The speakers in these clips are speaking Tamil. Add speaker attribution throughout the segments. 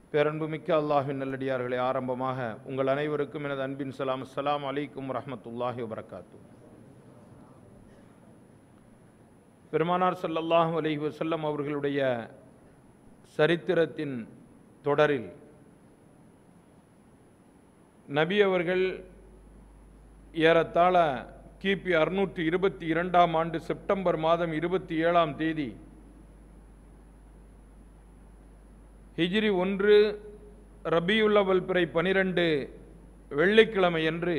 Speaker 1: பேரன்புமிக்க அல்லாஹின் நல்லடியார்களே ஆரம்பமாக உங்கள் அனைவருக்கும் எனது அன்பின் சலாம் அஸ்ஸலாமு அலைக்கும் வரஹ்மத்துல்லாஹி வபரகாத்து பெருமானார் ஸல்லல்லாஹு அலைஹி வஸல்லம் அவர்களுடைய சரித்திரத்தின் தொடரில் நபி அவர்கள் ஏறத்தாழ கிபி அறுநூற்றி இருபத்தி இரண்டாம் ஆண்டு செப்டம்பர் மாதம் இருபத்தி ஏழாம் தேதி ஹிஜ்ரி ஒன்று ரபியுல்லவல் பிறை பனிரெண்டு வெள்ளிக்கிழமை அன்று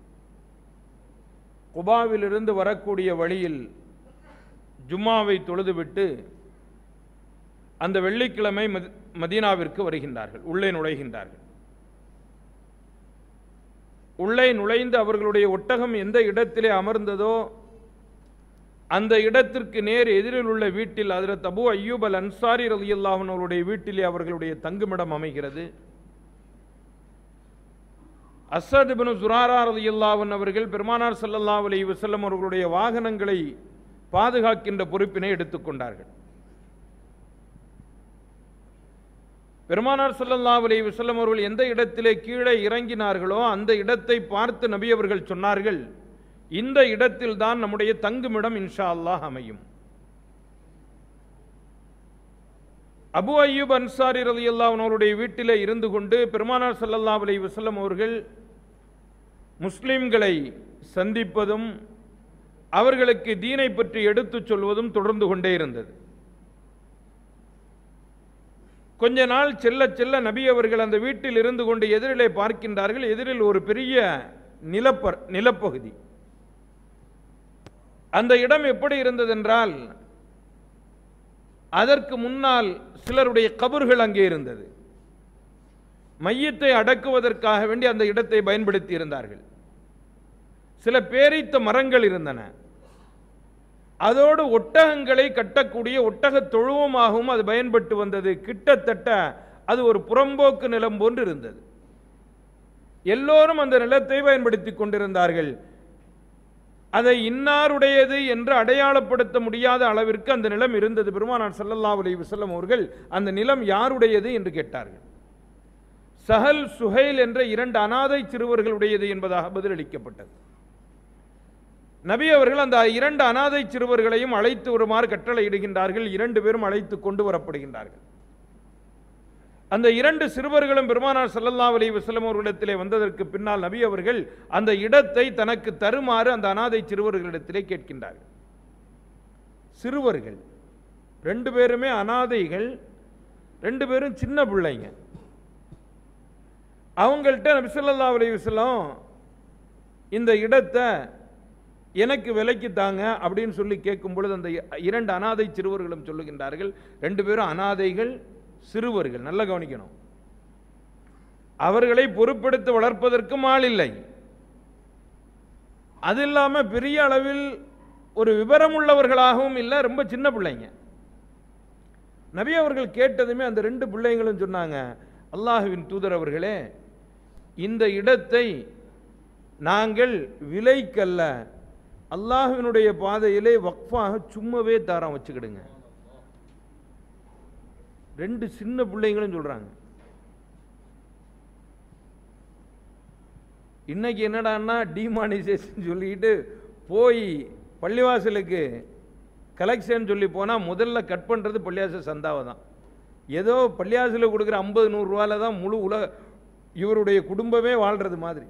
Speaker 1: குபாவிலிருந்து வரக்கூடிய வழியில் ஜும்மாவை தொழுதுவிட்டு அந்த வெள்ளிக்கிழமை மதி- மதீனாவிற்கு வருகின்றார்கள் உள்ளே நுழைகின்றார்கள் உள்ளே நுழைந்து அவர்களுடைய ஒட்டகம் எந்த இடத்திலே அமர்ந்ததோ அந்த இடத்திற்கு நேர் எதிரில் உள்ள வீட்டில் ஹஜ்ரத் அபு அய்யூப் அல் அன்சாரி ரலியல்லாஹு அவருடைய வீட்டிலே அவர்களுடைய தங்குமிடம் அமைகிறது அஸ்ஸத் இப்னு சுராரா ரலியல்லாஹு அவர்கள் பெருமானார் ஸல்லல்லாஹு அலைஹி வஸல்லம் அவர்களுடைய வாகனங்களை பாதுகாக்கின்ற பொறுப்பினை எடுத்துக்கொண்டார்கள் பெருமானார் ஸல்லல்லாஹு அலைஹி வஸல்லம் அவர்கள் எந்த இடத்திலே கீழே இறங்கினார்களோ அந்த இடத்தை பார்த்து நபி அவர்கள் சொன்னார்கள் இந்த இடத்தில் தான் நம்முடைய தங்குமிடம் இன்ஷா அல்லாஹ் அமையும் அபு அய்யூப் அன்சாரி ரலியல்லாஹு அவருடைய வீட்டிலே இருந்து கொண்டு பெருமானார் ஸல்லல்லாஹு அலைஹி வஸல்லம் அவர்கள் முஸ்லிம்களை சந்திப்பதும் அவர்களுக்கு தீனை பற்றி எடுத்துச் சொல்வதும் தொடர்ந்து கொண்டே இருந்தது கொஞ்ச நாள் செல்ல செல்ல நபி அவர்கள் அந்த வீட்டில் இருந்து கொண்டு எதிரிலே பார்க்கின்றார்கள் எதிரில் ஒரு பெரிய நிலப்பர் நிலப்பகுதி அந்த இடம் எப்படி இருந்ததென்றால் அதற்கு முன்னால் சிலருடைய கபர்கள் அங்கே இருந்தது மையத்தை அடக்குவதற்காக வேண்டி அந்த இடத்தை பயன்படுத்தி இருந்தார்கள் சில பேரித்த மரங்கள் இருந்தன அதோடு ஒட்டகங்களை கட்டக்கூடிய ஒட்டக தொழுவமாகவும் அது பயன்பட்டு வந்தது கிட்டத்தட்ட அது ஒரு புறம்போக்கு நிலம் போன்று இருந்தது எல்லோரும் அந்த நிலத்தை பயன்படுத்தி கொண்டிருந்தார்கள் அதை இன்னாருடையது என்று அடையாளப்படுத்த முடியாத அளவிற்கு அந்த நிலம் இருந்தது பெருமானார் ஸல்லல்லாஹு அலைஹி வஸல்லம் அவர்கள் அந்த நிலம் யாருடையது என்று கேட்டார்கள் சஹல் சுஹைல் என்ற இரண்டு அனாதை சிறுவர்களுடையது என்பதாக பதிலளிக்கப்பட்டது நபி அவர்கள் அந்த இரண்டு அனாதை சிறுவர்களையும் அழைத்து வருமாறு கட்டளையிடுகின்றார்கள் இரண்டு பேரும் அழைத்து கொண்டு வரப்படுகின்றார்கள் அந்த இரண்டு சிறுவர்களும் பெருமானார் ஸல்லல்லாஹு அலைஹி வஸல்லம் அவர்களிடத்திலே வந்ததற்கு பின்னால் நபி அவர்கள் அந்த இடத்தை தனக்கு தருமாறு அந்த அனாதை சிறுவர்களிடத்திலே கேட்கின்றார்கள் சிறுவர்கள் ரெண்டு பேருமே அனாதைகள் ரெண்டு பேரும் சின்ன பிள்ளைங்க அவங்கள்ட்ட நபி ஸல்லல்லாஹு அலைஹி வஸல்லம் இந்த இடத்தை எனக்கு விலைக்கு தாங்க அப்படின்னு சொல்லி கேட்கும் பொழுது அந்த இரண்டு அனாதை சிறுவர்களும் சொல்லுகின்றார்கள் ரெண்டு பேரும் அனாதைகள் சிறுவர்கள் நல்லா கவனிக்கணும் அவர்களை பொறுப்பெடுத்து வளர்ப்பதற்கும் ஆள் இல்லை அது இல்லாமல் பெரிய அளவில் ஒரு விவரம் உள்ளவர்களாகவும் இல்லை ரொம்ப சின்ன பிள்ளைங்க நபி அவர்கள் கேட்டதுமே அந்த ரெண்டு பிள்ளைங்களும் சொன்னாங்க அல்லாஹுவின் தூதர் அவர்களே இந்த இடத்தை நாங்கள் விலைக்கல்ல அல்லாஹ்வினுடைய பாதையிலே வக்ஃபாக சும்மாவே தாரம் வச்சுக்கிடுங்க ரெண்டு சின்ன பிள்ளைங்களும் சொல்றாங்க இன்னைக்கு என்னடான்னா டிமானிசேஷன் சொல்லிட்டு போய் பள்ளிவாசலுக்கு கலெக்ஷன் சொல்லி போனால் முதல்ல கட் பண்ணுறது பள்ளிவாசல் சந்தாவை தான் ஏதோ பள்ளிவாசலுக்கு கொடுக்குற ஐம்பது நூறுரூவால தான் முழு உலக இவருடைய குடும்பமே வாழ்றது மாதிரி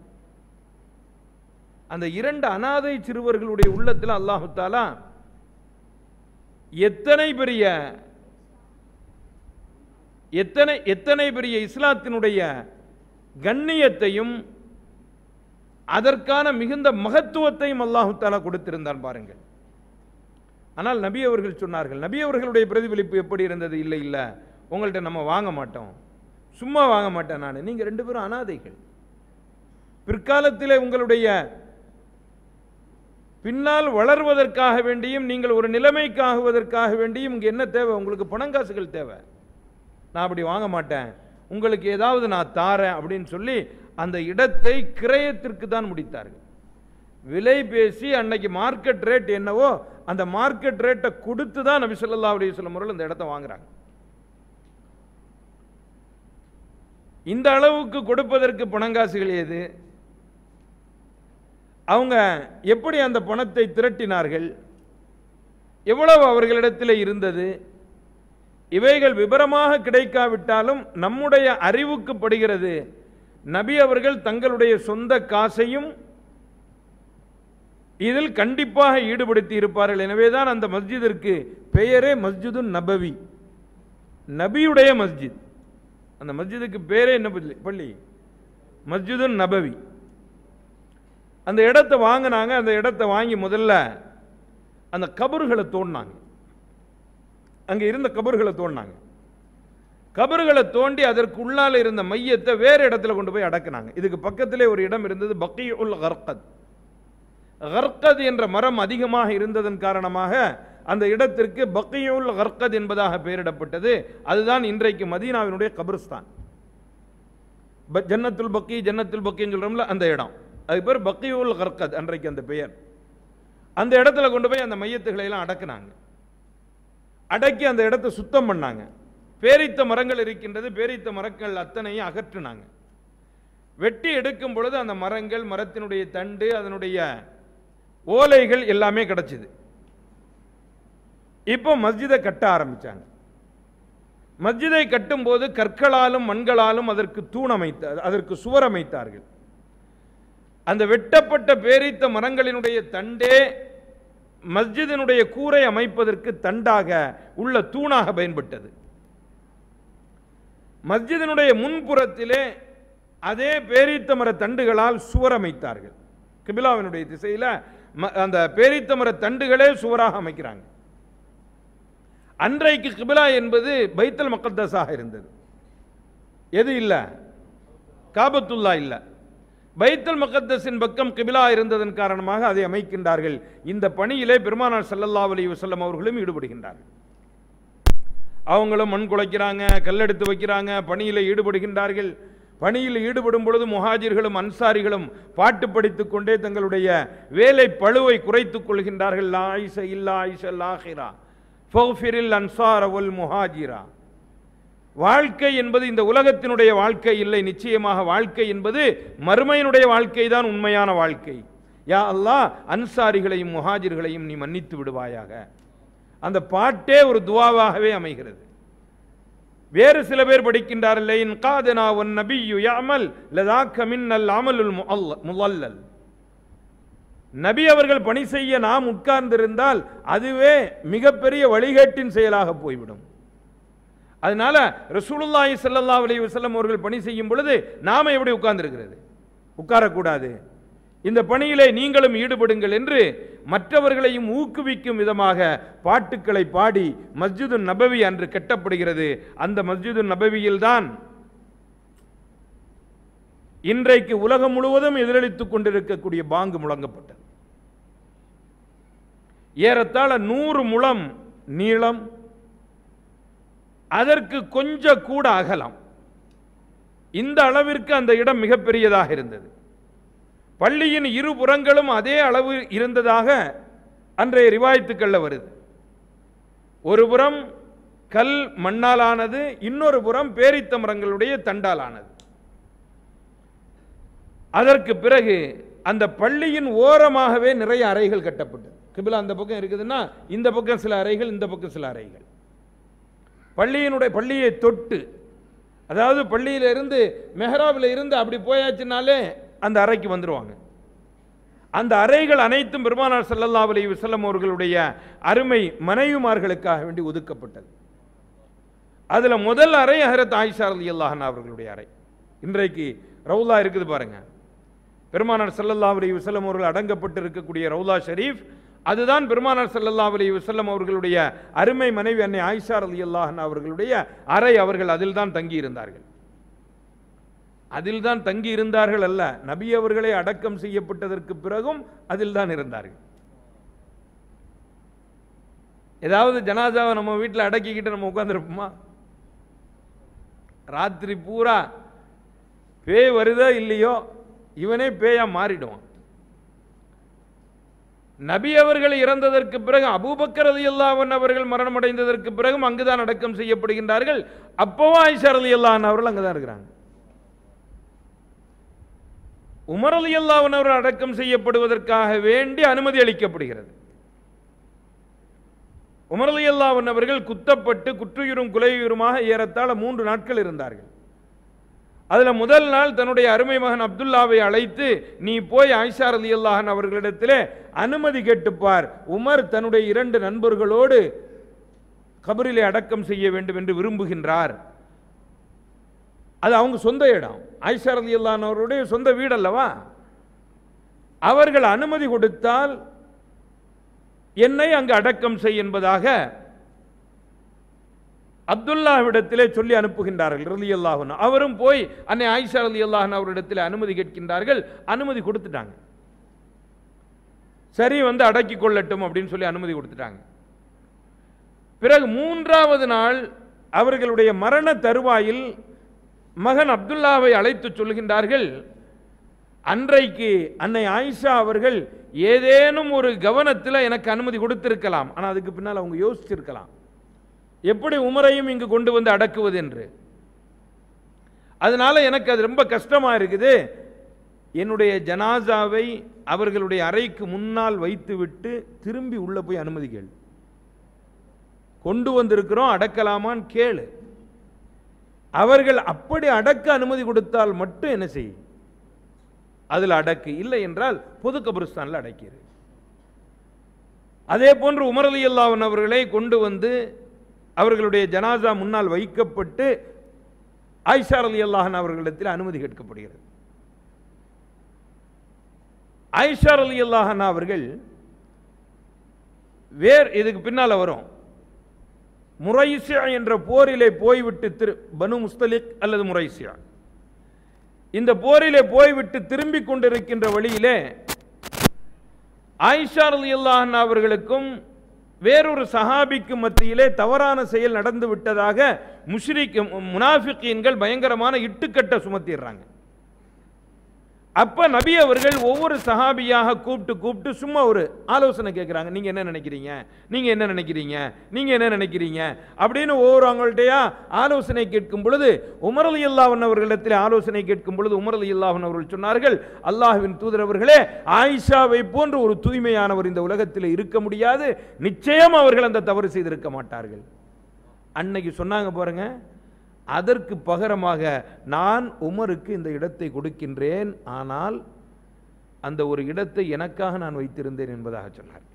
Speaker 1: அந்த இரண்டு அனாதை சிறுவர்களுடைய உள்ளத்தில் அல்லாஹு தாலா எத்தனை பெரிய எத்தனை எத்தனை பெரிய இஸ்லாத்தினுடைய கண்ணியத்தையும் அதற்கான மிகுந்த மகத்துவத்தையும் அல்லாஹு தாலா கொடுத்திருந்தான் பாருங்கள் ஆனால் நபி அவர்கள் சொன்னார்கள் நபி அவர்களுடைய பிரதிபலிப்பு எப்படி இருந்தது இல்லை இல்லை உங்கள்கிட்ட நம்ம வாங்க மாட்டோம் சும்மா வாங்க மாட்டேன் நான் நீங்கள் ரெண்டு பேரும் அனாதைகள் பிற்காலத்திலே உங்களுடைய பின்னால் வளர்வதற்காக வேண்டியும் நீங்கள் ஒரு நிலைமைக்காகுவதற்காக வேண்டியும் இங்கே என்ன தேவை உங்களுக்கு பணங்காசுகள் தேவை நான் அப்படி வாங்க மாட்டேன் உங்களுக்கு ஏதாவது நான் தாரேன் அப்படின்னு சொல்லி அந்த இடத்தை கிரயத்திற்கு தான் முடித்தார்கள் விலை பேசி அன்னைக்கு மார்க்கெட் ரேட் என்னவோ அந்த மார்க்கெட் ரேட்டை கொடுத்து தான் நபி ஸல்லல்லாஹு அலைஹி வஸல்லம் அவர்கள் அந்த இடத்த வாங்குறாங்க இந்த அளவுக்கு கொடுப்பதற்கு பணங்காசுகள் ஏது அவங்க எப்படி அந்த பணத்தை திரட்டினார்கள் எவ்வளவு அவர்களிடத்தில் இருந்தது இவைகள் விவரமாக கிடைக்காவிட்டாலும் நம்முடைய அறிவுக்கு படுகிறது நபி அவர்கள் தங்களுடைய சொந்த காசையும் இதில் கண்டிப்பாக ஈடுபடுத்தி இருப்பார்கள் எனவேதான் அந்த மஸ்ஜிதிற்கு பெயரே மஸ்ஜிது நபவி நபியுடைய மஸ்ஜித் அந்த மஸ்ஜிதுக்கு பேரே என்ன பள்ளி பள்ளி மஸ்ஜிது நபவி அந்த இடத்தை வாங்கினாங்க அந்த இடத்தை வாங்கி முதல்ல அந்த கபறுகளை தோண்டினாங்க அங்கே இருந்த கபறுகளை தோண்டினாங்க கபறுகளை தோண்டி அதற்கு உள்ளால இருந்த மையத்தை வேறு இடத்துல கொண்டு போய் அடக்குனாங்க இதுக்கு பக்கத்திலே ஒரு இடம் இருந்தது பக்கி உல் கர்கத் கர்கத் என்ற மரம் அதிகமாக இருந்ததன் காரணமாக அந்த இடத்திற்கு பக்கியுல் கர்கத் என்பதாக பெயரிடப்பட்டது அதுதான் இன்றைக்கு மதீனாவினுடைய கபிரிஸ்தான் ப- ஜன்னத்துல் பக்கி ஜன்னத்துல் பக்கின்னு சொல்றோம்ல அந்த இடம் அது பேர் பக்கியுல் கர்கத் அன்றைக்கு அந்த பெயர் அந்த இடத்துல கொண்டு போய் அந்த மையத்துகளை எல்லாம் அடக்குனாங்க அடக்கி அந்த இடத்தை சுத்தம் பண்ணாங்க பேரித்த மரங்கள் இருக்கின்றது பேரித்த மரங்கள் அத்தனையும் அகற்றினாங்க வெட்டி எடுக்கும் பொழுது அந்த மரங்கள் மரத்தினுடைய தண்டு அதனுடைய ஓலைகள் எல்லாமே கிடைச்சிது இப்போ மஸ்ஜிதை கட்ட ஆரம்பிச்சாங்க மஸ்ஜிதை கட்டும்போது கற்களாலும் மண்களாலும் அதற்கு தூண் அமைத்த அதற்கு சுவர் அமைத்தார்கள் அந்த வெட்டப்பட்ட பேரித்த மரங்களினுடைய தண்டே மஸ்ஜிதினுடைய கூரை அமைப்பதற்கு தண்டாக உள்ள தூணாக பயன்பட்டது மஸ்ஜிதினுடைய முன்புறத்திலே அதே பேரித்த மர தண்டுகளால் சுவர் அமைத்தார்கள் கிபிலாவினுடைய திசையில ம- அந்த பேரித்த மர தண்டுகளே சுவராக அமைக்கிறாங்க அன்றைக்கு கிபிலா என்பது பைத்தல் மக்கத்தஸாக இருந்தது எது இல்ல காபத்துல்லா இல்ல பைத்தல் மக்கத்தஸின் பக்கம் கிபிலா இருந்ததன் காரணமாக அதை அமைக்கின்றார்கள் இந்த பணியிலே பெருமானார் ஸல்லல்லாஹு அலைஹி வஸல்லம் அவர்களும் ஈடுபடுகின்றார்கள் அவங்களும் மண் குலைக்கிறாங்க கல்லெடுத்து வைக்கிறாங்க பணியில் ஈடுபடுகின்றார்கள் பணியில் ஈடுபடும் பொழுது முஹாஜிர்களும் அன்சாரிகளும் பாட்டு படித்துக் கொண்டே தங்களுடைய வேலை பழுவை குறைத்துக் கொள்கின்றார்கள் லா ஆயிஷ இல்லா ஆயிஷ லாஹிரா ஃபௌஃபிரில் அன்சார வல் முஹாஜிரா வாழ்க்கை என்பது இந்த உலகத்தினுடைய வாழ்க்கை இல்லை நிச்சயமாக வாழ்க்கை என்பது மறுமையினுடைய வாழ்க்கை தான் உண்மையான வாழ்க்கை யா அல்லாஹ் அன்சாரிகளையும் முஹாஜிர்களையும் நீ மன்னித்து விடுவாயாக அந்த பாட்டே ஒரு துவாவாகவே அமைகிறது வேறு சில பேர் படிக்கின்றார்கள் இன் காதனா ஒன் நபியு யாமல் லதாக்க மின்னல் அமலுல் முஅல்ல- முலல்லல் நபி அவர்கள் பணி செய்ய நாம் உட்கார்ந்திருந்தால் அதுவே மிகப்பெரிய வழிகேட்டின் செயலாக போய்விடும் அதனால ரசூலுல்லாஹி ஸல்லல்லாஹு அலைஹி வஸல்லம் அவர்கள் பணி செய்யும் பொழுது நாம எப்படி உட்கார்ந்திருக்கிறது உட்காரக்கூடாது இந்த பணியிலே நீங்களும் ஈடுபடுங்கள் என்று மற்றவர்களையும் ஊக்குவிக்கும் விதமாக பாட்டுக்களை பாடி மஸ்ஜிது நபவி அன்று கட்டப்படுகிறது அந்த மஸ்ஜிது நபவியில்தான் இன்றைக்கு உலகம் முழுவதும் எதிரொலித்துக் கொண்டிருக்கக்கூடிய பாங்கு முழங்கப்பட்டது ஏறத்தாழ நூறு முழம் நீளம் அதற்கு கொஞ்சம் கூட அகலம் இந்த அளவிற்கு அந்த இடம் மிகப்பெரியதாக இருந்தது பள்ளியின் இரு புறங்களும் அதே அளவு இருந்ததாக அன்றைய ரிவாயத்துக்கள்ல வருது ஒரு புறம் கல் மண்ணாலானது இன்னொரு புறம் பேரித்த மரங்களுடைய தண்டாலானது அதற்கு பிறகு அந்த பள்ளியின் ஓரமாகவே நிறைய அறைகள் கட்டப்பட்டது கிபிலா அந்த பக்கம் இருக்குதுன்னா இந்த பக்கம் சில அறைகள் இந்த பக்கம் சில அறைகள் பள்ளியினுடைய பள்ளியை தொட்டு அதாவது பள்ளியில இருந்து மெஹராபில் இருந்து அப்படி போயாச்சுனாலே அந்த அறைக்கு வந்துருவாங்க அந்த அறைகள் அனைத்தும் பெருமானார் ஸல்லல்லாஹு அலைஹி வஸல்லம் அவர்களுடைய அருமை மனைவிமார்களுக்காக வேண்டி ஒதுக்கப்பட்டது அதுல முதல் அறை ஹரத் ஆயிஷா ரலியல்லாஹு அன்ஹா அவர்களுடைய அறை இன்றைக்கு ரவுலா இருக்குது பாருங்க பெருமானார் ஸல்லல்லாஹு அலைஹி வஸல்லம் அவர்கள் அடங்கப்பட்டு இருக்கக்கூடிய ரவுலா ஷரீஃப் அதுதான் பெருமானார் ஸல்லல்லாஹு அலைஹி வஸல்லம் அவர்களுடைய அருமை மனைவி அன்னை ஆயிஷா ரலியல்லாஹு அன்ஹா அவர்களுடைய அறை அவர்கள் அதில் தான் தங்கி இருந்தார்கள் அதில் தான் தங்கி இருந்தார்கள் அல்ல நபி அவர்களே அடக்கம் செய்யப்பட்டதற்கு பிறகும் அதில் தான் இருந்தார்கள் ஏதாவது ஜனாதாவை நம்ம வீட்டில் அடக்கிக்கிட்டு நம்ம உட்காந்துருப்போமா ராத்திரி பூரா பேய் வருதோ இல்லையோ இவனே பேயா மாறிடுவான் நபி அவர்கள் இறந்ததற்கு பிறகு அபூபக்கர் ரலியல்லாஹு அவர்கள் மரணமடைந்ததற்கு பிறகும் அங்குதான் அடக்கம் செய்யப்படுகின்றார்கள் அப்பவும் ஆயிஷா ரலியல்லாஹு அவர்கள் அங்கே தான் இருக்கிறாங்க உமர் அலி அவர்கள் அடக்கம் செய்யப்படுவதற்காக வேண்டி அனுமதி அளிக்கப்படுகிறது உமர் அலி அவர்கள் குத்தப்பட்டு குற்றுயிரும் குலையுயிருமாக ஏறத்தாழ மூன்று நாட்கள் இருந்தார்கள் அதுல முதல் நாள் தன்னுடைய அருமை மகன் அப்துல்லாவை அழைத்து நீ போய் ஆயிஷா அலி அல்லாஹன் அவர்களிடத்திலே அனுமதி கேட்டுப்பார் உமர் தன்னுடைய இரண்டு நண்பர்களோடு கபரிலே அடக்கம் செய்ய வேண்டும் என்று விரும்புகின்றார் அது அவங்க சொந்த இடம் ஆயிஷா ரதி அவருடைய சொந்த வீடு அல்லவா அவர்கள் அனுமதி கொடுத்தால் என்னை அங்கு அடக்கம் செய் என்பதாக அப்துல்லாவிடத்திலே சொல்லி அனுப்புகின்றார்கள் ரலி அல்லாஹன் அவரும் போய் அன்னை ஆயிஷா ரலி அல்லாஹன் அவரிடத்தில் அனுமதி கேட்கின்றார்கள் அனுமதி கொடுத்துட்டாங்க சரி வந்து அடக்கி கொள்ளட்டும் அப்படின்னு சொல்லி அனுமதி கொடுத்துட்டாங்க பிறகு மூன்றாவது நாள் அவர்களுடைய மரண தருவாயில் மகன் அப்துல்லாவை அழைத்து சொல்கின்றார்கள் அன்றைக்கு அன்னை ஆயிஷா அவர்கள் ஏதேனும் ஒரு கவனத்தில் எனக்கு அனுமதி கொடுத்திருக்கலாம் ஆனால் அதுக்கு பின்னால் அவங்க யோசிச்சிருக்கலாம் எப்படி உமரையும் இங்கு கொண்டு வந்து அடக்குவது என்று அதனால எனக்கு அது ரொம்ப கஷ்டமா இருக்குது என்னுடைய ஜனாசாவை அவர்களுடைய அறைக்கு முன்னால் வைத்துவிட்டு திரும்பி உள்ள போய் அனுமதி கேளு கொண்டு வந்திருக்கிறோம் அடக்கலாமான்னு கேளு அவர்கள் அப்படி அடக்க அனுமதி கொடுத்தால் மட்டும் என்ன செய் அதில் அடக்கு இல்லை என்றால் பொது கபிரிஸ்தானில் அடக்கிடு அதே போன்று உமர் அலி அல்லாஹன் அவர்களை கொண்டு வந்து அவர்களுடைய ஜனாசா முன்னால் வைக்கப்பட்டு ஆயிஷா அலி அல்லாஹன் அவர்களிடத்தில் அனுமதி கேட்கப்படுகிறது ஆயிஷா அலி அல்லாஹன் அவர்கள் வேர் இதுக்கு பின்னால் வரும் முரைசியா என்ற போரிலே போய்விட்டு திரு பனு முஸ்தலிக் அல்லது முரைசியா இந்த போரிலே போய்விட்டு திரும்பிக் கொண்டிருக்கின்ற வழியிலே ஆயிஷா ரலியல்லாஹு அவர்களுக்கும் வேறொரு சஹாபிக்கு மத்தியிலே தவறான செயல் நடந்து விட்டதாக முஷ்ரிக் முனாஃபிகீன்கள் பயங்கரமான இட்டுக்கட்ட சுமத்திடுறாங்க அப்ப நபி அவர்கள் ஒவ்வொரு சஹாபியாக கூப்பிட்டு கூப்பிட்டு சும்மா ஒரு ஆலோசனை கேட்குறாங்க நீங்க என்ன நினைக்கிறீங்க நீங்க என்ன நினைக்கிறீங்க நீங்க என்ன நினைக்கிறீங்க அப்படின்னு ஒவ்வொரு அவங்கள்ட்டயா ஆலோசனை கேட்கும் பொழுது உமர் அலி அல்லாஹன் அவர்களிடத்தில் ஆலோசனை கேட்கும் பொழுது உமர் அலி அல்லாஹன் அவர்கள் சொன்னார்கள் அல்லாஹ்வின் தூதர் அவர்களே ஆயிஷாவை போன்ற ஒரு தூய்மையானவர் இந்த உலகத்தில் இருக்க முடியாது நிச்சயம் அவர்கள் அந்த தவறு செய்திருக்க மாட்டார்கள் அன்னைக்கு சொன்னாங்க பாருங்க அதற்கு பகரமாக நான் உமருக்கு இந்த இடத்தை கொடுக்கின்றேன் ஆனால் அந்த ஒரு இடத்தை எனக்காக நான் வைத்திருந்தேன் என்பதாக சொன்னார்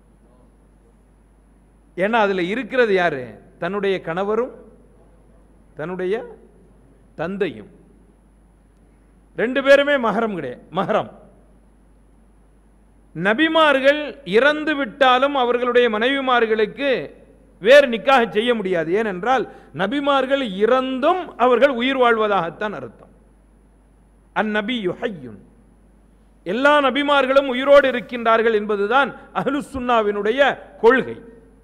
Speaker 1: ஏன்னா அதில் இருக்கிறது யாரு தன்னுடைய கணவரும் தன்னுடைய தந்தையும் ரெண்டு பேருமே மகரம் கிடையாது மகரம் நபிமார்கள் இறந்து விட்டாலும் அவர்களுடைய மனைவிமார்களுக்கு வேறு நிக்காக செய்ய முடியாது ஏனென்றால் நபிமார்கள் இறந்தும் அவர்கள் உயிர் வாழ்வதாகத்தான் அர்த்தம் அந்நபி யுஹையுன் எல்லா நபிமார்களும் உயிரோடு இருக்கின்றார்கள் என்பதுதான் அஹ்லுசுன்னாவினுடைய கொள்கை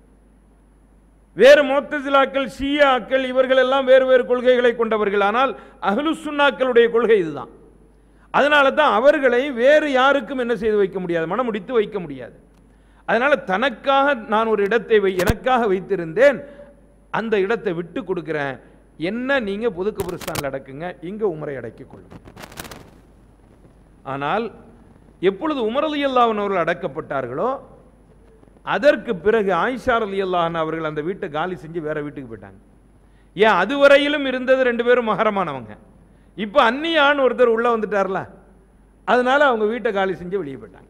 Speaker 1: வேறு மோத்தசிலாக்கள் ஷியாக்கள் இவர்கள் எல்லாம் வேறு வேறு கொள்கைகளை கொண்டவர்கள் ஆனால் அஹ்லுசுன்னாக்களுடைய கொள்கை இதுதான் அதனால தான் அவர்களை வேறு யாருக்கும் என்ன செய்து வைக்க முடியாது மனமுடித்து வைக்க முடியாது அதனால தனக்காக நான் ஒரு இடத்தை வை எனக்காக வைத்திருந்தேன் அந்த இடத்தை விட்டு கொடுக்கிறேன் என்ன நீங்க பொது கபிரிஸ்தானில் அடக்குங்க இங்க உமரை அடக்கிக் கொள்ளுங்க ஆனால் எப்பொழுது உமர் அலி அல்லாஹன் அவர்கள் அடக்கப்பட்டார்களோ அதற்கு பிறகு ஆயிஷா அலி அல்லாஹன் அவர்கள் அந்த வீட்டை காலி செஞ்சு வேற வீட்டுக்கு போயிட்டாங்க ஏன் அதுவரையிலும் இருந்தது ரெண்டு பேரும் மகரமானவங்க இப்போ அந்நியான்னு ஒருத்தர் உள்ள வந்துட்டார்ல அதனால அவங்க வீட்டை காலி செஞ்சு வெளியே போயிட்டாங்க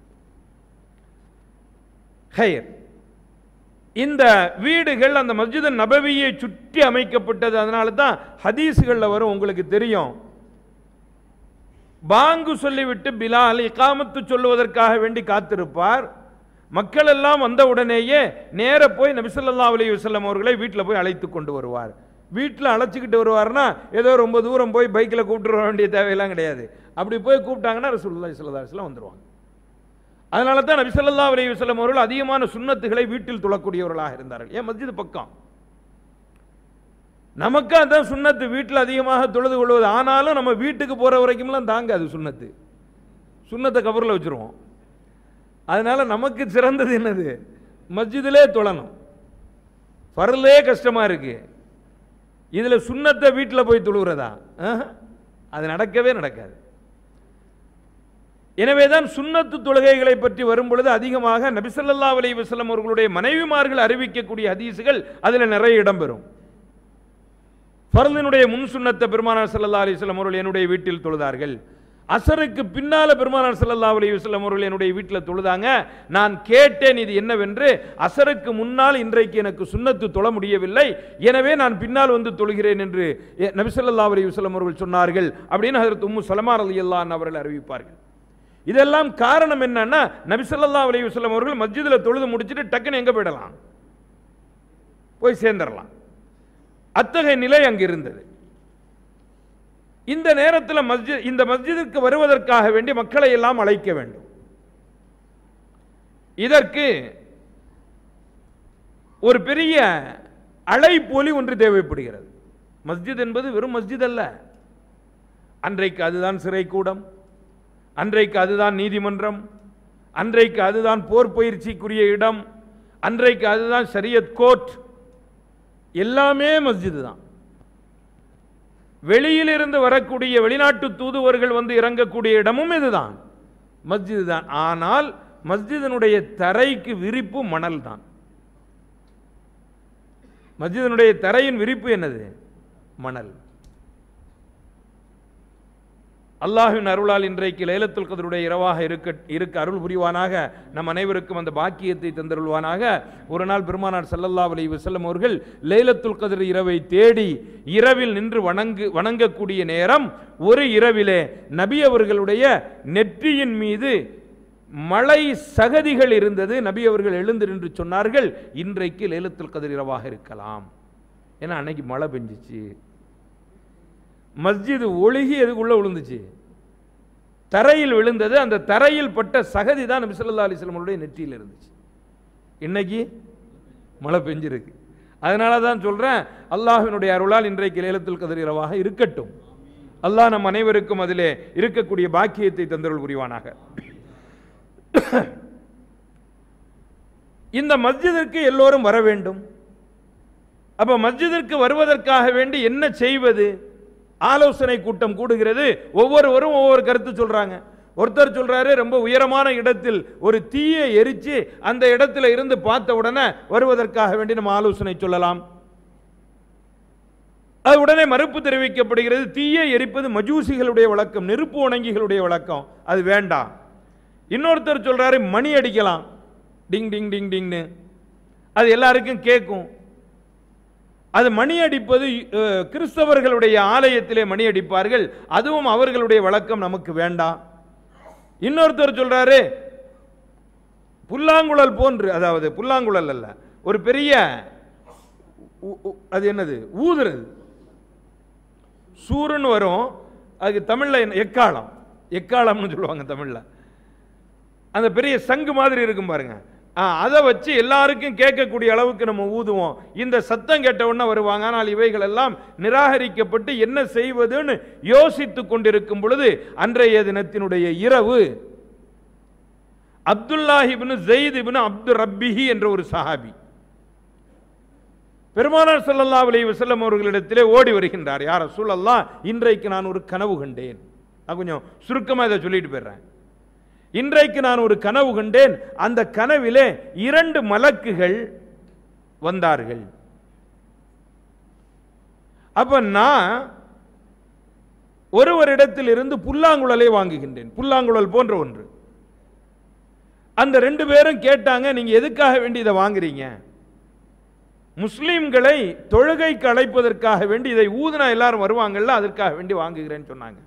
Speaker 1: ஹயர் இந்த வீடுகள் அந்த மஸ்ஜித் நபவியை சுற்றி அமைக்கப்பட்டது அதனால தான் ஹதீஸுகளில் வரும் உங்களுக்கு தெரியும் பாங்கு சொல்லிவிட்டு பிலால் இகாமத்து சொல்லுவதற்காக வேண்டி காத்திருப்பார் மக்கள் எல்லாம் வந்த உடனேயே நேர போய் நபிசல்லா அலைஹி வஸல்லம் அவர்களை வீட்டில் போய் அழைத்து கொண்டு வருவார் வீட்டில் அழைச்சிக்கிட்டு வருவார்னா ஏதோ ரொம்ப தூரம் போய் பைக்கில் கூப்பிட்டு வர வேண்டிய தேவையெல்லாம் கிடையாது அப்படி போய் கூப்பிட்டாங்கன்னா ரசூலுல்லாஹி ஸல்லல்லாஹு அலைஹி வஸல்லம் வந்துருவாங்க அதனால தான் நபி ஸல்லல்லாஹு அலைஹி வஸல்லம் அவர்கள் அதிகமான சுன்னத்துகளை வீட்டில் தொழக்கூடியவர்களாக இருந்தார்கள் ஏன் மஸ்ஜித் பக்கம் நமக்கு அதான் சுண்ணத்து வீட்டில் அதிகமாக தொழுது கொள்வது ஆனாலும் நம்ம வீட்டுக்கு போகிற வரைக்கும்லாம் தாங்க அது சுண்ணத்து சுண்ணத்தை கபரில் வச்சுருவோம் அதனால நமக்கு சிறந்தது என்னது மஸ்ஜிதிலே தொழணும் ஃபர்லே கஷ்டமாக இருக்கு இதில் சுண்ணத்தை வீட்டில் போய் தொழுகிறதா ஆஹா. அது நடக்கவே நடக்காது எனவேதான் சுன்னத்து தொழுகைகளை பற்றி வரும் பொழுது அதிகமாக நபிசல்லா அலைஹி வஸல்லம் அவர்களுடைய மனைவிமார்கள் அறிவிக்கக்கூடிய ஹதீஸுகள் அதில் நிறைய இடம்பெறும் ஃபர்லினுடைய முன் சுன்னத்தை பெருமானார் ஸல்லல்லாஹு அலைஹி வஸல்லம் அவர்கள் என்னுடைய வீட்டில் தொழுதார்கள் அசருக்கு பின்னால பெருமானார் ஸல்லல்லாஹு அலைஹி வஸல்லம் அவர்கள் என்னுடைய வீட்டில் தொழுதாங்க நான் கேட்டேன் இது என்னவென்று அசருக்கு முன்னால் இன்றைக்கு எனக்கு சுன்னத்து தொழ முடியவில்லை எனவே நான் பின்னால் வந்து தொழுகிறேன் என்று எ- நபி ஸல்லல்லாஹு அலைஹி வஸல்லம் அவர்கள் சொன்னார்கள் அப்படின்னு ஹஜரத் உம்மு சலமா ரலியல்லாஹு அன்ஹா அவர்கள் அறிவிப்பார்கள் இதெல்லாம் காரணம் என்னன்னா நபி ஸல்லல்லாஹு அலைஹி வஸல்லம் அவர்கள் மஸ்ஜிதில் தொழுது முடிச்சிட்டு டக்குன்னு எங்க போயிடலாம் போய் சேர்ந்துடலாம் அத்தகைய நிலை அங்கு இருந்தது இந்த நேரத்தில் மஸ்ஜித் இந்த மஸ்ஜிதிற்கு வருவதற்காக வேண்டி மக்களை எல்லாம் அழைக்க வேண்டும் இதற்கு ஒரு பெரிய அழைப்பொலி ஒன்று தேவைப்படுகிறது மஸ்ஜித் என்பது வெறும் மஸ்ஜித் அல்ல அன்றைக்கு அதுதான் சிறைக்கூடம் அன்றைக்கு அதுதான் நீதிமன்றம் அன்றைக்கு அதுதான் போர் பயிற்சிக்குரிய இடம் அன்றைக்கு அதுதான் ஷரியத் கோர்ட் எல்லாமே மஸ்ஜித் தான் வெளியிலிருந்து வரக்கூடிய வெளிநாட்டு தூதுவர்கள் வந்து இறங்கக்கூடிய இடமும் இதுதான் மஸ்ஜித் தான் ஆனால் மஸ்ஜிதினுடைய தரைக்கு விரிப்பு மணல் தான் மஸ்ஜிதினுடைய தரையின் விரிப்பு என்னது மணல் அல்லாஹ்வின் அருளால் இன்றைக்கு லைலத்துல் கதருடைய இரவாக இருக்க இருக்க அருள் புரிவானாக நம் அனைவருக்கும் அந்த பாக்கியத்தை தந்தருள்வானாக ஒரு நாள் பெருமானார் ஸல்லல்லாஹு அலைஹி வஸல்லம் அவர்கள் லைலத்துல் கதர் இரவை தேடி இரவில் நின்று வணங்கு வணங்கக்கூடிய நேரம் ஒரு இரவிலே நபி அவர்களுடைய நெற்றியின் மீது மழை சகதிகள் இருந்தது நபி அவர்கள் எழுந்து நின்று சொன்னார்கள் இன்றைக்கு லைலத்துல் கதர் இரவாக இருக்கலாம் ஏன்னா அன்னைக்கு மழை பெஞ்சிச்சு மஸ்ஜித் ஒழுகி எதுக்குள்ள விழுந்துச்சு தரையில் விழுந்தது அந்த தரையில் பட்ட சகதி தான் நபி ஸல்லல்லாஹு அலைஹி வஸல்லம் அவருடைய நெற்றியில் இருந்துச்சு இன்னைக்கு மழை பெஞ்சிருக்கு அதனால தான் சொல்றேன் அல்லாஹ்வினுடைய அருளால் இன்றைக்கு லேலத்துல் கதிர் இரவாக இருக்கட்டும் அல்லாஹ் நம் அனைவருக்கும் அதிலே இருக்கக்கூடிய பாக்கியத்தை தந்தருள் புரிவானாக இந்த மஸ்ஜிதிற்கு எல்லோரும் வர வேண்டும் அப்ப மஸ்ஜிதிற்கு வருவதற்காக வேண்டி என்ன செய்வது ஆலோசனை கூட்டம் கூடுகிறது ஒவ்வொருவரும் ஒவ்வொரு கருத்து சொல்றாங்க ஒருத்தர் சொல்றாரு ரொம்ப உயரமான இடத்தில் ஒரு தீயை எரிச்சு அந்த இடத்துல இருந்து பார்த்த உடனே வருவதற்காக வேண்டி நம்ம ஆலோசனை சொல்லலாம் அது உடனே மறுப்பு தெரிவிக்கப்படுகிறது தீயை எரிப்பது மஜூசிகளுடைய வழக்கம் நெருப்பு வணங்கிகளுடைய வழக்கம் அது வேண்டாம் இன்னொருத்தர் சொல்றாரு மணி அடிக்கலாம் டிங் டிங் டிங் டிங்னு அது எல்லாருக்கும் கேட்கும் அது மணி அடிப்பது அஹ், கிறிஸ்தவர்களுடைய ஆலயத்திலே மணி அடிப்பார்கள் அதுவும் அவர்களுடைய வழக்கம் நமக்கு வேண்டாம் இன்னொருத்தர் சொல்றாரு புல்லாங்குழல் போன்று அதாவது புல்லாங்குழல் அல்ல ஒரு பெரிய உ- உ- அது என்னது ஊதுறது சூருன்னு வரும் அதுக்கு தமிழ்ல என்ன எக்காலம் எக்காலம்னு சொல்லுவாங்க தமிழ்ல அந்த பெரிய சங்கு மாதிரி இருக்கும் பாருங்க ஆ, அதை வச்சு எல்லாருக்கும் கேட்கக்கூடிய அளவுக்கு நம்ம ஊதுவோம் இந்த சத்தம் கேட்ட உடனே வருவாங்க ஆனால் இவைகள் எல்லாம் நிராகரிக்கப்பட்டு என்ன செய்வதுன்னு யோசித்து கொண்டிருக்கும் பொழுது அன்றைய தினத்தினுடைய இரவு அப்துல்லாஹிபின் ஜெயித் இப்னு அப்து ரப்பிஹி என்ற ஒரு சஹாபி பெருமானார் ஸல்லல்லாஹு அலைஹி வஸல்லம் அவர்களிடத்திலே ஓடி வருகின்றார் யார் ரசூலல்லாஹ் இன்றைக்கு நான் ஒரு கனவு கண்டேன் நான் கொஞ்சம் சுருக்கமா இதை சொல்லிட்டு போயிடுறேன் இன்றைக்கு நான் ஒரு கனவு கண்டேன் அந்த கனவிலே இரண்டு மலக்குகள் வந்தார்கள் அப்ப நான் ஒருவரிடத்தில் இருந்து புல்லாங்குழலை வாங்குகின்றேன் புல்லாங்குழல் போன்ற ஒன்று அந்த ரெண்டு பேரும் கேட்டாங்க நீங்க எதுக்காக வேண்டி இதை வாங்குறீங்க முஸ்லிம்களை தொழுகைக்கு அழைப்பதற்காக வேண்டி இதை ஊதுனா எல்லாரும் வருவாங்கல்ல அதற்காக வேண்டி வாங்குகிறேன்னு சொன்னாங்க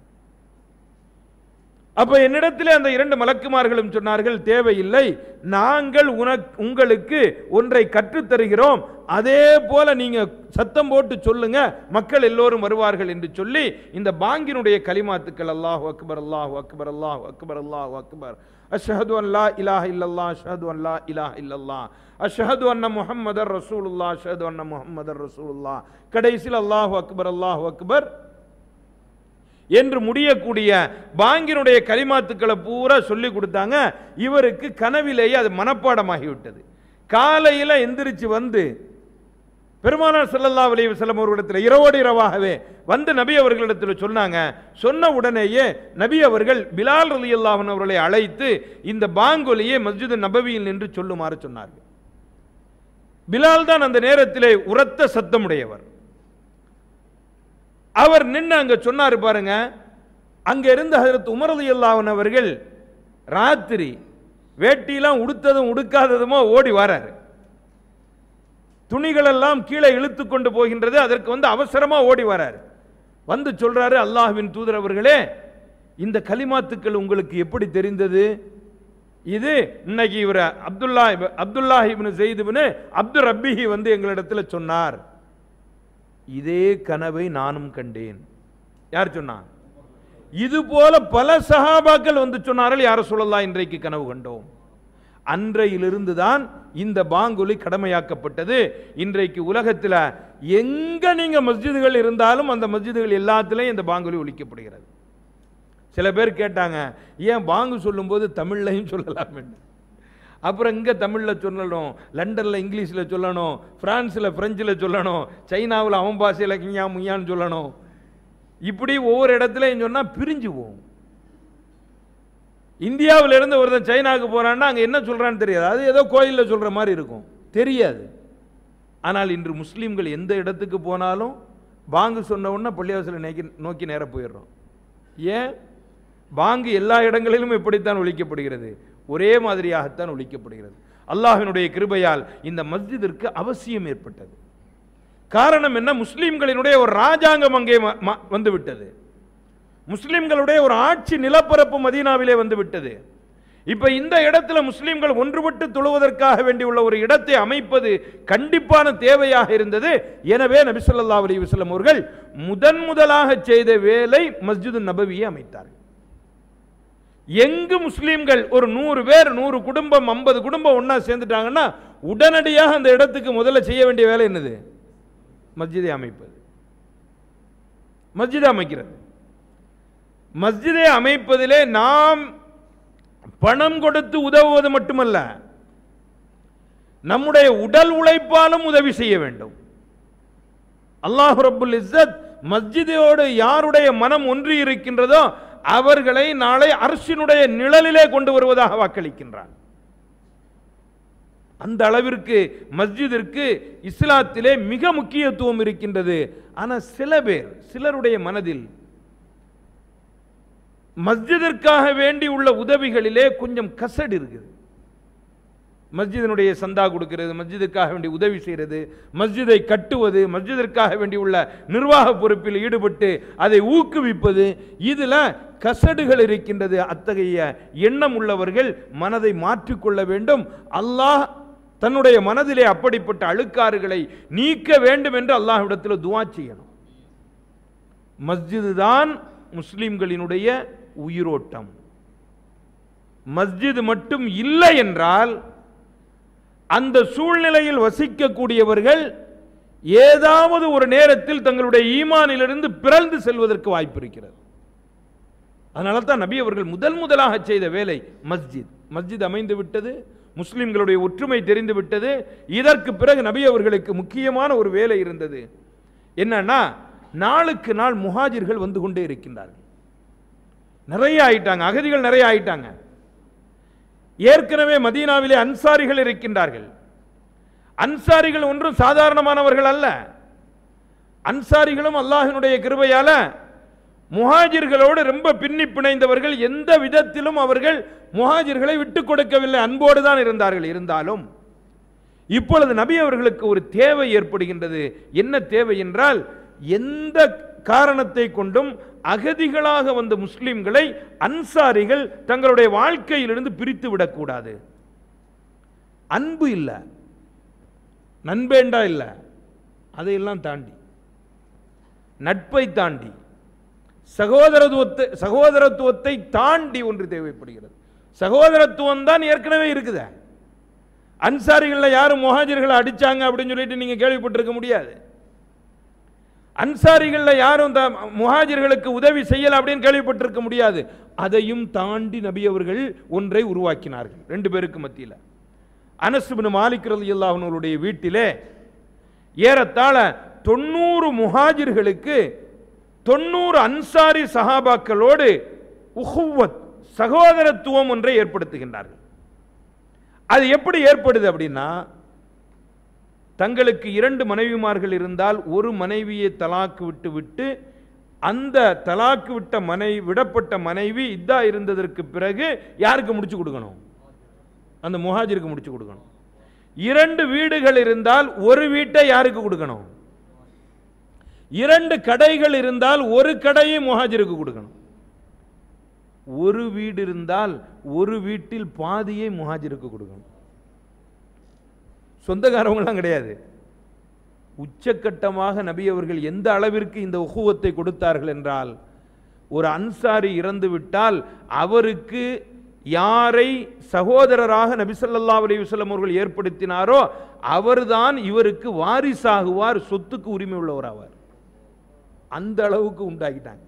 Speaker 1: அப்ப என்னிடத்தில் அந்த இரண்டு மலக்குமார்களும் சொன்னார்கள் தேவையில்லை நாங்கள் உனக் உங்களுக்கு ஒன்றை கற்றுத் தருகிறோம் அதே போல நீங்க சத்தம் போட்டு சொல்லுங்க மக்கள் எல்லோரும் வருவார்கள் என்று சொல்லி இந்த பாங்கினுடைய கலிமாத்துக்கள் அல்லாஹ் அக்பர் அல்லாஹ் அக்பர் அல்லாஹ் அக்பர் அல்லாஹ் அக்பர் அஷ்ஹது அன் லா இலாஹ இல்லல்லாஹ் அஷ்ஹது அன் லா இலாஹ இல்லல்லாஹ் அஷ்ஹது அன்ன முஹம்மதர் ரசூலுல்லாஹ் அஷ்ஹது அன்ன முஹம்மதர் ரசூலுல்லாஹ் கடைசியில் அல்லாஹ் அக்பர் அல்லாஹ் அக்பர் என்று முடியக்கூடிய பாங்கினுடைய கலிமாத்துக்களை பூரா சொல்லி கொடுத்தாங்க இவருக்கு கனவிலேயே அது மனப்பாடமாகி விட்டது காலையில் எந்திரிச்சு வந்து பெருமானார் ஸல்லல்லாஹு அலைஹி வஸல்லம் அவர்களிடத்தில் இரவோடு இரவாகவே வந்து நபி அவர்களிடத்தில் சொன்னாங்க சொன்ன உடனேயே நபி அவர்கள் பிலால் ரலியல்லாஹு அன்ஹு அவர்களை அழைத்து இந்த பாங்கொலியை மஸ்ஜித் நபவியில் நின்று சொல்லுமாறு சொன்னார்கள் பிலால் தான் அந்த நேரத்திலே உரத்த சத்தமுடையவர் அவர் நின்று அங்க சொன்னார் பாருங்க அங்க இருந்த ஹஜரத் உமர் ரலியல்லாஹு அவர்கள் ராத்திரி வேட்டிலாம் உடுத்ததும் உடுக்காததுமோ ஓடி வராரு துணிகளெல்லாம் கீழே இழுத்து கொண்டு போகின்றது அதற்கு வந்து அவசரமா ஓடி வராரு வந்து சொல்றாரு அல்லாஹ்வின் தூதர் அவர்களே இந்த கலிமாத்துக்கள் உங்களுக்கு எப்படி தெரிந்தது இது இன்னைக்கு இவர் அப்துல்லா இப- Abdullah ibn Zayd ibn Abdul Rabbihi வந்து எங்களிடத்துல சொன்னார் இதே கனவை நானும் கண்டேன் யார் சொன்னா இது போல பல சஹாபாக்கள் வந்து சொன்னார்கள் யார சொல்லலாம் இன்றைக்கு கனவு கண்டோம் அன்றையிலிருந்து தான் இந்த பாங்குலி கடமையாக்கப்பட்டது இன்றைக்கு உலகத்தில் எங்க நீங்க மஸ்ஜிதுகள் இருந்தாலும் அந்த மஸ்ஜிதுகள் எல்லாத்துலயும் இந்த பாங்குலி ஒலிக்கப்படுகிறது சில பேர் கேட்டாங்க ஏன் பாங்கு சொல்லும்போது தமிழ்லையும் சொல்லலாம் அப்புறம் இங்கே தமிழில் சொல்லணும் லண்டனில் இங்கிலீஷில் சொல்லணும் பிரான்ஸில் ஃப்ரெஞ்சில் சொல்லணும் சைனாவில் அவன் பாஷையில் கிஞா முய்யான்னு சொல்லணும் இப்படி ஒவ்வொரு இடத்துலையும் சொன்னால் பிரிஞ்சு போகும் இந்தியாவில் இருந்து ஒருத்தன் சைனாவுக்கு போறான்னா அங்கே என்ன சொல்றான்னு தெரியாது அது ஏதோ கோயிலில் சொல்ற மாதிரி இருக்கும் தெரியாது ஆனால் இன்று முஸ்லீம்கள் எந்த இடத்துக்கு போனாலும் பாங்கு சொன்ன உடனே பள்ளிவாசலை நோக்கி நோக்கி நேர போயிடுறோம் ஏன் பாங்கு எல்லா இடங்களிலும் இப்படித்தான் ஒழிக்கப்படுகிறது ஒரே மாதிரியாகத்தான் ஒழிக்கப்படுகிறது அல்லாஹ்வினுடைய கிருபையால் இந்த மஸ்ஜிதிற்கு அவசியம் ஏற்பட்டது காரணம் என்ன முஸ்லிம்களினுடைய ஒரு ராஜாங்கம் அங்கே ம- ம- வந்து விட்டது முஸ்லிம்களுடைய ஒரு ஆட்சி நிலப்பரப்பு மதீனாவிலே வந்து விட்டது இப்ப இந்த இடத்துல முஸ்லிம்கள் ஒன்றுபட்டு தொழுவதற்காக வேண்டியுள்ள ஒரு இடத்தை அமைப்பது கண்டிப்பான தேவையாக இருந்தது எனவே நபி ஸல்லல்லாஹு அலைஹி வஸல்லம் அவர்கள் முதன் முதலாக செய்த வேலை மஸ்ஜிது நபவியை அமைத்தார்கள் எங்கு முஸ்லிம்கள் ஒரு நூறு பேர் நூறு குடும்பம் ஐம்பது குடும்பம் ஒண்ணா சேர்ந்துட்டாங்கன்னா உடனடியாக அந்த இடத்துக்கு முதல்ல செய்ய வேண்டிய வேலை என்னது மஸ்ஜிதை அமைப்பது மஸ்ஜிதை அமைக்கிறது மஸ்ஜிதை அமைப்பதிலே நாம் பணம் கொடுத்து உதவுவது மட்டுமல்ல நம்முடைய உடல் உழைப்பாலும் உதவி செய்ய வேண்டும் அல்லாஹ் ரப்புல் இஸ்ஸத் மஸ்ஜிதோடு யாருடைய மனம் ஒன்றி இருக்கின்றதோ அவர்களை நாளை அரசினுடைய நிழலிலே கொண்டு வருவதாக வாக்களிக்கின்றான் அந்த அளவிற்கு மஸ்ஜிதிற்கு இஸ்லாத்திலே மிக முக்கியத்துவம் இருக்கின்றது ஆனா சில பேர் சிலருடைய மனதில் மஸ்ஜிதிற்காக வேண்டி உள்ள உதவிகளிலே கொஞ்சம் கசடு இருக்குது மஸ்ஜிதினுடைய சந்தா கொடுக்கிறது மஸ்ஜிதுக்காக வேண்டி உதவி செய்கிறது மஸ்ஜிதை கட்டுவது மஸ்ஜிதிற்காக வேண்டி உள்ள நிர்வாக பொறுப்பில் ஈடுபட்டு அதை ஊக்குவிப்பது இதில் கசடுகள் இருக்கின்றது அத்தகைய எண்ணம் உள்ளவர்கள் மனதை மாற்றிக்கொள்ள வேண்டும் அல்லாஹ் தன்னுடைய மனதிலே அப்படிப்பட்ட அழுக்காறுகளை நீக்க வேண்டும் என்று அல்லாஹ்விடத்தில் துவா செய்யணும் மஸ்ஜிது தான் முஸ்லிம்களினுடைய உயிரோட்டம் மஸ்ஜித் மட்டும் இல்லை என்றால் அந்த சூழ்நிலையில் வசிக்கக்கூடியவர்கள் ஏதாவது ஒரு நேரத்தில் தங்களுடைய ஈமானிலிருந்து பிறந்து செல்வதற்கு வாய்ப்பு இருக்கிறது அதனால தான் நபி அவர்கள் முதல் முதலாக செய்த வேலை மஸ்ஜித் மஸ்ஜித் அமைந்து விட்டது முஸ்லிம்களுடைய ஒற்றுமை தெரிந்து விட்டது இதற்கு பிறகு நபி அவர்களுக்கு முக்கியமான ஒரு வேலை இருந்தது என்னன்னா நாளுக்கு நாள் முஹாஜிர்கள் வந்து கொண்டே இருக்கின்றார்கள் நிறைய ஆயிட்டாங்க அகதிகள் நிறைய ஆயிட்டாங்க ஏற்கனவே மதீனாவிலே அன்சாரிகள் இருக்கின்றார்கள் அன்சாரிகள் ஒன்றும் சாதாரணமானவர்கள் அல்ல அன்சாரிகளும் அல்லாஹினுடைய கிருபையால முஹாஜிர்களோடு ரொம்ப பின்னி பிணைந்தவர்கள் எந்த விதத்திலும் அவர்கள் முஹாஜிர்களை விட்டுக் கொடுக்கவில்லை அன்போடு தான் இருந்தார்கள் இருந்தாலும் இப்பொழுது நபி அவர்களுக்கு ஒரு தேவை ஏற்படுகின்றது என்ன தேவை என்றால் எந்த காரணத்தை கொண்டும் அகதிகளாக வந்த முஸ்லிம்களை அன்சாரிகள் தங்களுடைய வாழ்க்கையிலிருந்து பிரித்து விடக்கூடாது அன்பு இல்லை நண்பேண்டா இல்லை அதையெல்லாம் தாண்டி நட்பை தாண்டி சகோதரத்துவத்தை சகோதரத்துவத்தை தாண்டி ஒன்று தேவைப்படுகிறது சகோதரத்துவம் தான் ஏற்கனவே இருக்குது அன்சாரிகளில் யாரும் முஹாஜிர்களை அடிச்சாங்க அப்படின்னு சொல்லிட்டு நீங்க கேள்விப்பட்டிருக்க முடியாது அன்சாரிகளில் யாரும் த- முஹாஜிர்களுக்கு உதவி செய்யல அப்படின்னு கேள்விப்பட்டிருக்க முடியாது அதையும் தாண்டி நபி அவர்கள் ஒன்றை உருவாக்கினார்கள் ரெண்டு பேருக்கு மத்தியில் அனஸ் பின் மாலிக் ரலியல்லாஹு அன்ஹுடைய வீட்டிலே ஏறத்தாழ தொண்ணூறு முஹாஜிர்களுக்கு தொண்ணூறு அன்சாரி சஹாபாக்களோடு உஹுவத் சகோதரத்துவம் ஒன்றை ஏற்படுத்துகின்றார்கள் அது எப்படி ஏற்படுது அப்படின்னா தங்களுக்கு இரண்டு மனைவிமார்கள் இருந்தால் ஒரு மனைவியை தலாக்கு விட்டு விட்டு அந்த தலாக்கு விட்ட மனைவி விடப்பட்ட மனைவி இதா இருந்ததற்கு பிறகு யாருக்கு முடிச்சு கொடுக்கணும் அந்த முஹாஜிருக்கு முடிச்சு கொடுக்கணும் இரண்டு வீடுகள் இருந்தால் ஒரு வீட்டை யாருக்கு கொடுக்கணும் இரண்டு கடைகள் இருந்தால் ஒரு கடையை முஹாஜிருக்கு கொடுக்கணும் ஒரு வீடு இருந்தால் ஒரு வீட்டில் பாதியை முஹாஜிருக்கு கொடுக்கணும் சொந்தக்காரவங்களாம் கிடையாது உச்சக்கட்டமாக நபி அவர்கள் எந்த அளவிற்கு இந்த உகுவத்தை கொடுத்தார்கள் என்றால் ஒரு அன்சாரி இறந்து விட்டால் அவருக்கு யாரை சகோதரராக நபி ஸல்லல்லாஹு அலைஹி வஸல்லம் அவர்கள் ஏற்படுத்தினாரோ அவர்தான் இவருக்கு வாரிசாகுவார் சொத்துக்கு உரிமை உள்ளவர் ஆவார் அந்த அளவுக்கு உண்டாக்கிட்டாங்க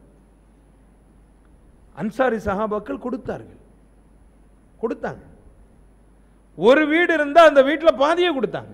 Speaker 1: அன்சாரி சஹாபாக்கள் கொடுத்தார்கள் கொடுத்தாங்க ஒரு வீடு இருந்தா அந்த வீட்டில் பாதியை கொடுத்தாங்க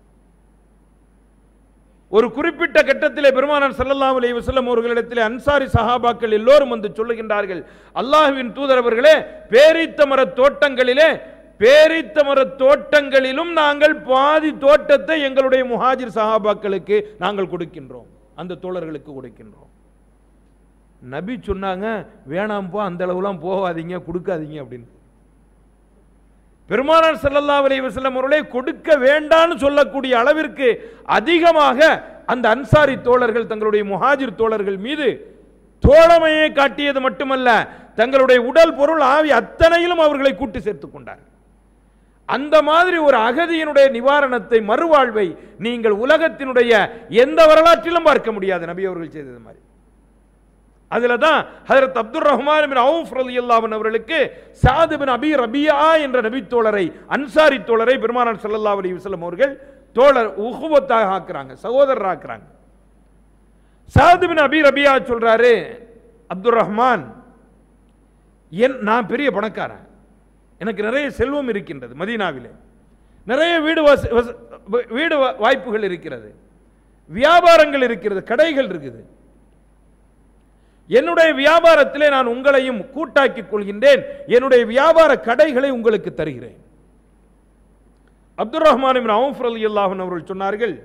Speaker 1: ஒரு குறிப்பிட்ட கட்டத்திலே பெருமானார் ஸல்லல்லாஹு அலைஹி வஸல்லம் அவர்களிடத்திலே அன்சாரி சஹாபாக்கள் எல்லோரும் வந்து சொல்லுகின்றார்கள் அல்லாஹ்வின் தூதர் அவர்களே பேரித்த மரத் தோட்டங்களிலே பேரித்த மரத் தோட்டங்களிலும் நாங்கள் பாதி தோட்டத்தை எங்களுடைய முஹாஜிர் சஹாபாக்களுக்கு நாங்கள் கொடுக்கின்றோம் அந்த தோழர்களுக்கு கொடுக்கின்றோம் நபி சொன்னாங்க வேணாம்ப்பா அந்த அளவுலாம் போகாதீங்க கொடுக்காதீங்க அப்படின்னு பெருமானார் ஸல்லல்லாஹு அலைஹி வஸல்லம் அவர்களே கொடுக்க வேண்டாம்னு சொல்லக்கூடிய அளவிற்கு அதிகமாக அந்த அன்சாரி தோழர்கள் தங்களுடைய முஹாஜிர் தோழர்கள் மீது தோழமையை காட்டியது மட்டுமல்ல தங்களுடைய உடல் பொருள் ஆவி அத்தனையிலும் அவர்களை கூட்டி சேர்த்துக் கொண்டார் அந்த மாதிரி ஒரு அகதியினுடைய நிவாரணத்தை மறுவாழ்வை நீங்கள் உலகத்தினுடைய எந்த வரலாற்றிலும் பார்க்க முடியாது நபி அவர்கள் செய்தது மாதிரி அதுல தான் ஹஜரத் அப்துல் ரஹ்மான் பின் அவுஃப் ரலியல்லாஹு அன்ஹு அவர்களுக்கு சாது பின் அபி ரபியா என்ற நபி தோழரை அன்சாரி தோழரை பெருமானார் ஸல்லல்லாஹு அலைஹி வஸல்லம் அவர்கள் தோழர் உஹுவத்தாக ஆக்குறாங்க சகோதரர் ஆக்குறாங்க சாது பின் அபி ரபியா சொல்றாரு அப்துல் ரஹ்மான் என் நான் பெரிய பணக்காரன் எனக்கு நிறைய செல்வம் இருக்கின்றது மதீனாவிலே நிறைய வீடு வச- வச- வீடு வா- வாய்ப்புகள் இருக்கிறது வியாபாரங்கள் இருக்கிறது கடைகள் இருக்குது என்னுடைய வியாபாரத்திலே நான் உங்களையும் கூட்டாக்கிக் கொள்கின்றேன் என்னுடைய வியாபார கடைகளை உங்களுக்கு தருகிறேன் அப்துல் ரஹ்மான் இப்னு அவுஃப் ரலியல்லாஹு அன்ஹு அவர்கள் சொன்னார்கள்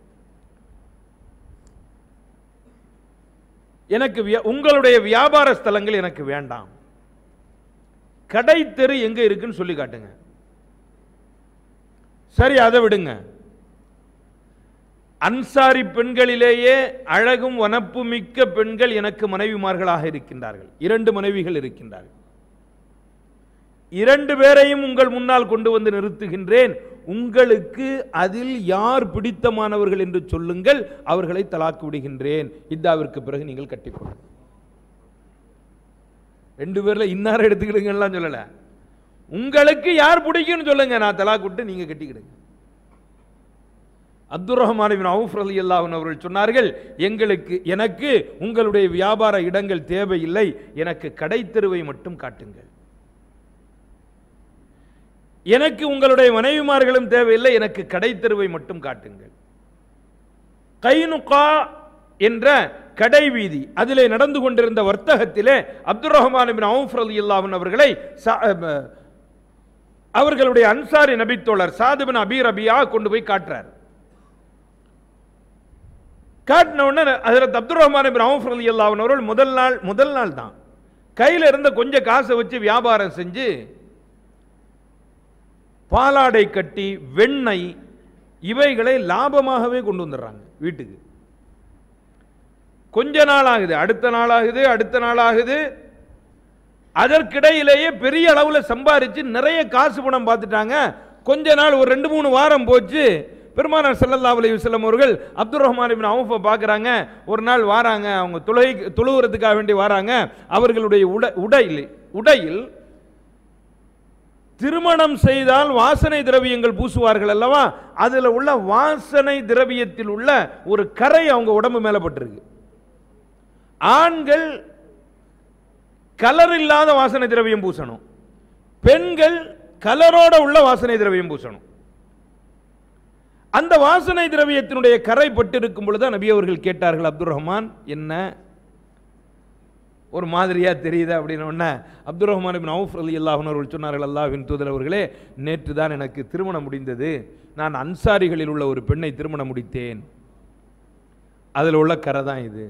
Speaker 1: எனக்கு வியா- உங்களுடைய வியாபார ஸ்தலங்கள் எனக்கு வேண்டாம் கடை தெரு எங்க இருக்குன்னு சொல்லி காட்டுங்க சரி அதை விடுங்க அன்சாரி பெண்களிலேயே அழகும் வனப்பு மிக்க பெண்கள் எனக்கு மனைவிமார்களாக இருக்கின்றார்கள் இரண்டு மனைவிகள் இருக்கின்றார்கள் இரண்டு பேரையும் உங்கள் முன்னால் கொண்டு வந்து நிறுத்துகின்றேன் உங்களுக்கு அதில் யார் பிடித்தமானவர்கள் என்று சொல்லுங்கள் அவர்களை தலாக்கு விடுகின்றேன் இத்தாவிற்கு பிறகு நீங்கள் கட்டிக்கொள்ளுங்கள் ரெண்டு பேர்ல இன்னார எடுத்துக்கிடுங்கலாம் சொல்லல உங்களுக்கு யார் பிடிக்கும்னு சொல்லுங்க நான் தலாக்கு விட்டு நீங்க கட்டிக்கிடுங்க அப்துல் ரஹ்மான் பின் அவுஃப் ரலியல்லாஹு அன்ஹு அவர்கள் சொன்னார்கள் எங்களுக்கு எனக்கு உங்களுடைய வியாபார இடங்கள் தேவையில்லை எனக்கு கடை தெருவை மட்டும் காட்டுங்கள் எனக்கு உங்களுடைய மனைவிமார்களும் தேவையில்லை எனக்கு கடை தெருவை மட்டும் காட்டுங்கள் கைனுகா என்ற கடை வீதி அதிலே நடந்து கொண்டிருந்த வர்த்தகத்திலே அப்துல் ரஹ்மான் பின் அவுஃப் ரலியல்லாஹு அன்ஹு அவர்களை சா- அஹ், அவர்களுடைய அன்சாரி நபித்தோழர் சாதுபின் அபி ரபியா கொண்டு போய் காட்டுறார் காட்டின உடனே ஹஜரத் அப்துல் ரஹ்மான் இப்னு அவுஃப் ரலியல்லாஹு அன்ஹு அவர்கள் முதல் நாள் முதல் நாள் தான் கையில் இருந்த கொஞ்சம் காசை வச்சு வியாபாரம் செஞ்சு பாலாடை கட்டி வெண்ணெய் இவைகளை லாபமாகவே கொண்டு வந்துடுறாங்க வீட்டுக்கு கொஞ்ச நாள் ஆகுது அடுத்த நாள் ஆகுது அடுத்த நாள் ஆகுது அதற்கிடையிலேயே பெரிய அளவுல சம்பாரிச்சு நிறைய காசு பணம் பார்த்துட்டாங்க கொஞ்ச நாள் ஒரு ரெண்டு மூணு வாரம் போச்சு பெருமானார் ஸல்லல்லாஹு அலைஹி வஸல்லம் அவர்கள் அப்துல் ரஹ்மான் இப்னு அவுஃபை பார்க்குறாங்க ஒரு நாள் வாராங்க அவங்க தொழுகை தொழுகிறதுக்காக வேண்டி வாராங்க அவர்களுடைய உட உடையில் உடையில் திருமணம் செய்தால் வாசனை திரவியங்கள் பூசுவார்கள் அல்லவா அதுல உள்ள வாசனை திரவியத்தில் உள்ள ஒரு கரை அவங்க உடம்பு மேல பட்டிருக்கு ஆண்கள் கலர் இல்லாத வாசனை திரவியம் பூசணும் பெண்கள் கலரோட உள்ள வாசனை திரவியம் பூசணும் அந்த வாசனை திரவியத்தினுடைய கரை பட்டிருக்கும் பொழுது நபி அவர்கள் கேட்டார்கள் அப்துல் ரஹ்மான் என்ன ஒரு மாதிரியா தெரியுது அப்படின்னு உடனே அப்துல் ரஹ்மான் இப்னு அவுஃப் அலி அல்லாஹன் அவர்கள் சொன்னார்கள் அல்லாஹ்வின் தூதர் அவர்களே நேற்று தான் எனக்கு திருமணம் முடிந்தது நான் அன்சாரிகளில் உள்ள ஒரு பெண்ணை திருமணம் முடித்தேன் அதில் உள்ள கரை தான் இது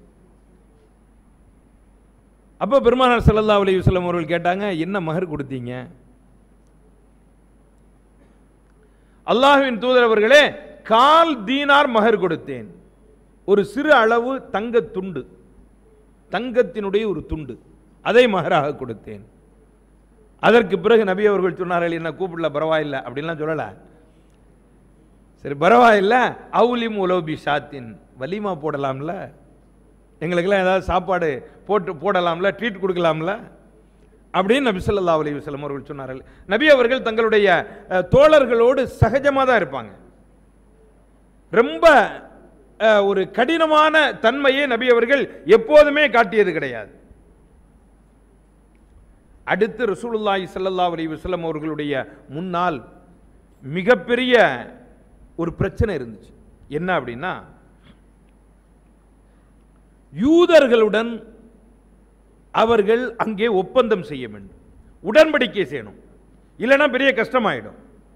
Speaker 1: அப்போ பெருமானார் ஸல்லல்லாஹு அலைஹி வஸல்லம் அவர்கள் கேட்டாங்க என்ன மகர் கொடுத்தீங்க அல்லாஹ்வின் தூதர் அவர்களே கால் தீனார் மகர் கொடுத்தேன் ஒரு சிறு அளவு தங்க துண்டு தங்கத்தினுடைய ஒரு துண்டு அதை மகராக கொடுத்தேன் அதற்கு பிறகு நபி அவர்கள் சொன்னார்கள் என்ன கூப்பிடல பரவாயில்லை அப்படின்லாம் சொல்லல சரி பரவாயில்ல அவுலிம் உலோபி ஷாத்தின் வலிமா போடலாம்ல எங்களுக்கெல்லாம் ஏதாவது சாப்பாடு போட்டு போடலாம்ல ட்ரீட் கொடுக்கலாம்ல அப்படின்னு நபி ஸல்லல்லாஹு அலைஹி வஸல்லம் அவர்கள் சொன்னார்கள் நபி அவர்கள் தங்களுடைய அஹ், தோழர்களோடு சகஜமாக தான் இருப்பாங்க ரொம்ப அஹ், ஒரு கடினமான தன்மையை நபி அவர்கள் எப்போதுமே காட்டியது கிடையாது அடுத்து ரசூலுல்லாஹி ஸல்லல்லாஹு அலைஹி வஸல்லம் அவர்களுடைய முன்னால் மிகப்பெரிய ஒரு பிரச்சனை இருந்துச்சு என்ன அப்படின்னா யூதர்களுடன் அவர்கள் அங்கே ஒப்பந்தம் செய்ய வேண்டும் உடன்படிக்கை செய்யணும் இல்லைன்னா பெரிய கஷ்டமாயிடும்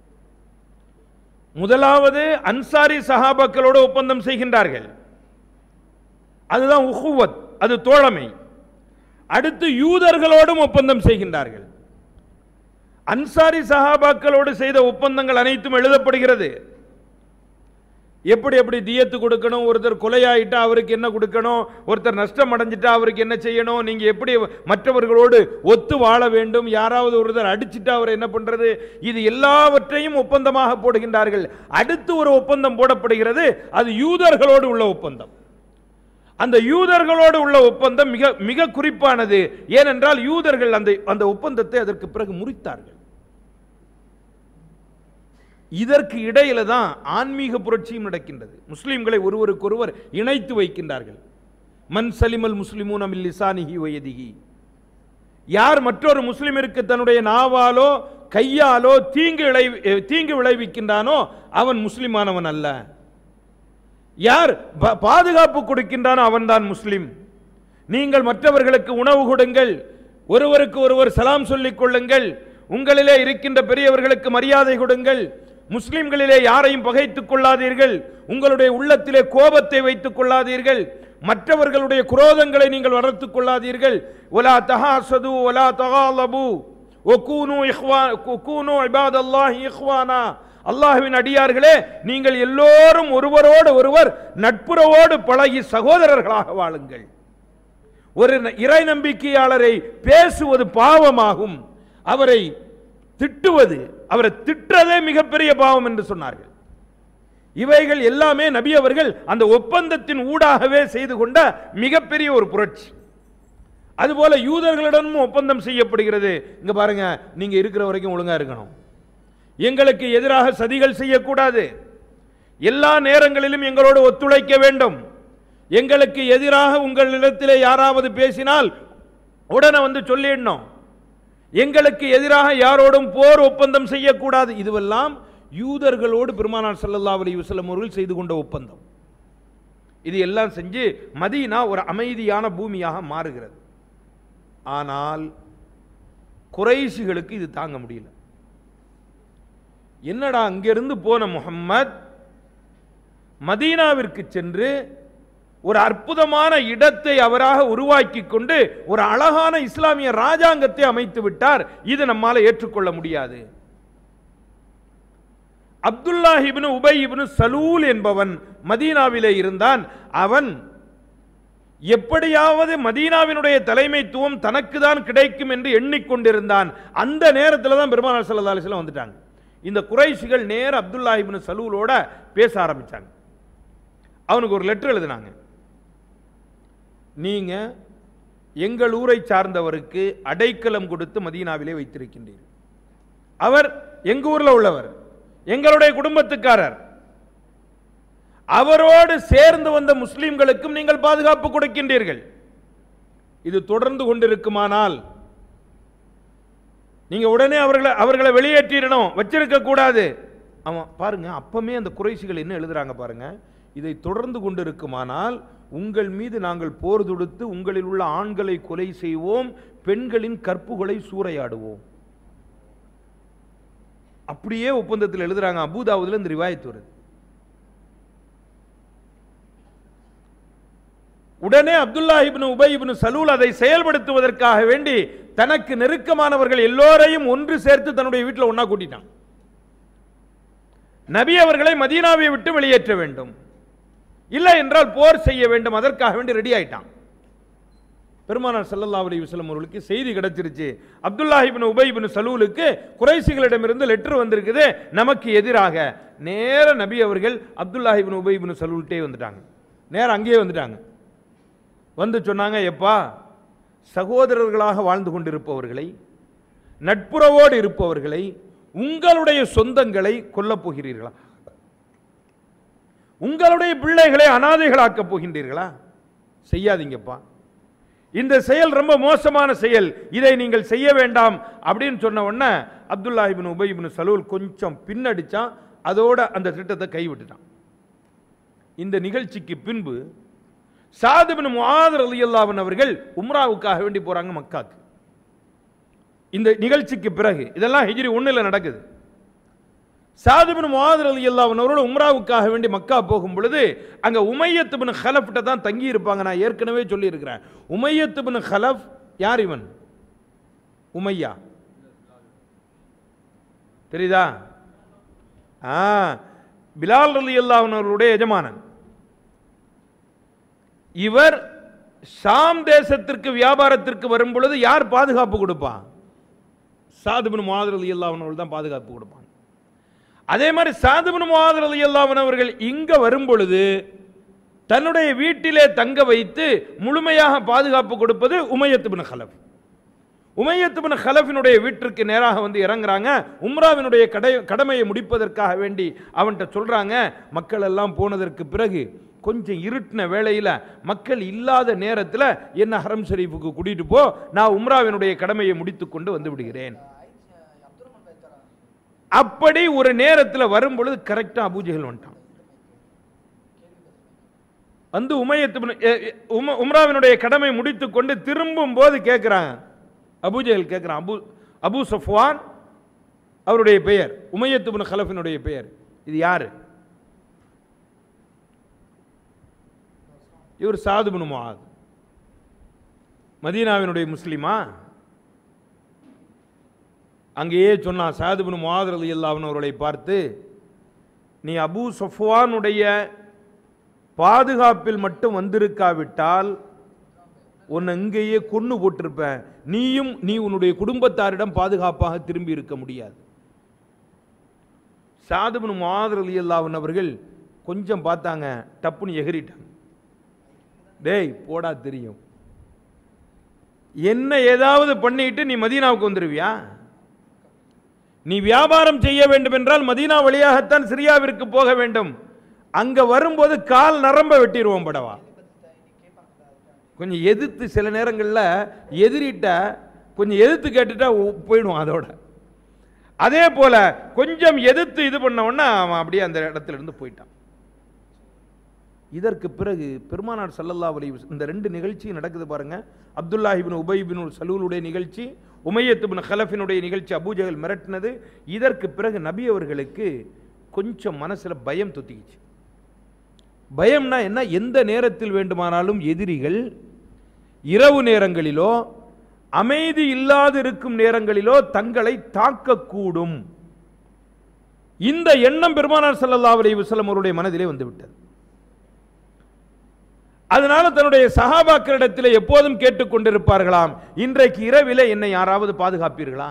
Speaker 1: முதலாவது அன்சாரி சஹாபாக்களோடு ஒப்பந்தம் செய்கின்றார்கள் அதுதான் உஹுவத் அது தோழமை அடுத்து யூதர்களோடும் ஒப்பந்தம் செய்கின்றார்கள் அன்சாரி சஹாபாக்களோடு செய்த ஒப்பந்தங்கள் அனைத்தும் எழுதப்படுகிறது எப்படி எப்படி தியத்து கொடுக்கணும் ஒருத்தர் கொலையாயிட்டா அவருக்கு என்ன கொடுக்கணும் ஒருத்தர் நஷ்டம் அடைஞ்சிட்டா அவருக்கு என்ன செய்யணும் நீங்க எப்படி மற்றவர்களோடு ஒத்து வாழ வேண்டும் யாராவது ஒருத்தர் அடிச்சிட்டா அவர் என்ன பண்றது இது எல்லாவற்றையும் ஒப்பந்தமாக போடுகின்றார்கள் அடுத்து ஒரு ஒப்பந்தம் போடப்படுகிறது அது யூதர்களோடு உள்ள ஒப்பந்தம் அந்த யூதர்களோடு உள்ள ஒப்பந்தம் மிக மிக குறிப்பானது ஏனென்றால் யூதர்கள் அந்த அந்த ஒப்பந்தத்தை அதற்கு பிறகு முறித்தார்கள் இதற்கு இடையில தான் ஆன்மீக புரட்சியும் நடக்கின்றது முஸ்லிம்களை ஒருவருக்கொருவர் இணைத்து வைக்கின்றார்கள் மன் சலிமல் முஸ்லிமூன் அமில் லிசானிஹி வயதிஹி யார் மற்றொரு முஸ்லிமிற்கு தன்னுடைய நாவாலோ கையாலோ தீங்கு விளை தீங்கு விளைவிக்கின்றானோ அவன் முஸ்லிமானவன் அல்ல யார் ப- பாதுகாப்பு கொடுக்கின்றானோ அவன்தான் முஸ்லிம் நீங்கள் மற்றவர்களுக்கு உணவு கொடுங்கள் ஒருவருக்கு ஒருவர் சலாம் சொல்லிக் கொள்ளுங்கள் உங்களிலே இருக்கின்ற பெரியவர்களுக்கு மரியாதை கொடுங்கள் முஸ்லிம்களிலே யாரையும் பகைத்துக் கொள்ளாதீர்கள் உங்களுடைய உள்ளத்திலே கோபத்தை வைத்துக் கொள்ளாதீர்கள் மற்றவர்களுடைய குரோதங்களை நீங்கள் வளர்த்துக் கொள்ளாதீர்கள் ஒலா தஹாசது ஒலா தகாலபு ஒகூனு இஹ்வா கூனு இபாதல்லாஹி இஹ்வானா அல்லாஹ்வின் அடியார்களே நீங்கள் எல்லோரும் ஒருவரோடு ஒருவர் நட்புறவோடு பழகி சகோதரர்களாக வாழுங்கள் ஒரு ந- இறை நம்பிக்கையாளரை பேசுவது பாவமாகும் அவரை திட்டுவது அவரை திட்டுறதே மிகப்பெரிய பாவம் என்று சொன்னார்கள் இவைகள் எல்லாமே நபி அவர்கள் அந்த ஒப்பந்தத்தின் ஊடாகவே செய்து கொண்ட மிகப்பெரிய ஒரு புரட்சி அதுபோல யூதர்களிடமும் ஒப்பந்தம் செய்யப்படுகிறது இங்க பாருங்க நீங்க இருக்கிற வரைக்கும் ஒழுங்கா இருக்கணும் எங்களுக்கு எதிராக சதிகள் செய்யக்கூடாது எல்லா நேரங்களிலும் எங்களோடு ஒத்துழைக்க வேண்டும் எங்களுக்கு எதிராக உங்களிடத்திலே யாராவது பேசினால் உடனே வந்து சொல்லிடணும் எங்களுக்கு எதிராக யாரோடும் போர் ஒப்பந்தம் செய்யக்கூடாது இதுவெல்லாம் யூதர்களோடு பெருமானார் ஸல்லல்லாஹு அலைஹி வஸல்லம் அவர்கள் செய்து கொண்ட ஒப்பந்தம் இது எல்லாம் செஞ்சு மதீனா ஒரு அமைதியான பூமியாக மாறுகிறது ஆனால் குறைஷிகளுக்கு இது தாங்க முடியல என்னடா அங்கிருந்து போன முஹம்மத் மதீனாவிற்கு சென்று ஒரு அற்புதமான இடத்தை அவராக உருவாக்கி கொண்டு ஒரு அழகான இஸ்லாமிய ராஜாங்கத்தை அமைத்து விட்டார் இது நம்மால ஏற்றுக்கொள்ள முடியாது அப்துல்லாஹ் இப்னு உபை இப்னு சலூல் என்பவன் மதீனாவிலே இருந்தான் அவன் எப்படியாவது மதீனாவினுடைய தலைமைத்துவம் தனக்கு தான் கிடைக்கும் என்று எண்ணிக்கொண்டிருந்தான் அந்த நேரத்தில் தான் பெருமானார் ஸல்லல்லாஹு அலைஹி வஸல்லம் வந்துட்டாங்க இந்த குறைஷிகள் நேர அப்துல்லாஹ் இப்னு சலூலோட பேச ஆரம்பிச்சாங்க அவனுக்கு ஒரு லெட்டர் எழுதினாங்க நீங்க எங்கள் ஊரை சார்ந்தவருக்கு அடைக்கலம் கொடுத்து மதீனாவிலே வைத்திருக்கின்றீர்கள் அவர் எங்க ஊர்ல உள்ளவர் எங்களுடைய குடும்பத்துக்காரர் அவரோடு சேர்ந்து வந்த முஸ்லிம்களுக்கும் நீங்கள் பாதுகாப்பு கொடுக்கின்றீர்கள் இது தொடர்ந்து கொண்டிருக்குமானால் நீங்க உடனே அவர்களை அவர்களை வெளியேற்றிடணும் வச்சிருக்க கூடாது அவன் பாருங்க அப்பமே அந்த குறைசிகள் என்ன எழுதுறாங்க பாருங்க இதை தொடர்ந்து கொண்டு இருக்குமானால் உங்கள் மீது நாங்கள் போர் தொடுத்து உங்களில் உள்ள ஆண்களை கொலை செய்வோம் பெண்களின் கற்புகளை சூறையாடுவோம் அப்படியே ஒப்பந்தத்தில் எழுதுறாங்க அபூதாவுதுல இந்த ரிவாயத்து வருது உடனே அப்துல்லா இப்னு உபை இப்னு சலூல் அதை செயல்படுத்துவதற்காக வேண்டி தனக்கு நெருக்கமானவர்கள் எல்லோரையும் ஒன்று சேர்த்து தன்னுடைய வீட்டில் ஒண்ணா கூட்டிட்டான் நபி அவர்களை மதீனாவை விட்டு வெளியேற்ற வேண்டும் இல்லை என்றால் போர் செய்ய வேண்டும் அதற்காக வேண்டி ரெடி ஆயிட்டான் பெருமானார் ஸல்லல்லாஹு அலைஹி வஸல்லம் அவர்களுக்கு செய்தி கிடைச்சிருச்சு அப்துல்லா இப்னு உபை இப்னு சலூலுக்கு குறைசிகளிடமிருந்து லெட்டர் வந்திருக்குது நமக்கு எதிராக நேர நபி அவர்கள் அப்துல்லா இப்னு உபை இப்னு சலூல்ட்டே வந்துட்டாங்க நேரா அங்கேயே வந்துட்டாங்க வந்து சொன்னாங்க எப்பா சகோதரர்களாக வாழ்ந்து கொண்டிருப்பவர்களை நட்புறவோடு இருப்பவர்களை உங்களுடைய சொந்தங்களை கொல்லப் போகிறீர்களா உங்களுடைய பிள்ளைகளை அனாதைகளாக்கப் போகின்றீர்களா செய்யாதீங்கப்பா இந்த செயல் ரொம்ப மோசமான செயல் இதை நீங்கள் செய்ய வேண்டாம் அப்படின்னு சொன்ன உடனே அப்துல்லா இப்னு உபை இப்னு சலூல் கொஞ்சம் பின்னடிச்சான் அதோட அந்த திட்டத்தை கைவிட்டுட்டான் இந்த நிகழ்ச்சிக்கு பின்பு சாதுபின் முஆதர் ரலியல்லாஹு அவர்கள் உம்ராவுக்காக வேண்டி போறாங்க மக்காக்கு இந்த நிகழ்ச்சிக்கு பிறகு இதெல்லாம் ஹிஜ்ரி ஒண்ணுல நடக்குது சாதுபின் முஆதர் ரலியல்லாஹு அவர்கள் உம்ராவுக்காக வேண்டி மக்கா போகும் பொழுது அங்க உமையத் பின் ஹலஃப்ட்ட தான் தங்கி இருப்பாங்க நான் ஏற்கனவே சொல்லி இருக்கிறேன் உமையத் பின் ஹலஃப் யார் இவன் உமையா தெரியுதா ஆ பிலால் ரலியல்லாஹு அவர்களுடைய எஜமானன் இவர் ஷாம் தேசத்திற்கு வியாபாரத்திற்கு வரும் பொழுது யார் பாதுகாப்பு கொடுப்பான் சாதுபின் மாதிரி அலி அல்லாவனவர்கள் தான் பாதுகாப்பு கொடுப்பாங்க அதே மாதிரி சாதுபின் மாதிரி அலி அல்லாவனவர்கள் இங்க வரும் பொழுது தன்னுடைய வீட்டிலே தங்க வைத்து முழுமையாக பாதுகாப்பு கொடுப்பது உமையத்து பின் ஹலஃப் உமையத்து பின் ஹலஃபினுடைய வீட்டிற்கு நேராக வந்து இறங்குறாங்க உம்ராவினுடைய கடை கடமையை முடிப்பதற்காக வேண்டி அவன்கிட்ட சொல்றாங்க மக்கள் எல்லாம் போனதற்கு பிறகு கொஞ்சம் இருட்டின வேளையில் மக்கள் இல்லாத நேரத்தில் என்ன ஹரம் ஷரீஃபுக்கு கூட்டிட்டு போ நான் உம்ராவினுடைய கடமையை முடித்துக் கொண்டு வந்து விடுகிறேன் அப்படி ஒரு நேரத்தில் வரும் பொழுது கரெக்டா அபூஜைகள் வந்துட்டான் வந்து உமையத்து பின்- எ- எ- உம- உம்ராவினுடைய கடமை முடித்துக் கொண்டு திரும்பும் போது கேட்கிறாங்க அபூஜைகள் கேட்கிறான் அபு அபு சஃப்வான் அவருடைய பெயர் உமையத்து பின் ஹலஃபினுடைய பெயர் இது யாரு இவர் சாது பின் முஆத் மதீனாவினுடைய முஸ்லிமா அங்கேயே சொன்னான் சாது பின் முஆத் ரலியல்லாஹு அன்ஹு அவர்களை பார்த்து நீ அபூ சஃப்வானுடைய பாதுகாப்பில் மட்டும் வந்திருக்காவிட்டால் உன்னை இங்கேயே கொன்னு போட்டிருப்பேன் நீயும் நீ உன்னுடைய குடும்பத்தாரிடம் பாதுகாப்பாக திரும்பி இருக்க முடியாது சாதுபின் மாதிரி அலி அல்லாஹன் அவர்கள் கொஞ்சம் பார்த்தாங்க டப்புன்னு எகிறிட்டாங்க டேய் போடா தெரியும் என்ன ஏதாவது பண்ணிட்டு நீ மதீனாவுக்கு வந்துருவியா நீ வியாபாரம் செய்ய வேண்டும் என்றால் மதீனா வழியாகத்தான் சிரியாவிற்கு போக வேண்டும் அங்க வரும்போது கால் நரம்ப வெட்டிடுவோம் படவா கொஞ்சம் எதிர்த்து சில நேரங்களில் எதிரிட்ட கொஞ்சம் எதிர்த்து கேட்டுட்டா ஒ- போயிடுவான் அதோட அதே போல கொஞ்சம் எதிர்த்து இது பண்ண உடனே அவன் அப்படியே அந்த இடத்துல இருந்து போயிட்டான் இதற்கு பிறகு பெருமானார் ஸல்லல்லாஹு அலைஹி வஸல்லம் இந்த ரெண்டு நிகழ்ச்சி நடக்குது பாருங்க அப்துல்லா இப்னு உபை இப்னு சலூலுடைய நிகழ்ச்சி உமையத் இப்னு ஹலஃபினுடைய நிகழ்ச்சி அபூஜஹல் மிரட்டினது இதற்கு பிறகு நபி அவர்களுக்கு கொஞ்சம் மனசுல பயம் தொத்திக்கிச்சு பயம்னா என்ன எந்த நேரத்தில் வேண்டுமானாலும் எதிரிகள் இரவு நேரங்களிலோ அமைதி இல்லாது இருக்கும் நேரங்களிலோ தங்களை தாக்கக்கூடும் இந்த எண்ணம் பெருமானார் ஸல்லல்லாஹு அலைஹி வஸல்லம் அவருடைய மனதிலே வந்துவிட்டது அதனால தன்னுடைய சகாபாக்களிடத்தில் எப்போதும் கேட்டுக்கொண்டிருப்பார்களாம் இன்றைக்கு இரவிலே என்னை யாராவது பாதுகாப்பீர்களா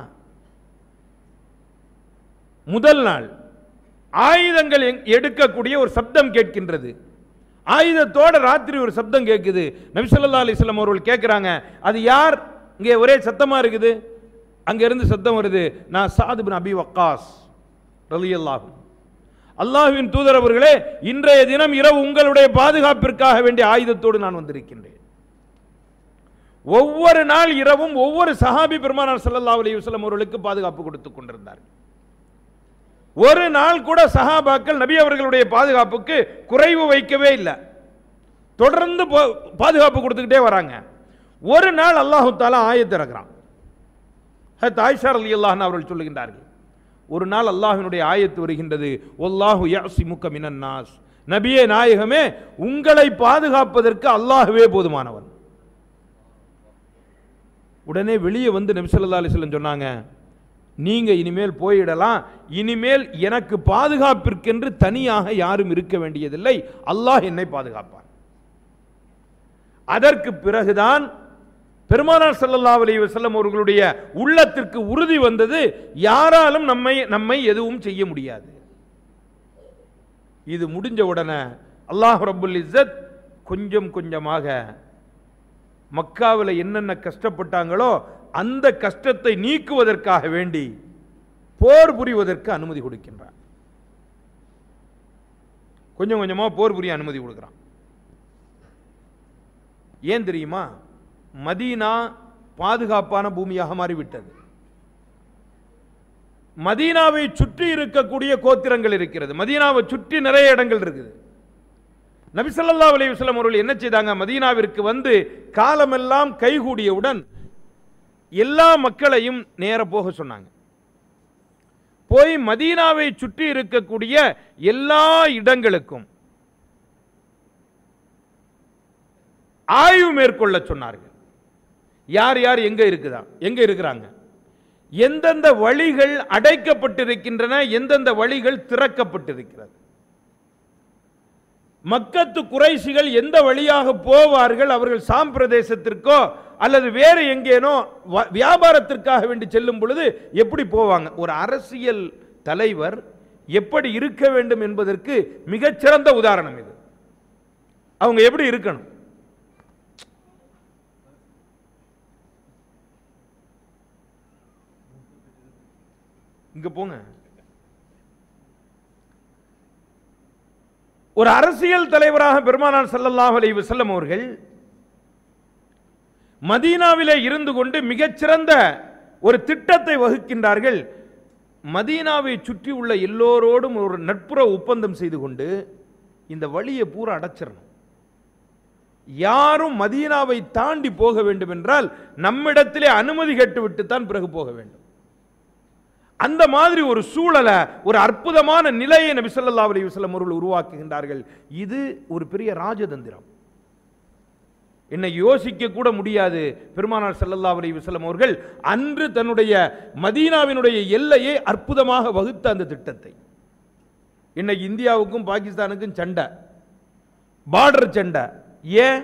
Speaker 1: முதல் நாள் ஆயுதங்கள் எங்- எடுக்கக்கூடிய ஒரு சப்தம் கேட்கின்றது ஆயுதத்தோட ராத்திரி ஒரு சப்தம் கேட்குது நபி ஸல்லல்லாஹு அலைஹி வஸல்லம் அவர்கள் கேட்குறாங்க அது யார் இங்கே ஒரே சத்தமா இருக்குது அங்க இருந்து சத்தம் வருது நான் சாது பின் அபி வக்காஸ் ரலியல்லாஹு அல்லாஹ்வின் தூதர் அவர்களே இன்றைய தினம் இரவு உங்களுடைய பாதுகாப்பிற்காக வேண்டிய ஆயுதத்தோடு நான் வந்திருக்கின்றேன் ஒவ்வொரு நாள் இரவும் ஒவ்வொரு சஹாபி பெருமானார் ஸல்லல்லாஹு அலைஹி வஸல்லம் அவர்களுக்கு பாதுகாப்பு கொடுத்துக் கொண்டிருந்தார் ஒரு நாள் கூட சஹாபாக்கள் நபி அவர்களுடைய பாதுகாப்புக்கு குறைவு வைக்கவே இல்லை தொடர்ந்து பா- பாதுகாப்பு கொடுத்துக்கிட்டே வராங்க ஒரு நாள் அல்லாஹு தாலா ஆயத்திறக்கிறான் தாய்ஷார் அலி அல்லாஹ் அவர்கள் சொல்லுகின்றார்கள் ஒரு நாள் அல்லாஹ்வினுடைய ஆயத்து வருகின்றது ஒல்லாஹு யாசி முக்க மினன் நாஸ் நபியே நாயகமே உங்களை பாதுகாப்பதற்கு அல்லாஹ்வே போதுமானவன் உடனே வெளியே வந்து நபி ஸல்லல்லாஹு அலைஹி வஸல்லம் சொன்னாங்க நீங்க இனிமேல் போயிடலாம் இனிமேல் எனக்கு பாதுகாப்பிற்கென்று தனியாக யாரும் இருக்க வேண்டியதில்லை அல்லாஹ் என்னை பாதுகாப்பான் அதற்கு பிறகுதான் பெருமானார் ஸல்லல்லாஹு அலைஹி வஸல்லம் அவர்களுடைய உள்ளத்திற்கு உறுதி வந்தது யாராலும் நம்மை நம்மை எதுவும் செய்ய முடியாது இது முடிஞ்ச உடனே அல்லாஹ் ரப்புல் இஸ்ஸத் கொஞ்சம் கொஞ்சமாக மக்காவில் என்னென்ன கஷ்டப்பட்டாங்களோ அந்த கஷ்டத்தை நீக்குவதற்காக வேண்டி போர் புரிவதற்கு அனுமதி கொடுக்கின்றான் கொஞ்சம் கொஞ்சமா போர் புரிய அனுமதி கொடுக்கிறான் ஏன் தெரியுமா மதீனா பாதுகாப்பான பூமியாக மாறிவிட்டது மதீனாவை சுற்றி இருக்கக்கூடிய கோத்திரங்கள் இருக்கிறது மதீனாவை சுற்றி நிறைய இடங்கள் இருக்குது நபி ஸல்லல்லாஹு அலைஹி வஸல்லம் அவர்கள் என்ன செய்தாங்க மதீனாவிற்கு வந்து காலமெல்லாம் கைகூடியவுடன் எல்லா மக்களையும் நேர போக சொன்னாங்க போய் மதீனாவை சுற்றி இருக்கக்கூடிய எல்லா இடங்களுக்கும் ஆய்வு மேற்கொள்ள சொன்னார்கள் யார் யார் எங்க இருக்குதா எங்க இருக்கிறாங்க எந்தெந்த வழிகள் அடைக்கப்பட்டிருக்கின்றன எந்தெந்த வழிகள் திறக்கப்பட்டிருக்கிறது மக்கத்து குறைசிகள் எந்த வழியாக போவார்கள் அவர்கள் சாம் பிரதேசத்திற்கோ அல்லது வேறு எங்கேனோ வ- வியாபாரத்திற்காக வேண்டி செல்லும் பொழுது எப்படி போவாங்க ஒரு அரசியல் தலைவர் எப்படி இருக்க வேண்டும் என்பதற்கு மிகச்சிறந்த உதாரணம் இது அவங்க எப்படி இருக்கணும் இங்க போங்க ஒரு அரசியல் தலைவராக பெருமானார் ஸல்லல்லாஹு அலைஹி வஸல்லம் அவர்கள் மதீனாவிலே இருந்து கொண்டு மிகச்சிறந்த ஒரு திட்டத்தை வகுக்கின்றார்கள் மதீனாவை சுற்றி உள்ள எல்லோரோடும் ஒரு நட்புற ஒப்பந்தம் செய்து கொண்டு இந்த வழியை பூரா அடைச்சிடணும் யாரும் மதீனாவை தாண்டி போக வேண்டும் என்றால் நம்மிடத்திலே அனுமதி கேட்டுவிட்டு தான் பிறகு போக வேண்டும் அந்த மாதிரி ஒரு சூழலை ஒரு அற்புதமான நிலையை நபி ஸல்லல்லாஹு அலைஹி வஸல்லம் அவர்கள் உருவாக்குகின்றார்கள் இது ஒரு பெரிய ராஜதந்திரம் என்னை யோசிக்க கூட முடியாது பெருமானார் ஸல்லல்லாஹு அலைஹி வஸல்லம் அவர்கள் அன்று தன்னுடைய மதீனாவினுடைய எல்லையை அற்புதமாக வகுத்த அந்த திட்டத்தை இன்னைக்கு இந்தியாவுக்கும் பாகிஸ்தானுக்கும் சண்டை பார்டர் சண்டை ஏன்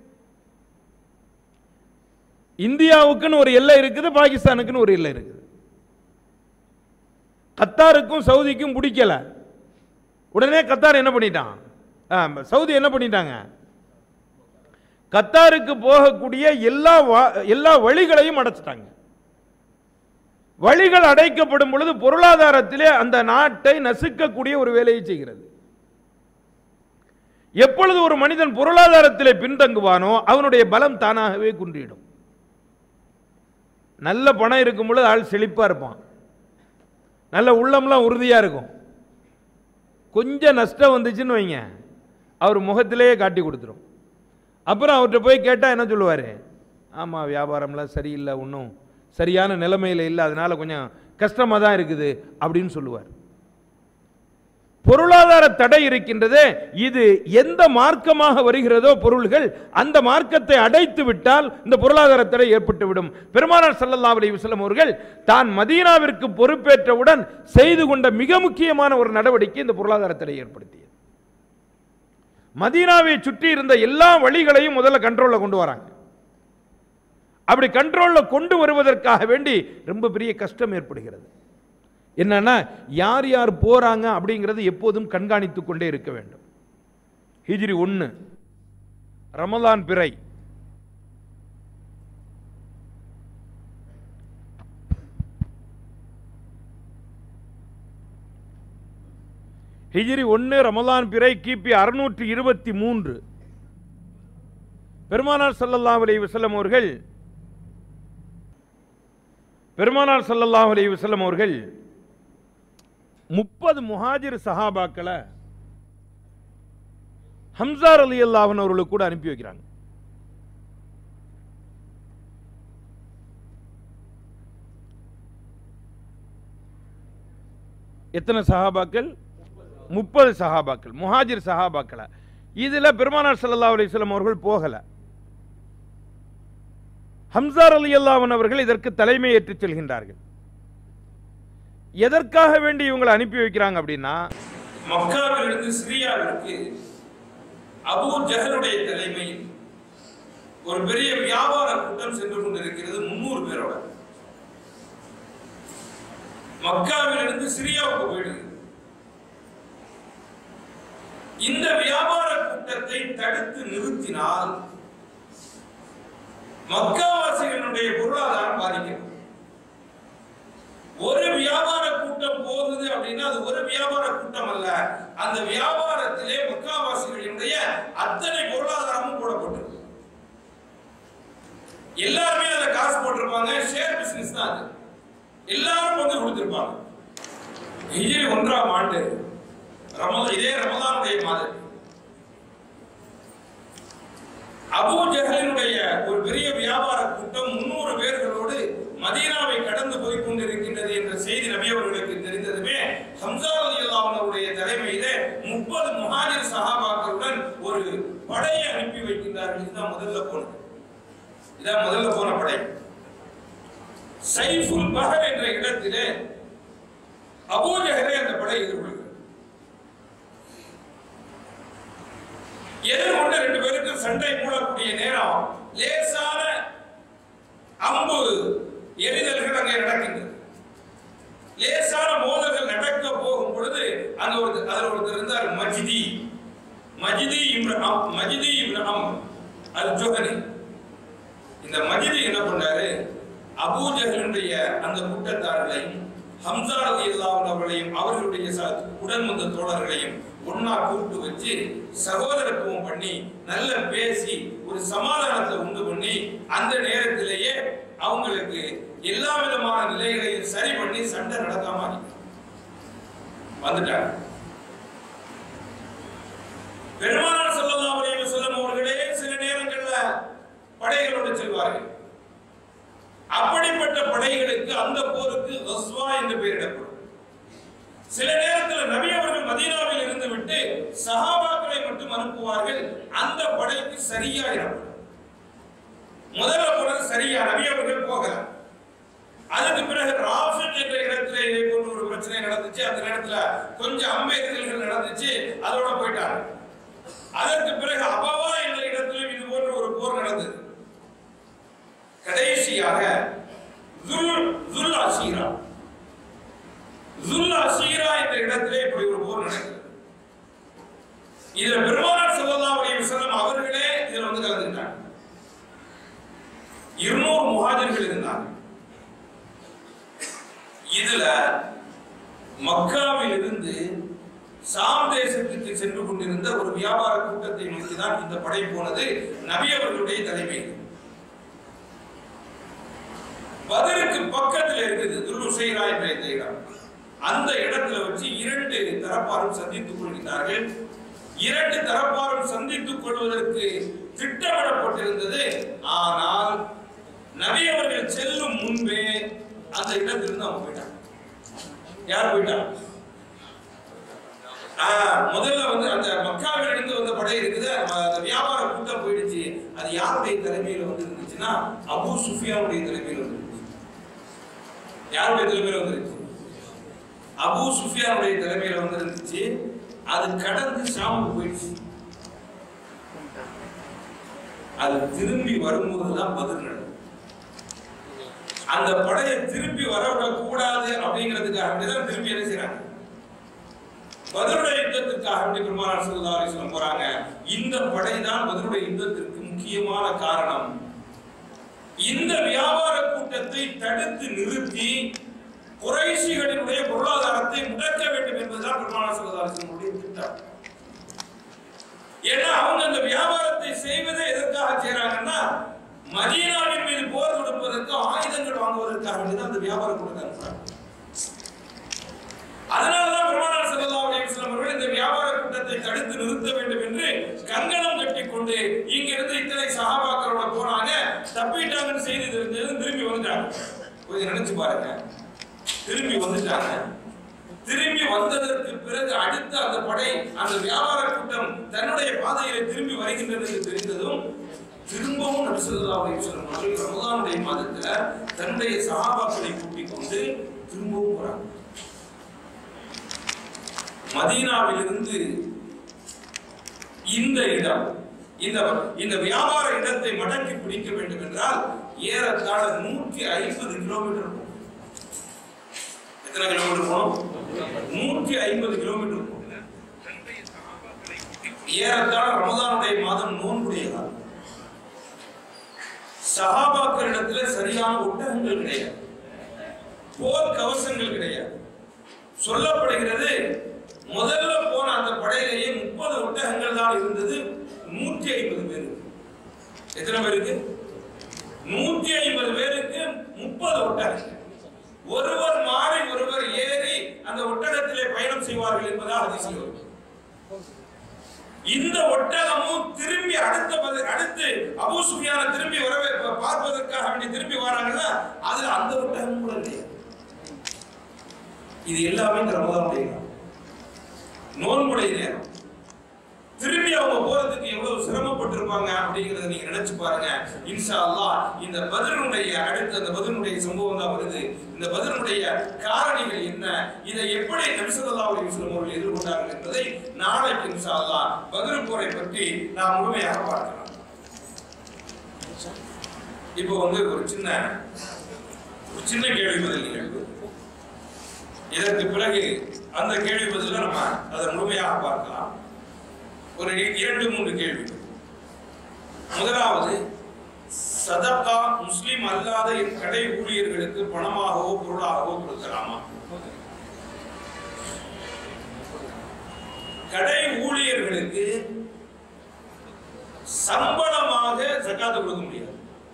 Speaker 1: இந்தியாவுக்குன்னு ஒரு எல்லை இருக்குது பாகிஸ்தானுக்குன்னு ஒரு எல்லை இருக்குது கத்தாருக்கும் சவுதிக்கும் பிடிக்கல உடனே கத்தார் என்ன பண்ணிட்டான் ஆ, சவுதி என்ன பண்ணிட்டாங்க கத்தாருக்கு போகக்கூடிய எல்லா வா- எல்லா வழிகளையும் அடைச்சிட்டாங்க வழிகள் அடைக்கப்படும் பொழுது பொருளாதாரத்திலே அந்த நாட்டை நசுக்கக்கூடிய ஒரு வேலையை செய்கிறது எப்பொழுது ஒரு மனிதன் பொருளாதாரத்திலே பின்தங்குவானோ அவனுடைய பலம் தானாகவே குன்றிடும் நல்ல பணம் இருக்கும் பொழுது ஆள் செழிப்பா இருப்பான் நல்ல உள்ளம்லாம் உறுதியா இருக்கும் கொஞ்சம் நஷ்டம் வந்துச்சுன்னு வைங்க அவர் முகத்திலேயே காட்டி கொடுத்துரும் அப்புறம் அவர்கிட்ட போய் கேட்டால் என்ன சொல்லுவார் ஆமாம் வியாபாரம்லாம் சரியில்லை ஒன்றும் சரியான நிலைமையில் இல்லை அதனால கொஞ்சம் கஷ்டமாக தான் இருக்குது அப்படின்னு சொல்லுவார் பொருளாதார தடை இருக்கின்றதே இது எந்த மார்க்கமாக வருகிறதோ பொருள்கள் அந்த மார்க்கத்தை அடைத்து விட்டால் இந்த பொருளாதார தடை ஏற்பட்டுவிடும் பெருமானார் ஸல்லல்லாஹு அலைஹி வஸல்லம் அவர்கள் தான் மதீனாவிற்கு பொறுப்பேற்றவுடன் செய்து கொண்ட மிக முக்கியமான ஒரு நடவடிக்கை இந்த பொருளாதார தடை ஏற்படுத்தியது மதீனாவை சுற்றி இருந்த எல்லா வழிகளையும் முதல்ல கண்ட்ரோல்ல கொண்டு வராங்க அப்படி கண்ட்ரோல்ல கொண்டு வருவதற்காக வேண்டி ரொம்ப பெரிய கஷ்டம் ஏற்படுகிறது என்னன்னா யார் யார் போறாங்க அப்படிங்கிறது எப்போதும் கண்காணித்துக் கொண்டே இருக்க வேண்டும் ஹிஜ்ரி ஒன்று ரமலான் பிறை ஹிஜ்ரி ஒன்று ரமலான் பிறை கிபி அறுநூற்றி இருபத்தி மூன்று பெருமானார் ஸல்லல்லாஹு அலைஹி வஸல்லம் அவர்கள் பெருமானார் ஸல்லல்லாஹு அலைஹி வஸல்லம் அவர்கள் முப்பது முஹாஜிர் சஹாபாக்களை ஹம்சார் அலி அல்லாஹன் அவர்களுக்கு கூட அனுப்பி வைக்கிறாங்க எத்தனை சஹாபாக்கள் முப்பது சஹாபாக்கள் முஹாஜிர் சஹாபாக்களை இதுல பெருமானார் ஸல்லல்லாஹு அலைஹி வஸல்லம் அவர்கள் போகல ஹம்சார் அலி அல்லாஹன் அவர்கள் இதற்கு தலைமை ஏற்றுச் செல்கின்றார்கள் எதற்காக வேண்டி இவங்களை அனுப்பி வைக்கிறாங்க அப்படின்னா
Speaker 2: மக்காவிலிருந்து சிரியாவிற்கு அபூ ஜஹலுடைய தலைமையில் ஒரு பெரிய வியாபார கூட்டம் சென்று கொண்டிருக்கிறது முன்னூறு பேரோட மக்காவிலிருந்து சிரியாவுக்கு போயிடுது இந்த வியாபார கூட்டத்தை தடுத்து நிறுத்தினால் மக்காவாசிகளுடைய பொருளாதாரம் பாதிக்கும் ஒரு வியாபார கூட்டம் போகுது அப்படின்னா அது ஒரு வியாபார கூட்டம் அல்ல அந்த வியாபாரத்திலே முக்காவாசிகளுடைய அத்தனை பொருளாதாரமும் போடப்பட்டிருக்கு எல்லாருமே அதுல காசு போட்டிருப்பாங்க ஷேர் பிசினஸ் தான் அது எல்லாரும் வந்து கொடுத்திருப்பாங்க ஹிஜ்ரி ஒன்றாம் ஆண்டு ரமத இதே ரமதானுடைய மாதம் அபூ ஜஹலினுடைய ஒரு பெரிய வியாபார கூட்டம் முன்னூறு பேர்களோடு மதீனாவை கடந்து போய் கொண்டிருக்கின்றது என்ற செய்தி நபி அவர்களுக்கு தெரிந்ததுமே ஹம்சா ரலியல்லாஹு அவருடைய தலைமையிலே முப்பது முஹாஜிர் சஹாபாக்களுடன் ஒரு படையை அனுப்பி வைக்கின்றார்கள் இதுதான் முதல்ல போனது இதான் முதல்ல போன படை சைஃபுல் பஹர் என்ற இடத்திலே அபூ ஜஹலை அந்த படை எதிர்கொள்கிறது எதிர்கொண்ட ரெண்டு பேருக்கு சண்டை மூடக்கூடிய நேரம் லேசான அம்பு எரிதல்கள் அங்கே நடக்கின்றது லேசான மோதல்கள் நடக்க போகும் பொழுது அங்க ஒரு அதுல ஒருத்தர் இருந்தார் Majdi Majdi Ibrahim Majdi Ibrahim al Johani இந்த மஜிதி என்ன பண்ணாரு அபூஜகளுடைய அந்த கூட்டத்தார்களையும் ஹம்சா அலி அவர்களையும் அவர்களுடைய ச- உடன் வந்த தோழர்களையும் ஒன்னா கூப்பிட்டு வச்சு சகோதரத்துவம் பண்ணி நல்ல பேசி ஒரு சமாதானத்தை உண்டு பண்ணி அந்த நேரத்திலேயே அவங்களுக்கு எல்லா விதமான நிலைகளையும் சரி பண்ணி சண்டை நடக்காம ஆக்கிட்டாங்க. வந்துட்டாங்க பெருமானார் ஸல்லல்லாஹு அலைஹி வஸல்லம் அவர்களே சில நேரங்கள்ல படைகளோடு செல்வார்கள் அப்படிப்பட்ட படைகளுக்கு அந்த போருக்கு கஸ்வா என்று பெயரிடப்படும் சில நேரத்தில் நபி அவர்கள் மதீனாவில் இருந்து விட்டு சஹாபாக்களை மட்டும் அனுப்புவார்கள் அந்த படைக்கு சரியா இடப்படும் முதல்ல போனது சரியா நபி அவர்கள் போகல அதுக்கு பிறகு ராஃபிக் என்ற இடத்துல இதே போன்ற ஒரு பிரச்சனை நடந்துச்சு அந்த நேரத்துல கொஞ்சம் அம்பேத்கர்கள் நடந்துச்சு அதோட போயிட்டாங்க அதற்கு பிறகு அபவா என்ற இடத்திலும் இது போன்ற ஒரு போர் நடந்தது கடைசியாக துல் துல் அசீரா துல் அசீரா என்ற இடத்திலே இப்படி ஒரு போர் நடக்குது இதுல பெருமானார் ஸல்லல்லாஹு அலைஹி வஸல்லம் அவர்களே இதுல வந்து கலந்துட்டாங்க இருநூறு முஹாஜிர்கள் இருந்தாங்க இதுல மக்காவில் இருந்து சாம் தேசத்துக்கு சென்று கொண்டிருந்த ஒரு வியாபார கூட்டத்தை நோக்கி தான் இந்த படை போனது நபி அவர்களுடைய தலைமையில் பதருக்கு பக்கத்தில் இருக்குது துல்லுசைரா என்ற இந்த இடம் அந்த இடத்துல வச்சு இரண்டு தரப்பாரும் சந்தித்துக் கொள்கிறார்கள் இரண்டு தரப்பாரும் சந்தித்துக் கொள்வதற்கு திட்டமிடப்பட்டிருந்தது ஆனால் நபி அவர்கள் செல்லும் முன்பே அந்த இடத்திலிருந்து அவங்க போயிட்டாங்க யார் போயிட்டாங்க ஆ, முதல்ல வந்து அந்த மக்காவில் இருந்து வந்த படை இருக்குது அந்த வியாபார கூட்டம் போயிடுச்சு அது யாருடைய தலைமையில வந்து இருந்துச்சுன்னா அபூ சுஃபியானுடைய தலைமையில வந்து இருந்துச்சு யாருடைய தலைமையில வந்துருச்சு அபூ சுஃபியானுடைய தலைமையில வந்து இருந்துச்சு அது கடந்து ஷாமுக்கு போயிடுச்சு அது திரும்பி வரும்போது தான் பதில் நடக்கும் அந்த படையை திருப்பி வரவிடக் கூடாது அப்படிங்கிறதுக்காக வேண்டிதான் திரும்பி என்ன செய்றாங்க பதிலுடைய யுத்தத்திற்காக வேண்டி பெருமானார் ஸல்லல்லாஹு அலைஹி வஸல்லம் போறாங்க இந்த படை தான் பதிலுடைய யுத்தத்திற்கு முக்கியமான காரணம் இந்த வியாபார கூட்டத்தை தடுத்து நிறுத்தி குறைஷிகளினுடைய பொருளாதாரத்தை முடக்க வேண்டும் என்பதுதான் பெருமானார் ஸல்லல்லாஹு அலைஹி வஸல்லம் திட்டம் ஏன்னா அவங்க அந்த வியாபாரத்தை செய்வதை எதற்காக செய்றாங்கன்னா மதீனாவின் மீது போர் தொடுப்பதற்கு ஆயுதங்கள் வாங்குவதற்காக வேண்டிதான் அந்த வியாபார கூட்டத்தை அனுப்புறாங்க அதனாலதான் கொண்டு இங்க இருந்து இத்தனை சகாபாக்களோட போனாங்க தப்பிட்டாங்கன்னு செய்தி தெரிஞ்சது திரும்பி வந்துட்டாங்க கொஞ்சம் நினைச்சு பாருங்க திரும்பி வந்துட்டாங்க திரும்பி வந்ததற்கு பிறகு அடுத்த அந்த படை அந்த வியாபார கூட்டம் தன்னுடைய பாதையில திரும்பி வருகின்றது என்று தெரிந்ததும் திரும்பவும் நபிசல்லா அலைஹிஸ்ஸலாம் அவர்கள் ரமதானுடைய மாதத்துல தன்னுடைய சஹாபாக்களை கூட்டிக் கொண்டு திரும்பவும் போறாங்க மதீனாவிலிருந்து இந்த இடம் இந்த இந்த வியாபார இடத்தை மடக்கி பிடிக்க வேண்டும் என்றால் ஏறத்தாழ நூற்றி ஐம்பது கிலோமீட்டர் போகும் எத்தனை கிலோமீட்டர் போகணும் நூற்றி ஐம்பது கிலோமீட்டர் போகும் ஏறத்தாழ ரமதானுடைய மாதம் நோன்புடைய காலம் சஹாபாக்களிடத்துல சரியான ஒட்டகங்கள் கிடையாது போர் கவசங்கள் கிடையாது சொல்லப்படுகிறது முதல்ல போன அந்த படையிலேயே முப்பது ஒட்டகங்கள் தான் இருந்தது நூற்றி ஐம்பது பேர் எத்தனை பேருக்கு நூற்றி ஐம்பது பேருக்கு முப்பது ஒட்டகங்கள் ஒருவர் மாறி ஒருவர் ஏறி அந்த ஒட்டகத்திலே பயணம் செய்வார்கள் என்பதாக அதிசயம் வரும். இந்த ஒட்டகமும் திரும்பி அடுத்த பதி- அடுத்து அபூ சுஃபியான திரும்பி வரவே ப- பார்ப்பதற்காக வேண்டி திரும்பி வராங்கல்ல அதுல அந்த ஒட்டகம் கூட கிடையாது இது எல்லாமே இந்த ரமதானுடைய காலம். நோன்புடைய நேரம் திரும்பி அவங்க போறதுக்கு எவ்வளவு சிரமப்பட்டிருப்பாங்க அப்படிங்கறத நீங்க நினைச்சு பாருங்க இன்ஷா அல்லாஹ் இந்த பதிலுடைய அடுத்து அந்த பதிலுடைய சம்பவம் தான் வருது இந்த பதிலுடைய காரணிகள் என்ன இதை எப்படி நபிசல்லா அலைஹி வஸல்லம் அவர்கள் எதிர்கொண்டார்கள் என்பதை நாளைக்கு இன்ஷா அல்லாஹ் பதில் போரை பற்றி நாம் முழுமையாக பார்க்கலாம் இப்போ வந்து ஒரு சின்ன ஒரு சின்ன கேள்வி பதில் நிகழ்வு இதற்கு பிறகு அந்த கேள்வி பதில நம்ம அதை முழுமையாக பார்க்கலாம் ஒரு இரண்டு மூன்று கேள்வி முதலாவது சதக்கா முஸ்லிம் அல்லாத கடை ஊழியர்களுக்கு பணமாகவோ பொருளாகவோ கொடுக்கலாமா கடை ஊழியர்களுக்கு சம்பளமாக ஜக்காத்து கொடுக்க முடியாது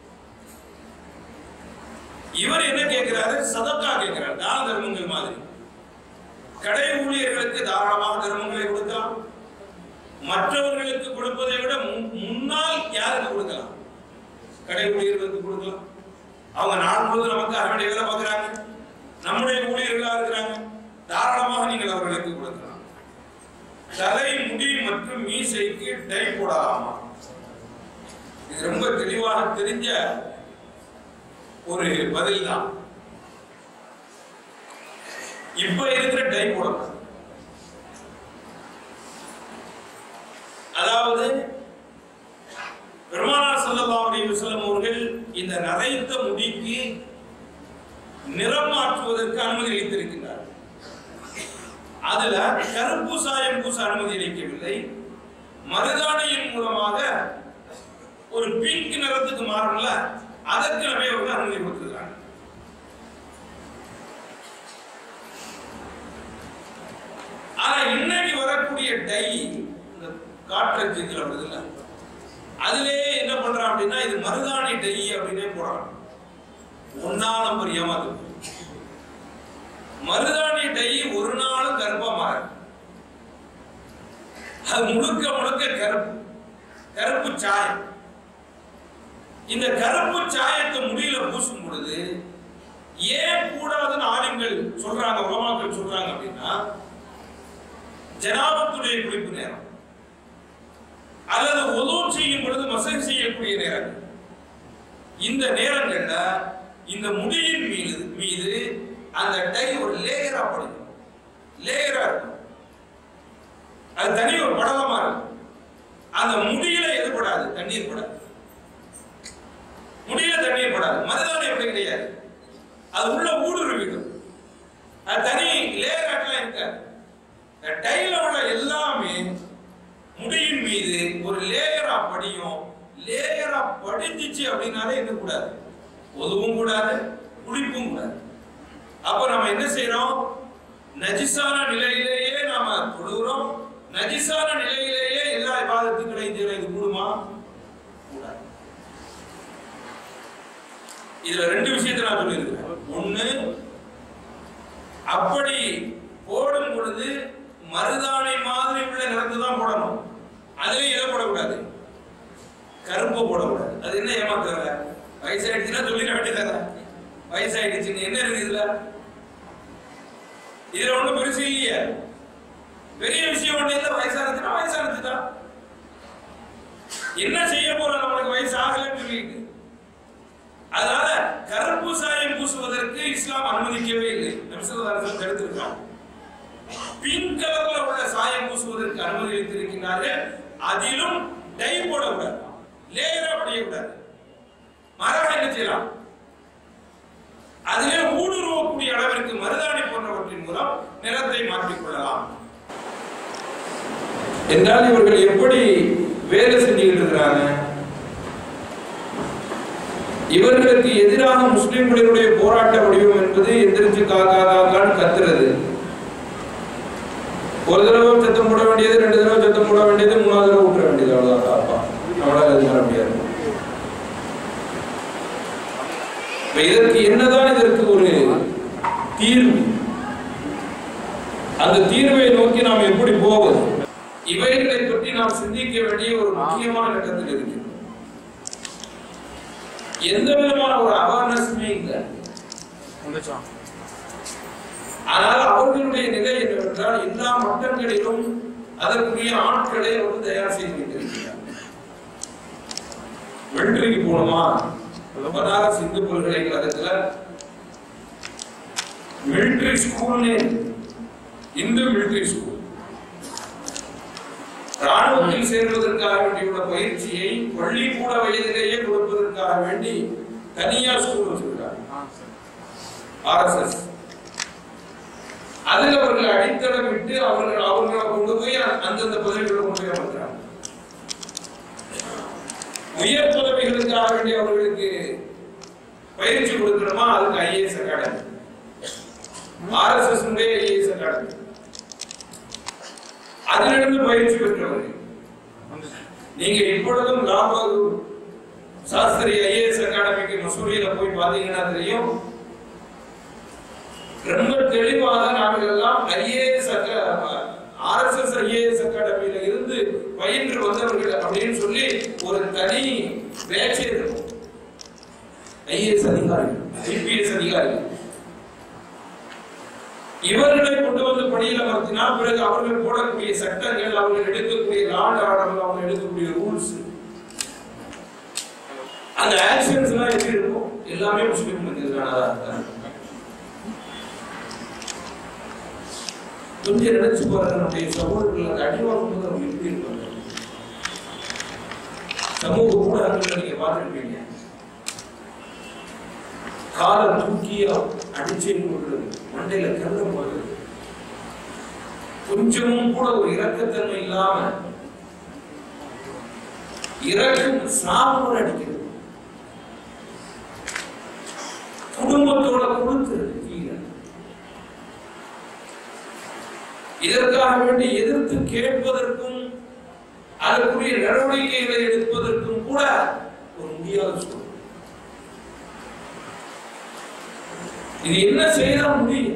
Speaker 2: இவர் என்ன கேட்கிறாரு சதக்கா கேட்கிறார் தான தர்மங்கள் மாதிரி கடை ஊழியர்களுக்கு தாராளமாக தர்மங்களை கொடுக்கலாம் மற்றவர்களுக்கு கொடுப்பதை விட மு- முன்னால் யாருக்கு கொடுக்கலாம் கடை ஊழியர்களுக்கு கொடுக்கலாம் அவங்க நாள் முழுவதும் நமக்கு அவருடைய வேலை பார்க்குறாங்க நம்முடைய ஊழியர்களா இருக்கிறாங்க தாராளமாக நீங்கள் அவர்களுக்கு கொடுக்கலாம் தலை முடி மற்றும் மீசைக்கு டை போடலாமா இது ரொம்ப தெளிவாக தெரிஞ்ச ஒரு பதில் தான் இப்ப இருக்கிற டை போடலாம் அதாவது பெருமானார் ஸல்லல்லாஹு அலைஹி வஸல்லம் அவர்கள் இந்த நரைத்த முடிக்கு நிறம் மாற்றுவதற்கு அனுமதி அளித்திருக்கிறார் அதுல கருப்பு சாயம் பூச அனுமதி அளிக்கவில்லை மருதாணியின் மூலமாக ஒரு பிங்க் நிறத்துக்கு மாறும்ல அதற்கு நபி அவர்கள் அனுமதி கொடுத்திருக்கிறாங்க ஆனா இன்னைக்கு வரக்கூடிய டை இந்த காற்றச்சுக்கில் வருது இல்ல அதிலே என்ன பண்றான் அப்படின்னா இது மருதாணி டை அப்படின்னே போடுறான் ஒன்னா நம்பர் ஏமாத்து மருதாணி டை ஒரு நாளும் கருப்பா மாறாது அது முழுக்க முழுக்க கருப்பு கருப்பு சாயம் இந்த கருப்பு சாயத்தை முடியில பூசும் பொழுது ஏன் கூடாதுன்னு ஆளுங்கள் சொல்றாங்க உலமாக்கள் சொல்றாங்க அப்படின்னா ஜனாபத்துடைய குளிப்பு நேரம் அல்லது உதவு செய்யும் பொழுது மசன் செய்யக்கூடிய நேரம் இந்த நேரங்கள்ல இந்த முடியின் மீது மீது அந்த டை ஒரு லேயரா படுது லேயரா இருக்கும் அது தனி ஒரு படலமா இருக்கும் அந்த முடியில எது படாது தண்ணீர் படாது முடியில தண்ணீர் படாது மருதாணி எப்படி கிடையாது அது உள்ள ஊடுருவிடும் அது தனி லேயர் ஆட்டெல்லாம் இருக்காது இந்த டைல உள்ள எல்லாமே முடியின் மீது ஒரு லேயரா படியும் லேயரா படிஞ்சிச்சு அப்படின்னாலே என்ன கூடாது ஒதுவும் கூடாது குளிப்பும் கூடாது அப்ப நம்ம என்ன செய்யறோம் நஜிசான நிலையிலேயே நாம தொழுகிறோம் நஜிசான நிலையிலேயே எல்லா விவாதத்துக்களையும் செய்யறோம் இது கூடுமா கூடாது இதுல ரெண்டு விஷயத்தை நான் சொல்லியிருக்கிறேன் ஒண்ணு அப்படி போடும் பொழுது மருதாணை மாதிரி உள்ள நிறத்தை தான் போடணும் அதுலயும் இதை போடக்கூடாது கருப்பு போடக்கூடாது அது என்ன ஏமாத்து வேலை வயசாயிடுச்சுன்னா சொல்லிட வேண்டியதானே வயசாயிடுச்சுன்னு என்ன இருக்கு இதுல இதுல ஒண்ணும் பெருசு இல்லையே பெரிய விஷயம் ஒண்ணு இல்ல வயசானதுன்னா வயசானது தான் என்ன செய்ய போறோம் நம்மளுக்கு வயசு ஆகலன்னு சொல்லிட்டு அதனால கருப்பு சாயம் பூசுவதற்கு இஸ்லாம் அனுமதிக்கவே இல்லை நபிசல்லாசன் தடுத்திருக்காங்க பிங்க் கலர்ல உள்ள சாயம் பூசுவதற்கு அனுமதி அளித்திருக்கிறார்கள் அதிலும் டை போடக்கூடாது லேயரா படியக்கூடாது மாறாக என்ன செய்யலாம் அதிலே ஊடுருவக்கூடிய அளவிற்கு மருதாணி போன்றவற்றின் மூலம் நிறத்தை மாற்றிக் கொள்ளலாம் என்றால் இவர்கள் எப்படி வேலை செஞ்சுக்கிட்டு இருக்கிறாங்க இவர்களுக்கு எதிராக முஸ்லிம்களினுடைய போராட்ட வடிவம் என்பது எந்திரிச்சு காக்கா காக்கான்னு கத்துறது ஒரு தடவை சத்தம் போட வேண்டியது ரெண்டு தடவை சத்தம் போட வேண்டியது மூணாவது தடவை விட்டுற வேண்டியது அவ்வளவுதான் காப்பா நம்மளால இது பண்ண முடியாது இப்ப இதற்கு என்னதான் இதற்கு ஒரு தீர்வு அந்த தீர்வை நோக்கி நாம் எப்படி போவது இவைகளை பற்றி நாம் சிந்திக்க வேண்டிய ஒரு முக்கியமான கட்டத்தில் இருக்கு எந்த விதமான ஒரு அவேர்னஸுமே இல்லை ஆனால் அவர்களுடைய நிலை என்னவென்றால் எல்லா மட்டங்களிலும் அதற்குரிய ஆட்களை அவர் தயார் செய்து வைத்திருக்கிறார் வெற்றிக்கு போகணுமா பனாரஸ் இந்து பல்கலைக்கழகத்துல மிலிட்டரி ஸ்கூல்னு இந்து மிலிட்டரி ஸ்கூல் ராணுவத்தில் சேர்வதற்காக வேண்டியுள்ள பயிற்சியை பள்ளிக்கூட வயதிலேயே கொடுப்பதற்காக வேண்டி தனியார் ஸ்கூல் வச்சிருக்காங்க ஆர்எஸ்எஸ் அதில் அவர்கள் அடித்தளம் விட்டு அவர்கள் அவர்களை கொண்டு போய் அந்த- அந்தந்த பதவிகளை கொண்டு போய் அமர்த்துறாங்க உயர் பதவிகளுக்காக வேண்டி அவர்களுக்கு பயிற்சி கொடுக்கணுமா அதுக்கு IAS academy RSS IAS academy அதிலிருந்து பயிற்சி பெற்றவர்கள் நீங்க இப்பொழுதும் லாபகூர் சாஸ்திரி ஐஏஎஸ் அகாடமிக்கு மசூரியில போய் பாத்தீங்கன்னா தெரியும் ரொம்ப தெளிவாக நாங்கள் எல்லாம் ஐஏஎஸ் ஆர்எஸ்எஸ் ஐஏஎஸ் அகாடமியில இருந்து பயின்று வந்தவர்கள் அப்படின்னு சொல்லி ஒரு தனி பேட்சே இருக்கும் ஐஏஎஸ் அதிகாரிகள் ஐபிஎஸ் அதிகாரிகள் இவர்களை கொண்டு வந்து பணியில் அமர்த்தினால் பிறகு அவர்கள் போடக்கூடிய சட்டங்கள் அவர்கள் எடுக்கக்கூடிய லாண்ட் ஆர்டர்கள் அவங்க எடுக்கக்கூடிய ரூல்ஸ் அந்த ஆக்ஷன்ஸ் எல்லாம் எப்படி இருக்கும் எல்லாமே முஸ்லிம் மனிதர்களானதா இருக்காங்க கொஞ்சம் நினைச்சு பாருங்க நம்முடைய சகோதரர்கள் அந்த அடிவாங்கும் போது அவங்க எப்படி இருப்பாங்க சமூக ஊடகங்களை நீங்க பார்த்துருப்பீங்க காலை தூக்கி அடிச்சே போடுறது மண்டையில கருத போடுறது கொஞ்சமும் கூட ஒரு இரக்கத்தன்மை இல்லாம இறக்கும் சாவோட அடிக்கிறது குடும்பத்தோட கொடுக்கிறது கீழே இதற்காக வேண்டி எதிர்த்து கேட்பதற்கும் அதற்குரிய நடவடிக்கைகளை எடுப்பதற்கும் கூட ஒரு முடியாத சூழல் இது என்ன செய்ய முடியும்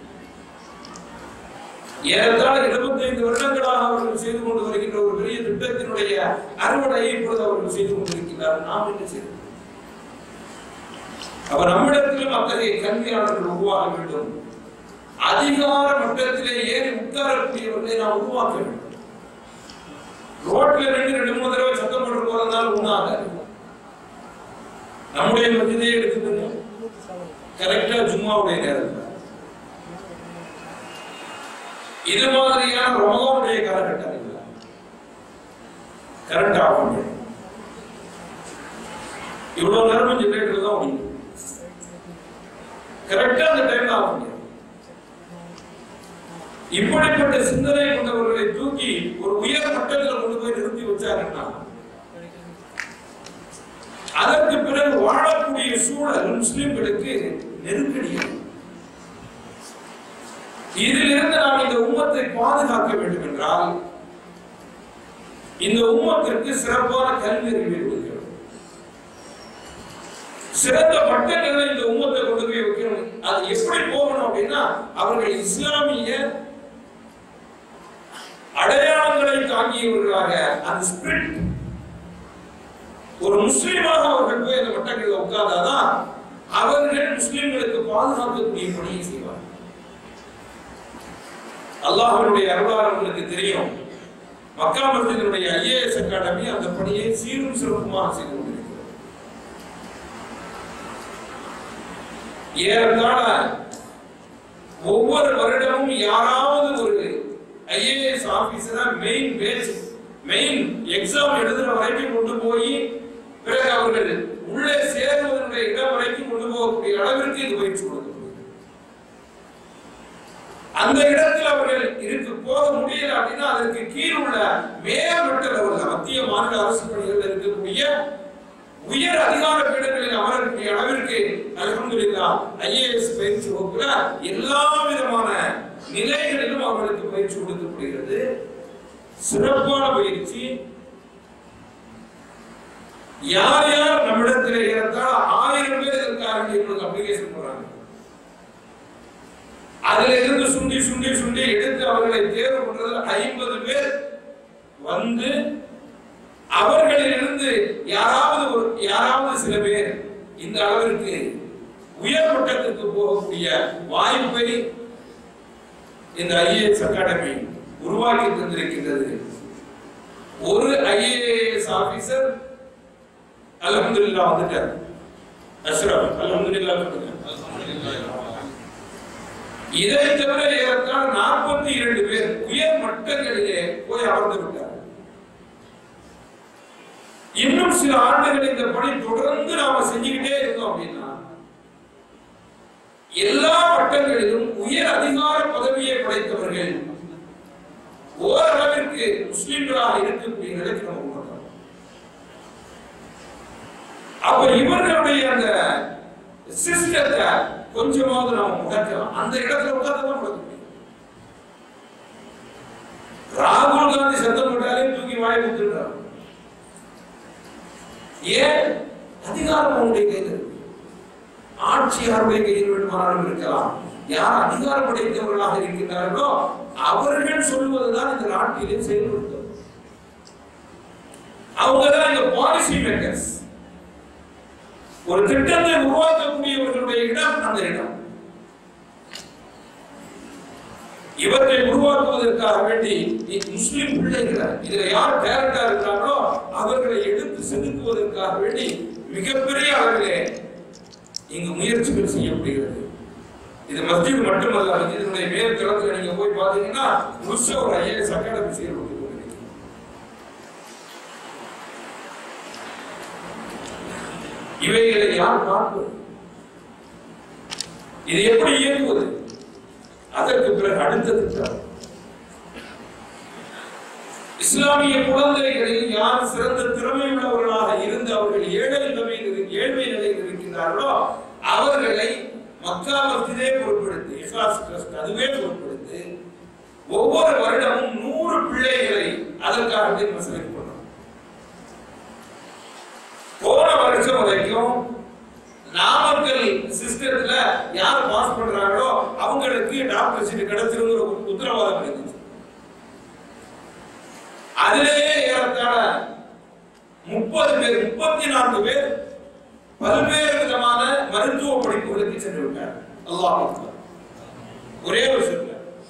Speaker 2: ஏறத்தாழ 75 வருடங்களாக அவர்கள் செய்து கொண்டு வருகின்ற ஒரு பெரிய திட்டத்தினுடைய அறுவடையை இப்பொழுது அவர்கள் செய்து கொண்டிருக்கிறார்கள் நாம் என்ன செய்வோம் அப்ப நம்மிடத்திலும் அத்தகைய கல்வியாளர்கள் உருவாக வேண்டும் அதிகார மட்டத்திலே ஏறி உட்காரக்கூடியவர்களை நாம் உருவாக்க வேண்டும் ரோட்ல ரெண்டு ரெண்டு மூணு தடவை சத்தம் போட்டு போறதுனால ஒண்ணாகாது நம்முடைய மத்தியதையே எடுத்துக்கோங்க கரெக்டா ஜும்மாவுடைய நேரத்தில் இது மாதிரியான ரமலானுடைய காலகட்டத்தில் கரண்ட் ஆஃப் பண்ணு இவ்வளவு நேரமும் ஜெனரேட்டர் தான் ஓடிடும் கரெக்டா அந்த டைம்ல ஆஃப் பண்ணு இப்படிப்பட்ட சிந்தனை கொண்டவர்களை தூக்கி ஒரு உயர் மட்டத்தில் கொண்டு போய் நிறுத்தி வச்சாருன்னா அதற்கு பிறகு வாழக்கூடிய சூழல் முஸ்லிம்களுக்கு நெருக்கடியாகும் இதிலிருந்து நாம் இந்த உம்மத்தை பாதுகாக்க வேண்டும் என்றால் இந்த உம்மத்திற்கு சிறப்பான கல்வி அறிவை கொடுக்கிறோம் சிறந்த மட்டங்களை இந்த உம்மத்தை கொண்டு போய் வைக்கணும் அது எப்படி போகணும் அப்படின்னா அவர்கள் இஸ்லாமிய அடையாளங்களை தாங்கியவர்களாக அந்த ஸ்பிரிட் ஒரு முஸ்லீமாக அவர்கள் போய் அந்த வட்டங்களில் உட்கார்ந்தாதான் அவர்கள் முஸ்லிம்களுக்கு பாதுகாக்கக்கூடிய பணியை செய்வார் அல்லாஹ்வுடைய அருளால் உங்களுக்கு தெரியும் மக்கா மஸ்ஜிதினுடைய ஐஏஎஸ் அகாடமி அந்த பணியை சீரும் சிறப்புமாக செய்து கொண்டிருக்கிறது ஏறத்தாழ ஒவ்வொரு வருடமும் யாராவது ஒரு ஐஏஎஸ் ஆபீசரா மெயின் பேட்ச் மெயின் எக்ஸாம் எழுதுற வரைக்கும் கொண்டு போய் பிறகு அவர்கள் உள்ளே சேருவதனுடைய இடம் வரைக்கும் கொண்டு போகக்கூடிய அளவிற்கு இது பயிற்சி கொடுக்கப்படுகிறது அந்த இடத்தில் அவர்கள் இருக்கு போக முடியல அப்படின்னா அதற்கு கீழ் உள்ள மேல்மட்ட லெவல்ல மத்திய மாநில அரசு பணிகளில் இருக்கக்கூடிய உயர் அதிகார பீடங்களில் அமரக்கூடிய அளவிற்கு அல்ஹம்துலில்லாஹ் ஐஏஎஸ் பயிற்சி வகுப்புல எல்லா விதமான நிலைகளிலும் அவர்களுக்கு பயிற்சி கொடுக்கப்படுகிறது சிறப்பான பயிற்சி யார் யார் நம்மிடத்தில் இருந்தால் ஆயிரம் பேர் இதற்காக எங்களுக்கு அப்ளிகேஷன் போடுறாங்க அதுல இருந்து சுண்டி சுண்டி சுண்டி எடுத்து அவர்களை தேர்வு பண்றதுல ஐம்பது பேர் வந்து அவர்களிலிருந்து யாராவது ஒரு யாராவது சில பேர் இந்த அளவிற்கு உயர் மட்டத்திற்கு போகக்கூடிய வாய்ப்பை இந்த ஐஏஎஸ் அகாடமி உருவாக்கி தந்திருக்கின்றது ஒரு ஐஏஎஸ் ஆபீசர் அல்ஹம்துலில்லாஹ் வந்துட்டார் அஷ்ரப் அல்ஹம்துலில்லாஹ் வந்துட்டார் இதை தவிர ஏறத்தாழ நாற்பத்தி இரண்டு பேர் உயர் மட்டங்களிலே போய் அமர்ந்து விட்டார் இன்னும் சில ஆண்டுகள் இந்த பணி தொடர்ந்து நாம செஞ்சுக்கிட்டே இருந்தோம் அப்படின்னா எல்லா மட்டங்களிலும் உயர் அதிகார பதவியை படைத்தவர்கள் ஓரளவிற்கு முஸ்லிம்களாக இருக்கக்கூடிய நிலைக்கு நம்ம உணர்ந்தோம் அப்ப இவர்களுடைய அந்த சிஸ்டத்தை கொஞ்சமாவது நாம முடக்கலாம் அந்த இடத்துல உட்கார்ந்து தான் முடக்க முடியும் ராகுல் காந்தி சத்தம் போட்டாலே தூக்கி வாய் கொடுத்துருக்காரு ஏன் அதிகாரம் அவனுடைய கையில் இருக்கு ஆட்சி யாருடைய கையில் வேண்டுமானாலும் இருக்கலாம் யார் அதிகாரம் படைத்தவர்களாக இருக்கின்றார்களோ அவர்கள் சொல்லுவதுதான் இந்த நாட்டிலே செயல்படுத்தும் அவங்க தான் இந்த பாலிசி மேக்கர்ஸ் ஒரு திட்டத்தை உருவாக்கக்கூடியவர்களுடைய இடம் அந்த இடம் இவற்றை உருவாக்குவதற்காக வேண்டி இ- முஸ்லிம் பிள்ளைகளை இதுல யார் டேரக்டா இருக்கிறாங்களோ அவர்களை எடுத்து செதுக்குவதற்காக வேண்டி மிகப்பெரிய அளவிலே இங்கு முயற்சிகள் செய்யப்படுகிறது இது மஸ்ஜித் மட்டுமல்ல மஸ்ஜிதினுடைய மேல் தளத்துல நீங்க போய் பாத்தீங்கன்னா முழுசா ஒரு ஐஏஎஸ் அகாடமி செயல்பட்டு கொண்டிருக்கிறது இவைகளை யார் பார்ப்பது இது எப்படி இயங்குவது அதற்கு பிறகு அடுத்த திட்டம் இஸ்லாமிய குழந்தைகளில் யார் சிறந்த திறமை உள்ளவர்களாக இருந்து அவர்கள் ஏழை நிலையில் இரு- ஏழ்மை நிலையில் இருக்கின்றார்களோ அவர்களை மக்கா மஸ்ஜிதே பொறுப்படுத்தி இஸ்லாஸ் ட்ரஸ்ட் அதுவே பொறுப்படுத்தி ஒவ்வொரு வருடமும் நூறு பிள்ளைகளை அதற்காக வேண்டி நம்ம செலக்ட் பண்றோம் போன வருஷம் வரைக்கும் நாமக்கல் சிஸ்டத்துல யார் பாஸ் பண்றாங்களோ அவங்களுக்கு டாக்டர் சீட் கிடைச்சிருங்கிற ஒரு உத்தரவாதம் இருந்துச்சு அதிலேயே ஏறத்தாழ முப்பது பேர் முப்பத்தி நான்கு பேர் பல்வேறு விதமான மருத்துவ படிப்புகளுக்கு சென்று விட்டார் அல்லாஹ் அக்பர். ஒரே வருஷத்துல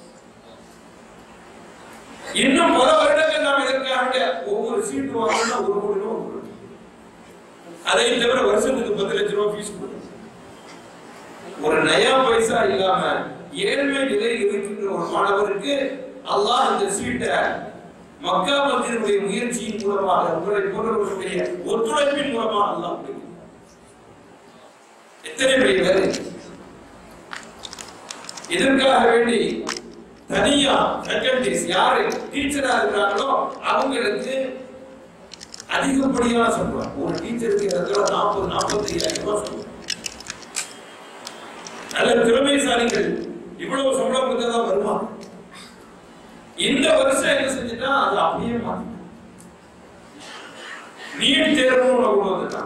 Speaker 2: இன்னும் பல வருடங்கள் நாம் இதற்காக வேண்டிய ஒவ்வொரு சீட்டு வாங்கினா ஒரு கோடி ரூபாய் கொடுக்கணும். அதை தவிர வருஷத்துக்கு பத்து லட்சம் ரூபாய் ஃபீஸ் கொடுக்கணும் ஒரு நயா பைசா இல்லாம ஏழ்மை நிலையில் இருக்கின்ற ஒரு மாணவருக்கு அல்லாஹ் அந்த சீட்டை மக்கா மத்தியினுடைய முயற்சியின் மூலமாக உங்களை போன்றவர்களுடைய ஒத்துழைப்பின் மூலமாக அல்லாஹ் கொடுக்கிறார். எத்தனை பெரிய வேலை இதற்காக வேண்டி தனியா ஃபேக்கல்டிஸ் யாரு டீச்சரா இருக்கிறாங்களோ அவங்களுக்கு அதிகப்படியான சம்பளம் ஒரு டீச்சருக்கு இடத்துல நாற்பது நாற்பத்தி ஐயாயிரம் ரூபாய் சம்பளம் நல்ல திறமைசாலிகள் இவ்வளவு சம்பளம் கொடுத்தா தான் வருவாங்க இந்த வருஷம் என்ன செஞ்சுட்டா அது அப்படியே மாத்தி நீட் தேர்வு கொண்டு வந்துட்டான்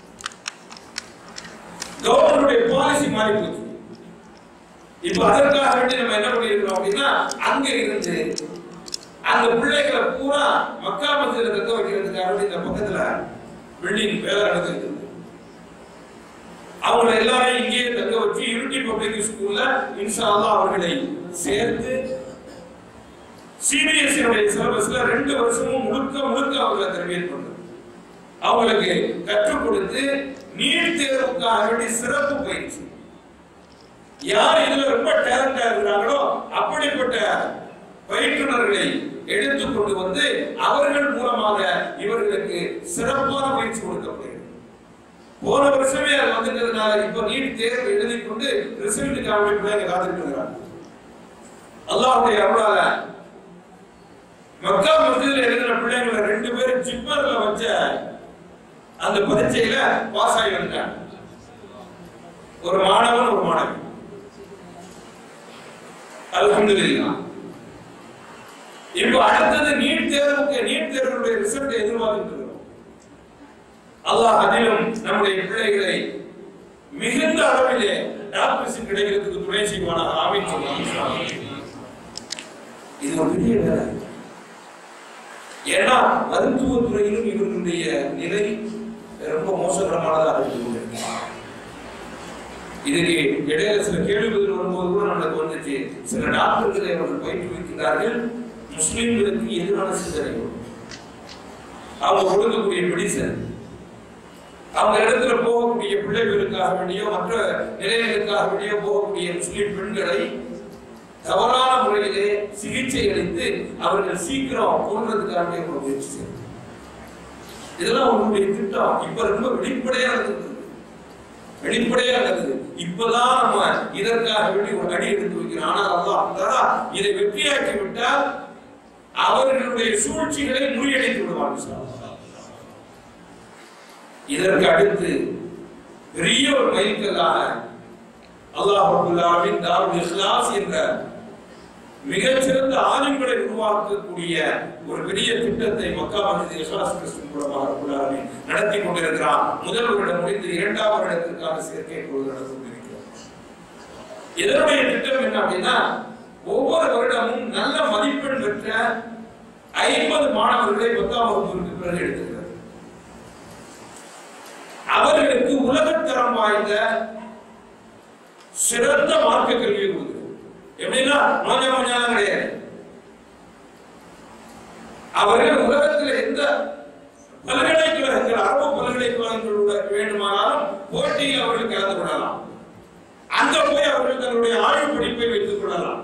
Speaker 2: கவர்மெண்டுடைய பாலிசி மாறி போச்சு இப்ப அதற்காக வேண்டி நம்ம என்ன பண்ணிருக்கோம் அப்படின்னா அங்க இருந்து அந்த பிள்ளைகளை பூரா மக்கா மத்தியில தக்க வைக்கிறதுக்காக வேண்டி இந்த பக்கத்துல பில்டிங் வேலை நடந்துருக்கு அவங்களை எல்லாரையும் இங்கேயே தங்க வச்சு யூனிட்டி பப்ளிக் ஸ்கூல்ல இன்ஷா அல்லாஹ் அவர்களை சேர்த்து சிபிஎஸ்இ சிலபஸ்ல ரெண்டு வருஷமும் முழுக்க முழுக்க அவங்களை தரவியல் பண்றது அவங்களுக்கு கற்றுக் கொடுத்து நீட் தேர்வுக்காக வேண்டி சிறப்பு பயிற்சி யார் இதுல ரொம்ப டேலண்டா இருக்கிறாங்களோ அப்படிப்பட்ட பயிற்றுனர்களை எடுத்துக் கொண்டு வந்து அவர்கள் மூலமாக இவர்களுக்கு சிறப்பான பயிற்சி கொடுக்கப்படுகிறது போன வருஷமே அது வந்துட்டதுனால இப்ப நீட் தேர்வு எழுதி கொண்டு ரிசல்ட்டுக்காக வேண்டி பிள்ளைங்க காத்துட்டு இருக்கிறாங்க அல்லாஹ்வுடைய அருளால மக்கா மஸ்ஜித்ல எழுதின பிள்ளைங்களை ரெண்டு பேரும் ஜிப்பர்ல வச்ச அந்த பரீட்சையில பாஸ் ஆகி வந்தாங்க ஒரு மாணவன் ஒரு மாணவி அல்ஹம்துலில்லாஹ் இப்போ அடுத்தது நீட் தேர்வுக்கு நீட் தேர்வுடைய ரிசல்ட் எதிர்பார்த்துட்டு இருக்கிறோம் அல்லாஹ் அதிலும் நம்முடைய பிள்ளைகளை மிகுந்த அளவிலே டாக்டர்ஸ் கிடைக்கிறதுக்கு துணை செய்வானாக ஆமீன் சொல்லுவாங்க இது ஒரு பெரிய வேலை ஏன்னா மருத்துவத்துறையிலும் இவர்களுடைய நிலை ரொம்ப மோசகரமானதாக இருந்து கொண்டிருக்கிறது இதுக்கு இடையில சில கேள்விகள் வரும்போது கூட நம்மளுக்கு வந்துச்சு சில டாக்டர்களை அவர்கள் பயிற்றுவிக்கிறார்கள் முஸ்லிம்களுக்கு எதிரான சிந்தனை அவங்க கொடுக்கக்கூடிய மெடிசன் அவங்க இடத்துல போகக்கூடிய பிள்ளைகளுக்காக வேண்டியோ மற்ற நிலையங்களுக்காக வேண்டியோ போகக்கூடிய முஸ்லிம் பெண்களை தவறான முறையிலே சிகிச்சை அளித்து அவர்கள் சீக்கிரம் கொள்றதுக்காக வேண்டிய ஒரு முயற்சி செய்யணும் இதெல்லாம் உங்களுடைய திட்டம் இப்ப ரொம்ப வெளிப்படையா இருந்தது வெளிப்படையா இருந்தது இப்பதான் நம்ம இதற்காக வேண்டி ஒரு அடி எடுத்து வைக்கிறோம் ஆனால் அல்லாஹ் தஆலா இதை வெற்றியாக்கி விட்டால் அவர்களுடைய சூழ்ச்சிகளை முறியடித்து விடுவாங்க சார். இதற்கு அடுத்து பெரிய ஒரு மைல்கல்லாக அல்லாஹ் ரப்பல் ஆலமீன் தாருல் இக்லாஸ் என்ற மிகச்சிறந்த ஆளுங்களை உருவாக்கக்கூடிய ஒரு பெரிய திட்டத்தை மக்கா மஸ்ஜித் இஹ்லாஸ் கிறிஸ்துவின் மூலமாக ரப்பல் ஆலமீன் நடத்தி கொண்டிருக்கிறான் முதல் வருடம் முடிந்து இரண்டாவது வருடத்திற்கான சேர்க்கை பொழுது நடந்து கொண்டிருக்கிறார் இதனுடைய திட்டம் என்ன அப்படின்னா ஒவ்வொரு வருடமும் நல்ல மதிப்பெண் பெற்ற ஐம்பது மாணவர்களை பத்தாம் வகுப்பிற்கு பிறகு எடுத்துக்கிறது அவர்களுக்கு உலகத்தரம் வாய்ந்த சிறந்த மார்க்க கல்வியை கொடுக்குது எப்படின்னா நோஞ்ச மோஞ்சாலும் கிடையாது அவர்கள் உலகத்தில் எந்த பல்கலைக்கழகங்கள் அரபு பல்கலைக்கழகங்கள் வேண்டுமானாலும் போட்டியில் அவர்கள் கலந்து கொள்ளலாம் அங்க போய் அவர்கள் தங்களுடைய ஆய்வு படிப்பை வைத்துக் கொள்ளலாம்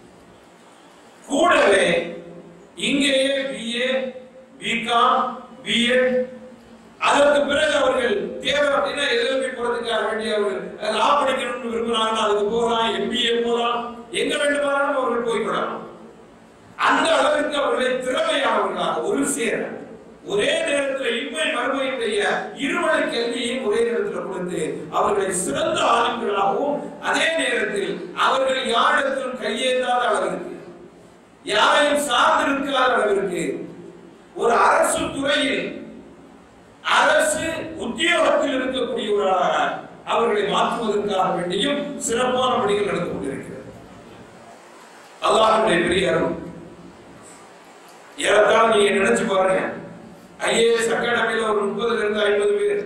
Speaker 2: கூடவே இங்கேயே பிஏ பிகாம் பிஎட் அதற்கு பிறகு அவர்கள் தேவை அப்படின்னா எதிர்ப்பு போறதுக்காக வேண்டிய அவர்கள் லா படிக்கணும்னு விரும்புறாங்கன்னா அதுக்கு போகலாம் எம்பிஏ போகலாம் எங்க வேண்டுமானாலும் அவர்கள் போய் கொள்ளலாம் அந்த அளவிற்கு அவர்களை திறமையானவர்களாக ஒரு சேர ஒரே நேரத்தில் இன்மை மறுமையுடைய இருவழி கல்வியையும் ஒரே நேரத்தில் கொடுத்து அவர்களை சிறந்த ஆளுங்களாகவும் அதே நேரத்தில் அவர்கள் யாரிடத்திலும் கையேந்தாத அளவிற்கு யாரையும் சார்ந்திருக்காத அளவிற்கு ஒரு அரசு துறையில் அரசு உத்தியோகத்தில் இருக்கக்கூடியவர்களாக அவர்களை மாற்றுவதற்காக வேண்டியும் சிறப்பான பணிகள் நடந்து கொண்டிருக்கிறது அல்லாஹ்வுடைய பெரிய அருள் ஏறத்தாழ நீங்க நினைச்சு பாருங்க ஐஏஎஸ் அகாடமியில ஒரு முப்பதுல இருந்து ஐம்பது பேர்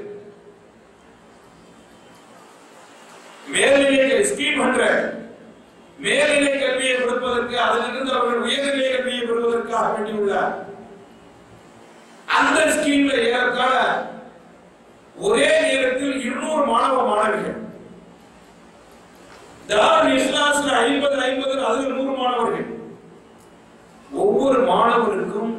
Speaker 2: மேல்நிலை ஸ்கீம் ஹண்ட்ரட் மேல்நிலை கல்வியை கொடுப்பதற்கு அதிலிருந்து அவர்கள் உயர்நிலை கல்வியை பெறுவதற்காக வேண்டியுள்ள அந்த ஸ்கீம்ல ஏறத்தாழ ஒரே நேரத்தில் இருநூறு மாணவ மாணவிகள் தார் இஸ்லாஸ்ல ஐம்பது ஐம்பது அதில் நூறு மாணவர்கள் ஒவ்வொரு மாணவருக்கும்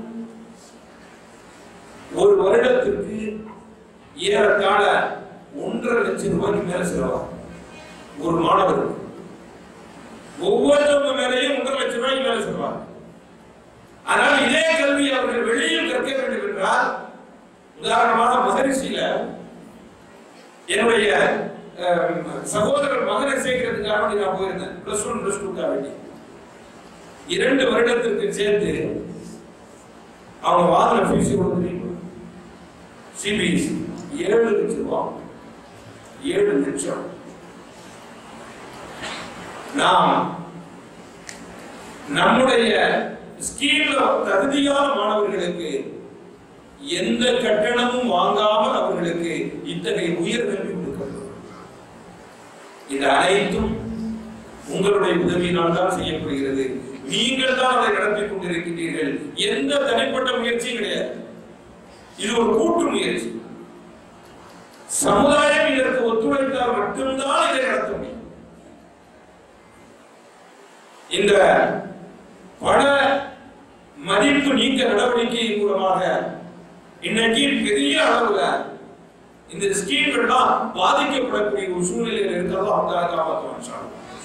Speaker 2: ஒரு வருடத்திற்கு ஏறத்தாழ ஒன்றரை லட்சம் ரூபாய்க்கு மேல செலவாகும் ஒரு மாணவருக்கு ஒவ்வொருத்தவங்க மேலேயும் ஒன்றரை லட்சம் ரூபாய்க்கு மேல செலவாகும் ஆனால் இதே கல்வி அவர்கள் வெளியில் கற்க வேண்டும் என்றால் உதாரணமாக மகரிஷியில என்னுடைய அஹ், சகோதரர் மகனை சேர்க்கிறதுக்காக வேண்டி நான் போயிருந்தேன் பிளஸ் ஒன் பிளஸ் டூக்காக வேண்டி இரண்டு வருடத்திற்கு சேர்த்து அவங்க வாங்கின ஃபீஸ் எவ்வளவு தெரியுமா சிபிஎஸ்சி ஏழு லட்சம் ரூபாய் ஏழு லட்சம் நாம் நம்முடைய ஸ்கீம்ல தகுதியான மாணவர்களுக்கு எந்த கட்டணமும் வாங்காமல் அவர்களுக்கு இத்தகைய உயர்கல்வி கொடுக்கப்படும் இது அனைத்தும் உங்களுடைய உதவியினால் தான் செய்யப்படுகிறது நீங்கள் தான் அதை நடத்தி கொண்டிருக்கின்றீர்கள் எந்த தனிப்பட்ட முயற்சியும் கிடையாது இது ஒரு கூட்டு முயற்சி சமுதாயம் இதற்கு ஒத்துழைத்தால் மட்டும்தான் இதை நடத்த முடியும் இந்த பண மதிப்பு நீக்க நடவடிக்கையின் மூலமாக இன்னைக்கு பெரிய அளவுல இந்த ஸ்கீம் எல்லாம் பாதிக்கப்படக்கூடிய ஒரு சூழ்நிலையில் இருக்கிறதோ அந்த காப்பாற்றுவான்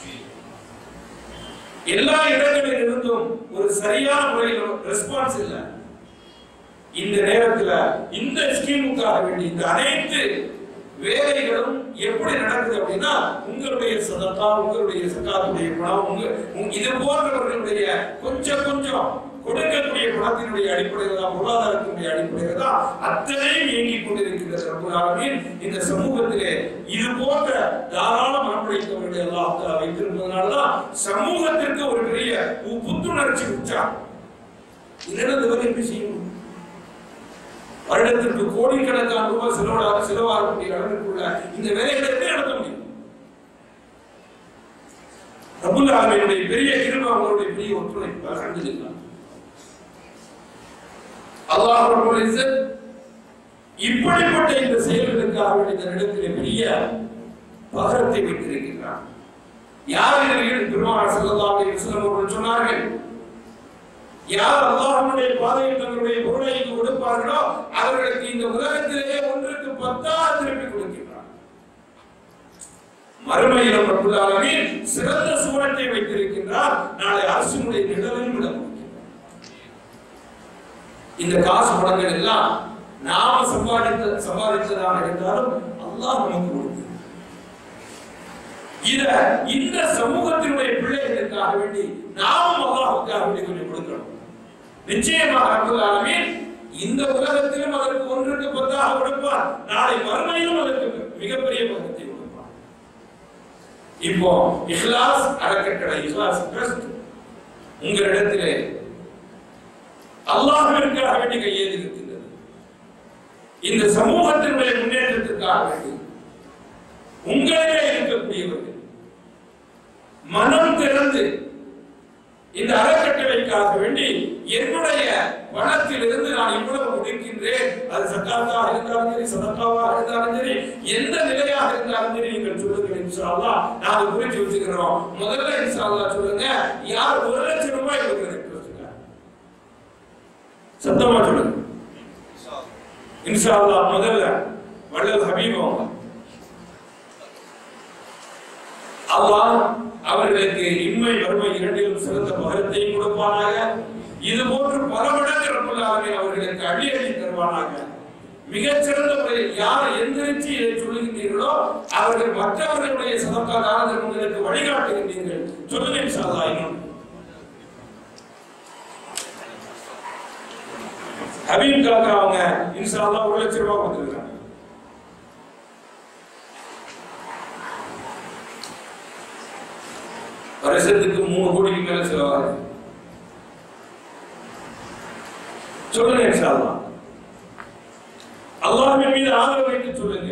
Speaker 2: எல்லா இடங்களில் இருந்தும் ஒரு சரியான முறையில் ரெஸ்பான்ஸ் இல்லை இந்த நேரத்துல இந்த ஸ்கீமுக்காக வேண்டி இந்த அனைத்து வேலைகளும் எப்படி நடக்குது அப்படின்னா உங்களுடைய சதத்தா உங்களுடைய சக்காத்துடைய பணம் உங்க உங்க- இது போன்றவர்களுடைய கொஞ்சம் கொஞ்சம் கொடுக்கக்கூடிய பணத்தினுடைய அடிப்படையில் தான் பொருளாதாரத்தினுடைய அடிப்படையில் தான் அத்தனையும் இயங்கிக் கொண்டிருக்கின்ற ரப்பல் ஆலமீன் இந்த சமூகத்திலே இது போன்ற தாராள மனப்படைத்தவர்களை எல்லாம் அல்லாஹ் வைத்திருப்பதனால தான் சமூகத்திற்கு ஒரு பெரிய பு- புத்துணர்ச்சி உற்சாகம் இல்லைன்னா இந்த வேலை எப்படி செய்ய முடியும் வருடத்திற்கு கோடிக்கணக்கான ரூபாய் செலவாக செலவாகக்கூடிய அளவிற்குள்ள இந்த வேலைகளை எப்படி நடத்த முடியும் ரபுல் ஆலமீனுடைய பெரிய கிருபை அவங்களுடைய பெரிய ஒத்துழைப்பு அல்ஹம்துலில்லாஹ் அல்லாஹ் ரப்பல் இஸ்ஸத் இப்படிப்பட்ட இந்த செயல்களுக்காக வேண்டிய இந்த இடத்திலே பெரிய பகரத்தை வைத்திருக்கிறார் யார் இதில் பெருமானார் ஸல்லல்லாஹு அலைஹி வஸல்லம் அவர்கள் சொன்னார்கள் யார் அல்லாஹ்வுடைய பாதையில் தங்களுடைய பொருளை இங்கு கொடுப்பார்களோ அவர்களுக்கு இந்த உலகத்திலேயே ஒன்றுக்கு பத்தாக திருப்பி கொடுக்கிறார் மறுமையிலும் ரப்புல் ஆலமீன் சிறந்த சூழத்தை வைத்திருக்கின்றார் நாளை அரசினுடைய நிழலையும் விட முடியும் இந்த காசு பணங்கள் எல்லாம் நாம சம்பாதித்த சம்பாதித்ததாக இருந்தாலும் அல்லாஹ் நமக்கு கொடுக்கிறார் இத இந்த சமூகத்தினுடைய பிள்ளைகளுக்காக வேண்டி நாமும் அல்லாஹ்வுக்காக வேண்டி கொஞ்சம் கொடுக்கணும் நிச்சயமாக ரப்பல் ஆலமீன் இந்த உலகத்திலும் அதற்கு ஒன்றுக்கு பத்தாக கொடுப்பார் நாளை மறுமையிலும் அதற்கு மிகப்பெரிய பக்கத்தை கொடுப்பார் இப்போ இஹ்லாஸ் அறக்கட்டளை இஹ்லாஸ் ட்ரஸ்ட் உங்களிடத்திலே அல்லாஹ்விற்காக வேண்டி கையேறி இருக்கின்றது இந்த சமூகத்தினுடைய முன்னேற்றத்திற்காக வேண்டி உங்களிலே இருக்கக்கூடியவர்கள் மனம் திறந்து இந்த அறக்கட்டளைக்காக வேண்டி என்னுடைய பணத்திலிருந்து நான் இவ்வளவு கொடுக்கின்றேன் அது சக்காத்தாக இருந்தாலும் சரி சதக்காவாக இருந்தாலும் சரி எந்த நிலையாக இருந்தாலும் சரி நீங்கள் சொல்லுங்கள் இன்ஷா அல்லாஹ் நாங்க குறிச்சு வச்சுக்கிறோம் முதல்ல இன்ஷா அல்லாஹ் சொல்லுங்க யார் ஒரு லட்சம் ரூபாய் கொடுக்குறது சத்தமா சொல்லுங்க இன்ஷா அல்லாஹ் முதல்ல வள்ளல் ஹபீப் அவங்க அல்லாஹ் அவர்களுக்கு இன்மை வறுமை இரண்டிலும் சிறந்த பகரத்தையும் கொடுப்பானாக இது போன்று பல மடங்கு ரப்புல் ஆலமீன் அவர்களுக்கு அள்ளி அள்ளி தருவானாக மிகச்சிறந்த முறையில் யார் எந்திரிச்சு இதை சொல்லுகின்றீர்களோ அவர்கள் மற்றவர்களுடைய சதக்கா தான தர்மங்களுக்கு வழிகாட்டுகின்றீர்கள் சொல்லுங்க இன்ஷா அல்லாஹ் இன்னும் ஹபீப் காக்கா அவங்க இன்ஷா அல்லாஹ் ஒரு லட்சம் ரூபாய் கொடுத்துருக்காங்க வருஷத்துக்கு மூணு கோடிக்கு மேல செலவாகுது சொல்லுங்க இன்ஷா அல்லாஹ் அல்லாஹ்வின் மீது ஆதரவு வைத்து சொல்லுங்க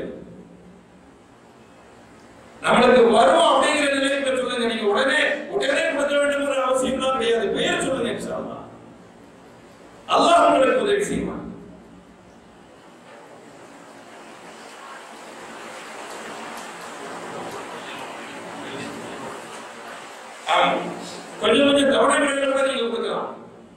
Speaker 2: நம்மளுக்கு வரும் அப்படிங்கிற நிலைக்கு சொல்லுங்க நீங்க உடனே உடனே கொடுக்க வேண்டும் ஒரு அவசியம் கிடையாது பெயர் சொல்லுங்க இன்ஷா அல்லாஹ் அல்லாஹ் உங்களுக்கு உதவி செய்வான் ஆம். கொஞ்சம் கொஞ்சம் தவணை முறையில் கூட நீங்க கொடுக்கலாம்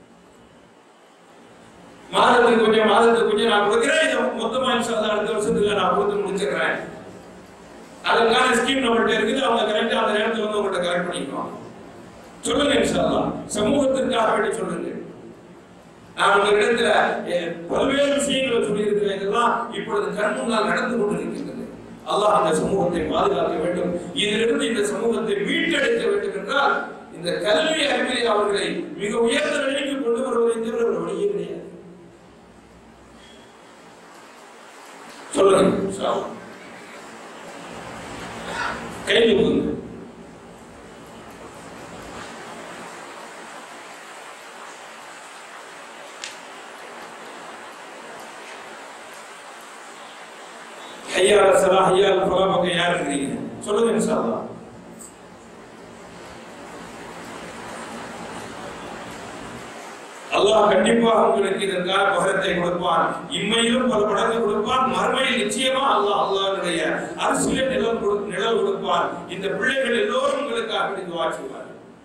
Speaker 2: மாதத்துக்கு கொஞ்சம் மாதத்துக்கு கொஞ்சம் நான் கொடுக்கிறேன் இதை மொத்தமா இன்ஷா அல்லாஹ் அடுத்த வருஷத்துல நான் கொடுத்து முடிச்சிடுறேன் அதுக்கான ஸ்கீம் நம்மள்ட்ட இருக்குது அவங்க கரெக்டா அந்த நேரத்துல வந்து உங்கள்ட்ட கரெக்ட் பண்ணிக்குவாங்க சொல்லுங்க இன்ஷா அல்லாஹ் சமூகத்திற்காக வேண்டி சொல்லுங்க நான் உங்களிடத்துல அஹ், பல்வேறு விஷயங்களை சொல்லியிருக்கிறேன் இதெல்லாம் இப்பொழுது கண் முன்னால் நடந்து கொண்டிருக்கின்றது அல்லாஹ் அந்த சமூகத்தை பாதுகாக்க வேண்டும் இதிலிருந்து இந்த சமூகத்தை மீட்டெடுக்க வேண்டும் என்றால் இந்த கல்வி அறிவியலை அவர்களை மிக உயர்ந்த நிலைக்கு கொண்டு வருவதை தவிர ஒரு வழியே கிடையாது சொல்லுங்க இன்ஷா அல்லாஹ். கை தூக்குங்க சலாஹியா அல் ஃபலா பக்கம் யார் இருக்கிறீங்க சொல்லுங்க இன்ஷா அல்லாஹ் அல்லாஹ் கண்டிப்பாக உங்களுக்கு இதற்கான பகரத்தை கொடுப்பான் இம்மையிலும் பல மடங்கு கொடுப்பான் மறுமையில் நிச்சயமா அல்லாஹ் அல்லாஹ்வுடைய அரசியல நிலம் கொடு நிழல் கொடுப்பான் இந்த பிள்ளைகள் எல்லோரும் உங்களுக்காக வேண்டி துஆ செய்வார்கள்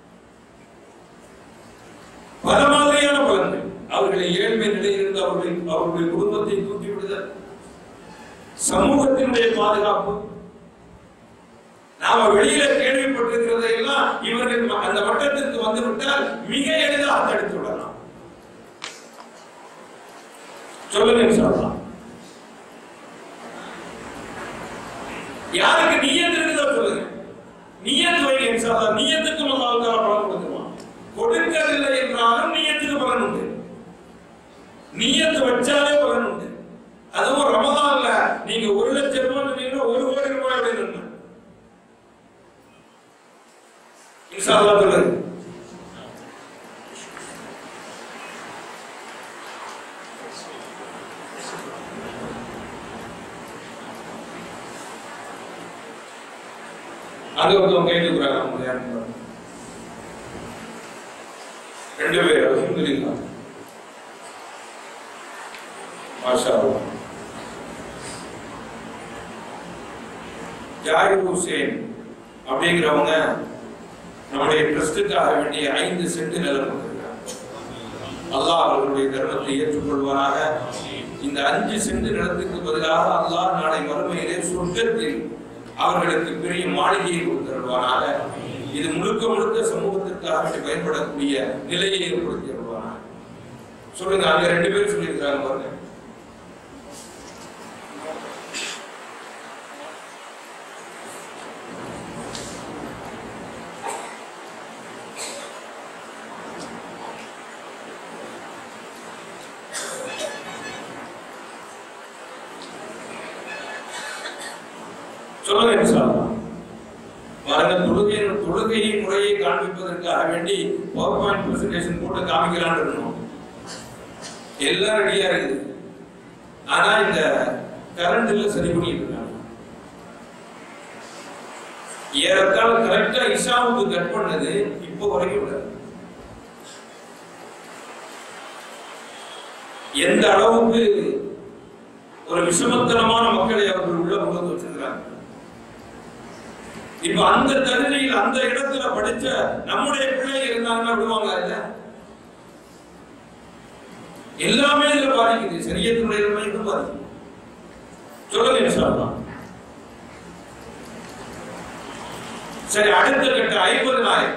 Speaker 2: பல மாதிரியான பலன்கள் அவர்களை ஏழ்மை நிலையிலிருந்து அவர்களை அவர்களுடைய குடும்பத்தை தூக்கி விடுதல் சமூகத்தினுடைய பாதுகாப்பு நாம வெளியில கேள்விப்பட்டிருக்கிறதை எல்லாம் இவர்கள் ம- அந்த வட்டத்திற்கு வந்துவிட்டால் மிக எளிதாக தடுத்து விடலாம் சொல்லுங்க இன்ஷா அல்லாஹ். யாருக்கு நீயத்து இருக்குதோ சொல்லுங்க நீயத்து வைங்க இன்ஷா அல்லாஹ். நீயத்துக்கும் அல்லாஹ் தஆலா பலன் கொடுத்துருவான் கொடுக்கவில்லை என்றாலும் நீயத்துக்கு பலன் உண்டு நீயத்து வச்சாலே பலன் உண்டு அதுவும் ரமதான்ல நீங்க ஒரு லட்சம் ரூபாய் சொன்னீங்கன்னா ஒரு கோடி ரூபாய் அப்படின்னு இன்ஷா அல்லாஹ் சொல்லுங்க அங்க ஒருத்தவங்க கை தூக்குறாங்க அவங்க யாருன்னு பாருங்க. ரெண்டு பேர் அல்ஹம்துலில்லாஹ் மாஷா அல்லாஹ் ஜாகிர் ஹுசேன் அப்படிங்கிறவங்க நம்முடைய ட்ரஸ்டுக்காக வேண்டிய ஐந்து சென்ட் நிலம் கொடுத்திருக்காங்க அல்லாஹ் அவர்களுடைய தர்மத்தை ஏற்றுக்கொள்வாராக இந்த அஞ்சு சென்ட் நிலத்துக்கு பதிலாக அல்லாஹ் நாளை மறுமையிலே சொர்க்கத்தில் அவர்களுக்கு பெரிய மாளிகையை கொடுத்திருவானாக இது முழுக்க முழுக்க சமூகத்திற்காக வேண்டி பயன்படக்கூடிய நிலையை ஏற்படுத்தி வருவானாக சொல்லுங்க அங்க ரெண்டு பேரும் சொல்லியிருக்காங்க பாருங்க சொல்லுங்க இன்ஷா அல்லாஹ். பாருங்க தொழுகை தொழுகையை முறையை காண்பிப்பதற்காக வேண்டி பவர் பாயிண்ட் பிரசன்டேஷன் போட்டு காமிக்கலாம்னு இருக்கணும் எல்லாம் ரெடியா இருக்குது ஆனா இந்த கரண்ட்ல சரி பண்ணிட்டு இருக்காங்க ஏறத்தாழ கரெக்டா இஷாவுக்கு கட் பண்ணது இப்போ வரைக்கும் விடாது எந்த அளவுக்கு ஒரு விஷமத்தனமான மக்களை அவர்கள் உள்ள கொண்டு வந்து வச்சிருக்கிறாங்க இப்ப அந்த தகுதியில் அந்த இடத்துல படிச்ச நம்முடைய பிள்ளைங்க இருந்தாங்கன்னா விடுவாங்க இல்ல எல்லாமே இதுல பாதிக்குது சரியத்தினுடைய நிலைமைக்கும் பாதிக்குது சொல்லுங்க இன்ஷா அல்லாஹ். சரி அடுத்த கட்ட ஐம்பதனாயிரம்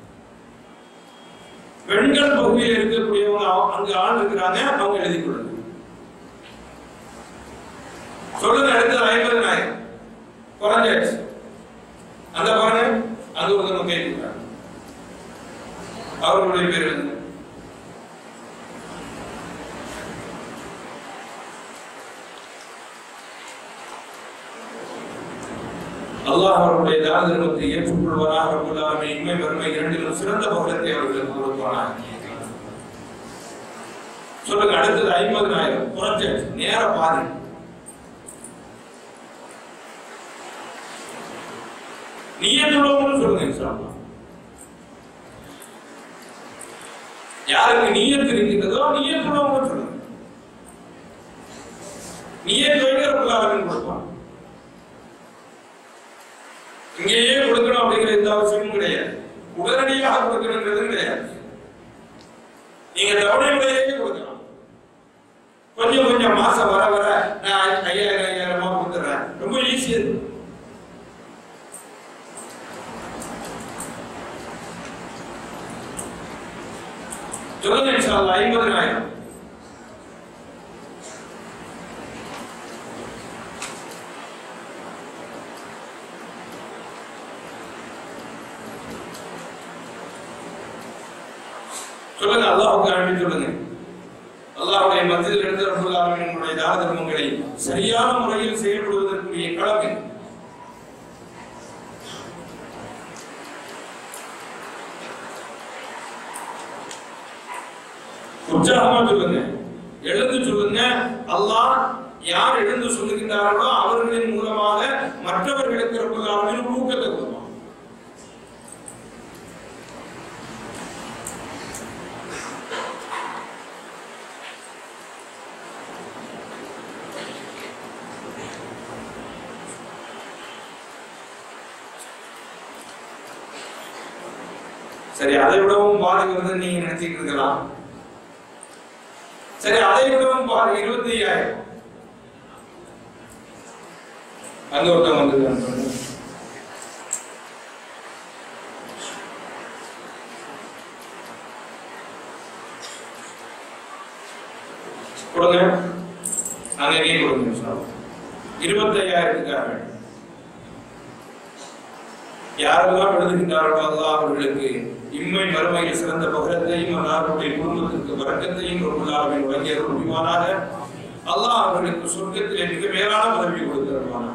Speaker 2: பெண்கள் பகுதியில் இருக்கக்கூடியவங்க அவ- அங்க ஆள் இருக்கிறாங்க அவங்க எழுதி கொள்ளுங்க சொல்லுங்க அடுத்தது ஐம்பதனாயிரம் குறைஞ்சாச்சு அந்த பாருங்க அங்க ஒருத்தவங்க கேட்கிறாங்க அவர்களுடைய பேர் எழுதுங்க அல்லாஹ் அவருடைய தான தர்மத்தை ஏற்றுக்கொள்வாராக ரப்பல் ஆலமீன் இன்மை வறுமை இரண்டிலும் சிறந்த பகலத்தை அவர்களுக்கு கொடுப்பானாக சொல்லுங்க அடுத்தது ஐம்பதனாயிரம் குறைஞ்சாச்சு நேர பாதி நீயத்துள்ளவங்களும் சொல்லுங்க இன்ஷா அல்லாஹ். யாருக்கு நீயத்து இருக்கின்றதோ நீயத்துள்ளவங்களும் சொல்லுங்க நீயத்து வைக்கிற பிள்ளாளர்கள் கொடுப்பான் இங்கேயே கொடுக்கணும் அப்படிங்கிற எந்த அவசியமும் கிடையாது உடனடியாக கொடுக்கணுங்கிறது கிடையாது நீங்க தவணை முறையிலேயே கொடுக்கலாம் கொஞ்சம் கொஞ்சம் மாசம் வர வர நான் ஐயாயிரம் ஐயாயிரமா கொடுத்துறேன் ரொம்ப ஈஸியா இருக்கு சொல்லுங்க இன்ஷா அல்லாஹ் ஐம்பதனாயிரம் சொல்லுங்க அல்லாஹ்வுக்கு ஆமீன் சொல்லுங்க அல்லாஹ்வுடைய மத்தியில் இருந்து ரப்பல் ஆலமீனுடைய தான தர்மங்களை சரியான முறையில் செயல்படுவதற்குரிய கடமை உற்சாகமா சொல்லுங்க எழுந்து சொல்லுங்க அல்லாஹ் யார் எழுந்து சொல்லுகின்றார்களோ அவர்களின் மூலமாக மற்றவர்களுக்கு ரொம்ப காலம் ஊக்கத்தை கொடுப்பான் சரி அதை விடவும் பாதிக்கிறது நீங்க நினைச்சிட்டு இருக்கலாம் சரி அதை விடவும் பாதி இருபத்தி ஐயாயிரம் அங்க ஒருத்தன் வந்து கொடுங்க அங்க எங்கேயும் கொடுங்க சார் இருபத்தி ஐயாயிரத்துக்காக யாரெல்லாம் எழுதுகின்றார்களோ அல்லாஹ் அவர்களுக்கு இம்மை மறுமையில் சிறந்த பகரத்தையும் அல்லாஹ்வுடைய குடும்பத்திற்கு வரக்கத்தையும் ரொம்பலாவின் வங்கியர் முடிவானாக அல்லாஹ் அவர்களுக்கு சொர்க்கத்திலே மிக மேலான உதவி கொடுத்திருவானாக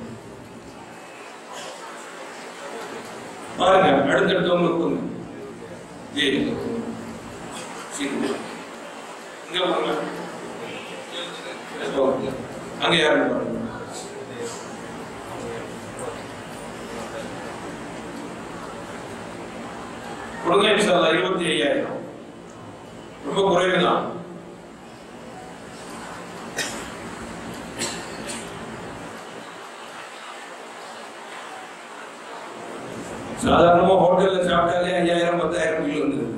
Speaker 2: பாருங்க அடுத்தடுத்தவங்களுக்கு கொடுங்க. ஜெய் இங்க கொடுங்க. சீக்கிரம். இங்க கொடுங்க. போங்க. அங்க யாருன்னு பாருங்க கொடுங்க இன்ஷால்லா இருபத்தி ஐயாயிரம் ரொம்ப குறைவு தான் சாதாரணமா ஹோட்டல்ல சாப்பிட்டாலே ஐயாயிரம் பத்தாயிரம் பில் வந்துருது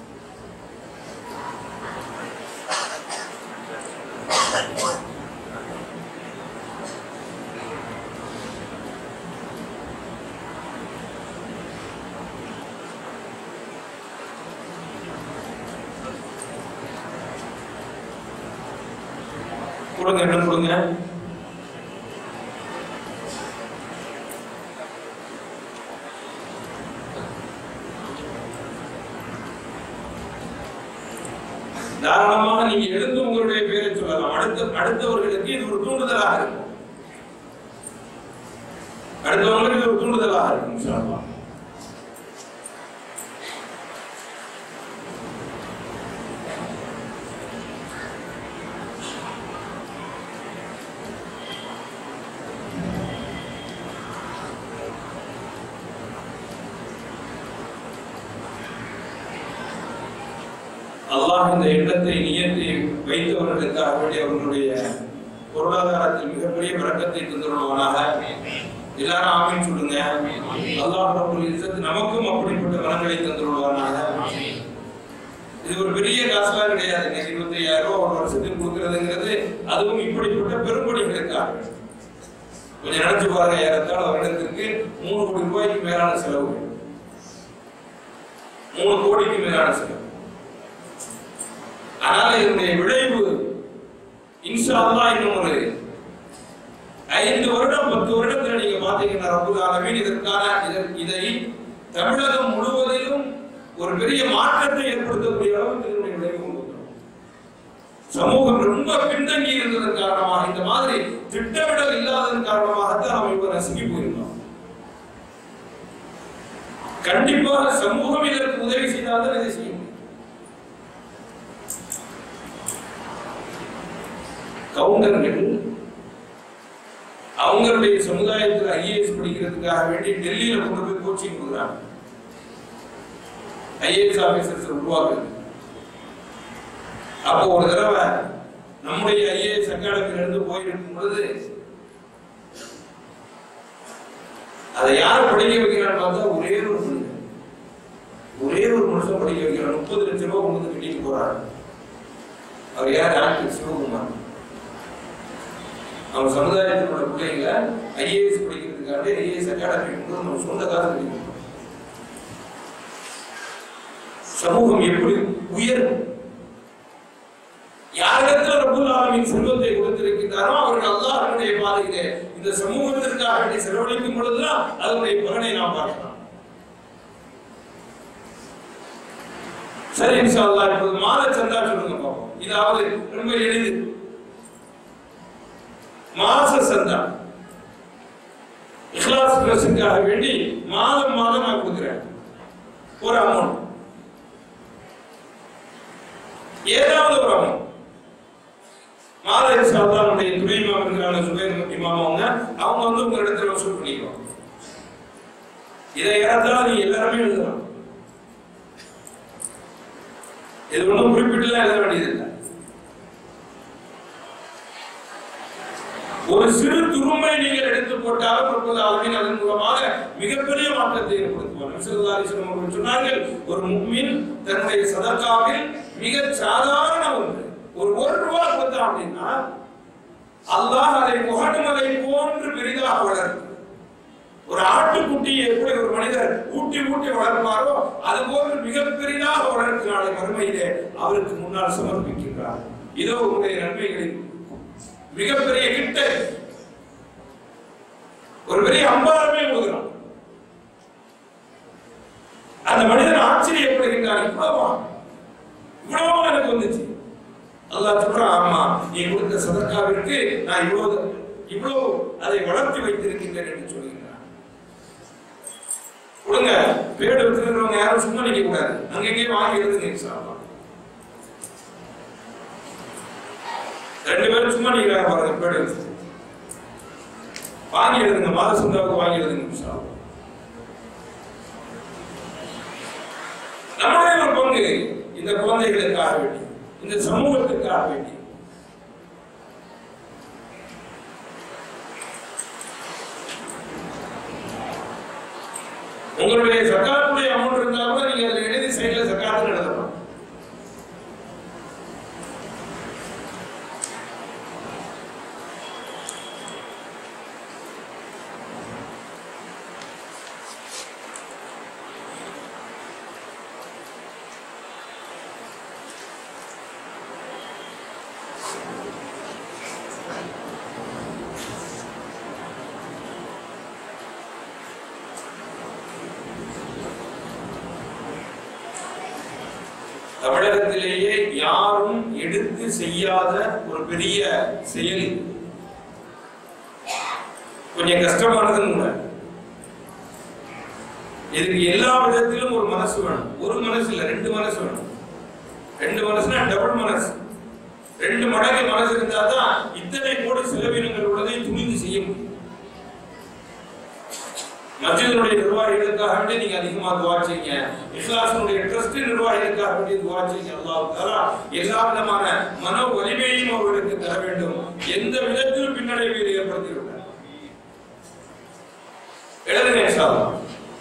Speaker 2: கொடுங்க இன்னும் கொடுங்க தாராளமாக நீங்க எழுந்து உங்களுடைய பேரை சொல்லலாம் அடுத்த அடுத்தவர்களுக்கு இது ஒரு தூண்டுதலாக இருக்கும் அடுத்தவங்களுக்கு இது ஒரு தூண்டுதலாக இருக்கும் இன்ஷா அல்லாஹ். அல்லாஹ் இந்த எண்ணத்தை நியத்தை வைத்தவர்களுக்காக வேண்டிய அவர்களுடைய பொருளாதாரத்தில் மிகப்பெரிய விளக்கத்தை தந்துள்ளவனாக எல்லாரும் ஆமீன் சொல்லுங்க அல்லாஹ் ரப்பல் இஸ்ஸத் நமக்கும் அப்படிப்பட்ட வளங்களை தந்துள்ளவனாக இது ஒரு பெரிய காசுலாம் கிடையாது இன்னைக்கு இருபத்தி ஐயாயிரம் ரூபாய் ஒரு வருஷத்துக்கு கொடுக்கறதுங்கிறது அதுவும் இப்படிப்பட்ட பெரும்படிகளுக்காக கொஞ்சம் நினைச்சு பாருங்க ஏறத்தாழ வருடத்திற்கு மூணு கோடி ரூபாய்க்கு மேலான செலவு மூணு கோடிக்கு மேலான செலவு ஆனால் இதனுடைய விளைவு இன்ஷா அல்லாஹ் இன்னும் ஒரு ஐந்து வருடம் பத்து வருடத்துல நீங்க பாத்தீங்கன்னா ரப்புல் ஆலமீன் இதற்கான இதற்- இதை தமிழகம் முழுவதிலும் ஒரு பெரிய மாற்றத்தை ஏற்படுத்தக்கூடிய அளவுக்கு இதனுடைய விளைவு கொண்டு வரும். சமூகம் ரொம்ப பின்தங்கி இருந்ததன் காரணமாக இந்த மாதிரி திட்டமிடல் இல்லாததன் காரணமாகத்தான் நாம் இவ்வளவு நசுங்கி போயிருந்தோம் கண்டிப்பாக சமூகம் இதற்கு உதவி செய்தால்தான் இதை செய்ய முடியும் கவுண்டர்கள் அவங்களுடைய சமுதாயத்தில் ஐஏஎஸ் படிக்கிறதுக்காக வேண்டி டெல்லியில கொண்டு போய் கோச்சிங் கொடுக்குறாங்க ஐஏஎஸ் ஆபீசர்ஸ் உருவாக்குறது அப்போ ஒரு தடவை நம்முடைய ஐஏஎஸ் அகாடமியில இருந்து போயிருக்கும் பொழுது அதை யார் படிக்க வைக்கிறான்னு பார்த்தா ஒரே ஒரு மனிதன் ஒரே ஒரு மனுஷன் படிக்க வைக்கிறார் முப்பது லட்சம் ரூபாய் கொண்டு வந்து கட்டிட்டு போறாரு அவர் யார் டாக்டர் சிவகுமார் நம்ம சமுதாயத்தினோட பிள்ளைங்க ஐஏஎஸ் படிக்கிறதுக்காக ஐஏஎஸ் அகாடமி கொண்டு நம்ம சொந்த காசு படிக்கணும் சமூகம் எப்படி உயரும் யாரிடத்துல ரபுல் ஆலமின் செல்வத்தை கொடுத்திருக்கிறாரோ அவர்கள் அல்லாஹ்வுடைய பாதையிலே இந்த சமூகத்திற்காக வேண்டி செலவழிக்கும் பொழுதுதான் அதனுடைய பலனை நாம் பார்க்கலாம் சரி இன்ஷா அல்லாஹ் இப்போது மாத சந்தா சொல்லுங்க பாப்போம் இதாவது ரொம்ப எளிது மாச சந்தா இஹ்லாஸ் ட்ரஸ்டுக்காக வேண்டி மாதம் மாதம் நான் கொடுக்குறேன் ஒரு அமௌண்ட் ஏதாவது ஒரு அமௌண்ட் மாதா இன்சாவுடைய துணை இமாம் இருக்கிறாங்க சுபேர் இமாம் அவங்க அவங்க வந்து உங்க இடத்துல வசூல் பண்ணிடுவாங்க இதை ஏறத்தாலும் நீங்க எல்லாருமே எழுதலாம் இது ஒன்றும் குறிப்பிட்டுலாம் எழுத வேண்டியதில்லை ஒரு சிறு துரும்பை நீங்கள் எடுத்து போட்டாலும் முப்பது ஆளுமின் அதன் மூலமாக மிகப்பெரிய மாற்றத்தை ஏற்படுத்துவார் நபிசல்லா அலிஸ்லாம் அவர்கள் சொன்னார்கள் ஒரு முக்மின் தன்னுடைய சதக்காவில் மிக சாதாரண ஒன்று ஒரு ஒரு ரூபாய் கொடுத்தான் அப்படின்னா அல்லாஹ் அதை முகட்டுமலை போன்று பெரிதாக வளர்க்கும் ஒரு ஆட்டுக்குட்டியை எப்படி ஒரு மனிதர் ஊட்டி ஊட்டி வளர்ப்பாரோ அது போன்று மிக பெரிதாக வளர்க்கும் நாளை மறுமையிலே அவருக்கு முன்னால் சமர்ப்பிக்கின்றார் இதோ உங்களுடைய நன்மைகளின் மிகப்பெரிய கிட்ட ஒரு பெரிய அம்பாரமே கொடுக்கிறான் அந்த மனிதன் ஆச்சரியப்படுகின்றான் இவ்வளவா இவ்வளவா எனக்கு வந்துச்சு அல்லாஹ் சொல்றான் ஆமா நீ கொடுத்த சதக்காவிற்கு நான் இவ்வளவு இவ்வளவு அதை வளர்த்து வைத்திருக்கின்றேன் என்று சொல்கிறான் கொடுங்க பேடு வச்சிருக்கிறவங்க யாரும் சும்மா நிக்க கூடாது அங்கங்கே வாங்கி எழுதுங்க சாப்பிடலாம் ரெண்டு பேரும் சும்மா நிக்கிறாங்க பாருங்க பேடு வச்சு வாங்கி எழுதுங்க மாத சந்தாவுக்கு வாங்கி எழுதுங்க சாப்பிடலாம் நம்முடைய ஒரு பங்கு இந்த குழந்தைகளுக்காக வேண்டி இந்த சமூகத்துக்காக வேண்டி உங்களுடைய சக்காத்துடைய அமௌண்ட் இருந்தா கூட நீங்க அதுல எழுதி சைடுல சக்காத்து எழுதலாம் தமிழகத்திலேயே யாரும் எடுத்து செய்யாத ஒரு பெரிய செயல் இது. கொஞ்சம் கஷ்டமானதும் கூட இதுக்கு எல்லா விதத்திலும் ஒரு மனசு வேணும் ஒரு மனசு இல்ல ரெண்டு மனசு வேணும் ரெண்டு மனசுனா டபுள் மனசு ரெண்டு மடங்கு மனசு இருந்தா தான் இத்தனை கோடி செலவினங்கள் உள்ளதை துணிந்து செய்ய முடியும் மஸ்ஜிதினுடைய நிர்வாகிகளுக்காக வேண்டி நீங்க அதிகமா துவா செய்யுங்க இஸ்லாசனுடைய ட்ரஸ்ட் நிர்வாகிகளுக்காக வேண்டி துவா செய்யுங்க அல்லாஹ் தஆலா எல்லா விதமான மன வலிமையையும் அவர்களுக்கு தர வேண்டும் எந்த விதத்தில் பின்னடைவை ஏற்படுத்தி விட்டார் எழுதுங்க இன்ஷா அல்லாஹ்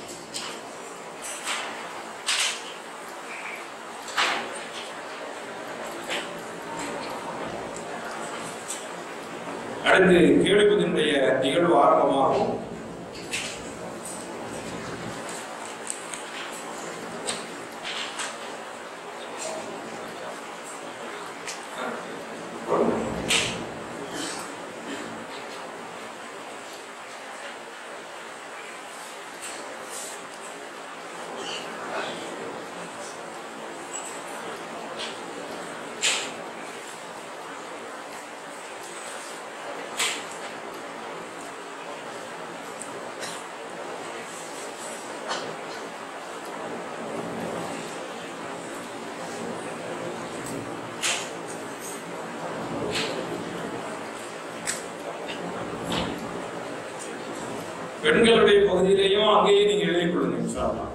Speaker 2: அடுத்து கேள்விப்பதினுடைய நிகழ்வு ஆரம்பமாகும் பெண்களுடைய பகுதியிலையும் அங்கேயே நீங்க எழுதிக் கொள்ளுங்க இன்ஷா அல்லாஹ்.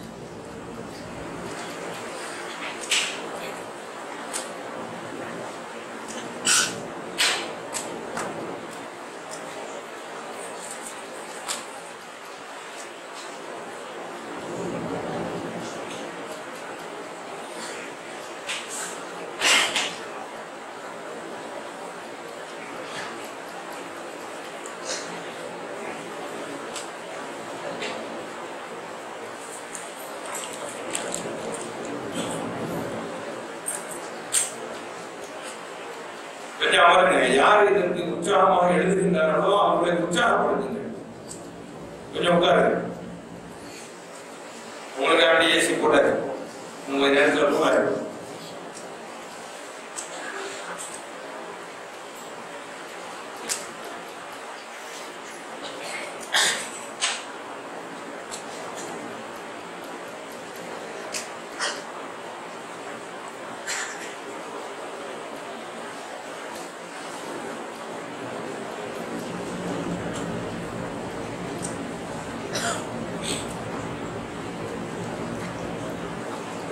Speaker 2: கொஞ்சம் அமருங்க யார் இதற்கு உற்சாகமாக எழுதுகின்றார்களோ அவர்களை உற்சாகப்படுத்துங்க கொஞ்சம் உட்காருங்க உங்களுக்கு அப்படி ஏசி போட்டாரு உங்க நேரத்தில் போவாரு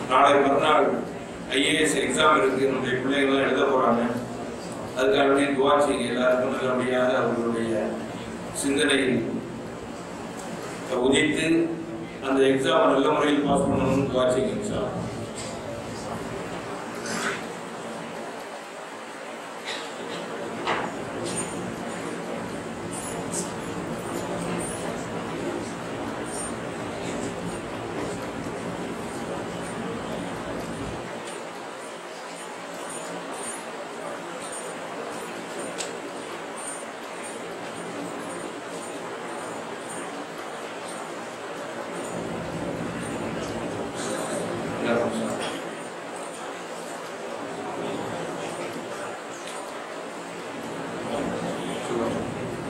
Speaker 2: நாளை மறுநாள் ஐஏஎஸ் எக்ஸாம் இருக்கு நம்முடைய பிள்ளைங்களாம் எழுத போறாங்க அதுக்காக வேண்டிய துவா செய்யுங்க எல்லாருக்கும் நல்லபடியாக அவர்களுடைய சிந்தனையில் உதித்து அந்த எக்ஸாம் நல்ல முறையில் பாஸ் பண்ணணும்னு துவா செய்யுங்க இன்ஷா அல்லாஹ். எல்லாரும் இன்ஷா அல்லாஹ். சொல்லுங்க.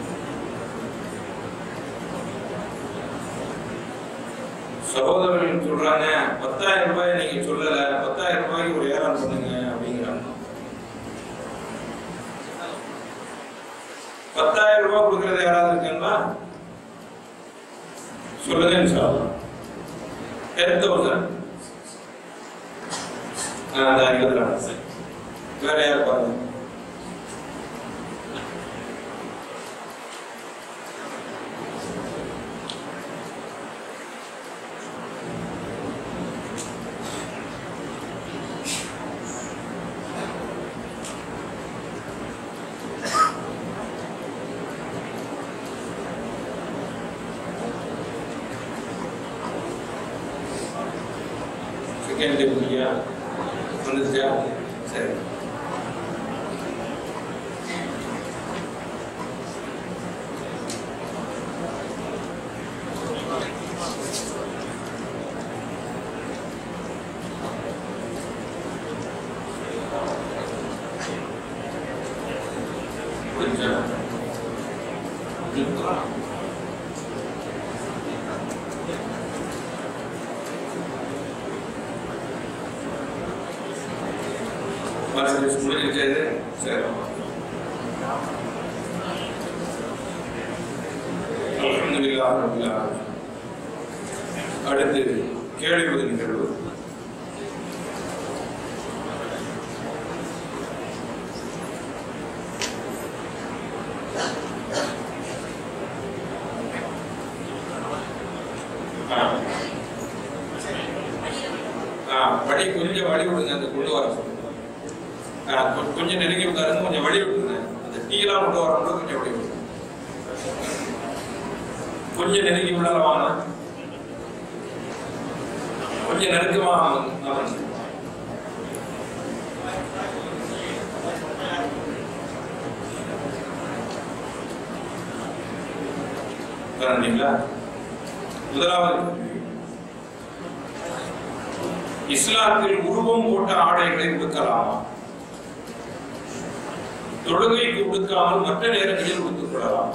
Speaker 2: சகோதரர்கள் சொல்றாங்க பத்தாயிரம் ரூபாய் நீங்க சொல்லல பத்தாயிரம் ரூபாய்க்கு ஒரு ஏலம் பண்ணுங்க அப்படிங்கிறாங்க பத்தாயிரம் ரூபாய் கொடுக்கறது யாராவது இருக்காங்களா சொல்லுங்க சார் டென் தௌசண்ட் வேற யார் பாருங்க செகண்ட் டெபியூட்டியா வந்துச்சா சரி புரிஞ்சா மனசு முடிஞ்சிருச்சா இது சரி அல்ஹம்துலில்லாஹ் ரப்பில் ஆலமீன். அடுத்து கேள்வி பதில் நிகழ்வு ஆ. ஆ, வழி கொஞ்சம் வழி விடுங்க அந்த கொண்டு வர சொல்லுங்க ஆ, கொ- கொஞ்சம் நெருங்கி உட்காருங்க கொஞ்சம் வழி விட்டுருங்க அந்த டீலாம் கொண்டு வரும்போது கொஞ்சம் வழி விடுங்க கொஞ்சம் நெருங்கி உள்ளார வாங்க கொஞ்சம் நெருக்கமா அமருங்க. உட்கார்ந்தீங்களா முதலாவது கேள்வி. இஸ்லாத்தில் உருவம் போட்ட ஆடைகளை உடுக்கலாமா தொழுகைக்கு உடுக்காமல் மற்ற நேரங்களில் உடுத்துக் கொள்ளலாம்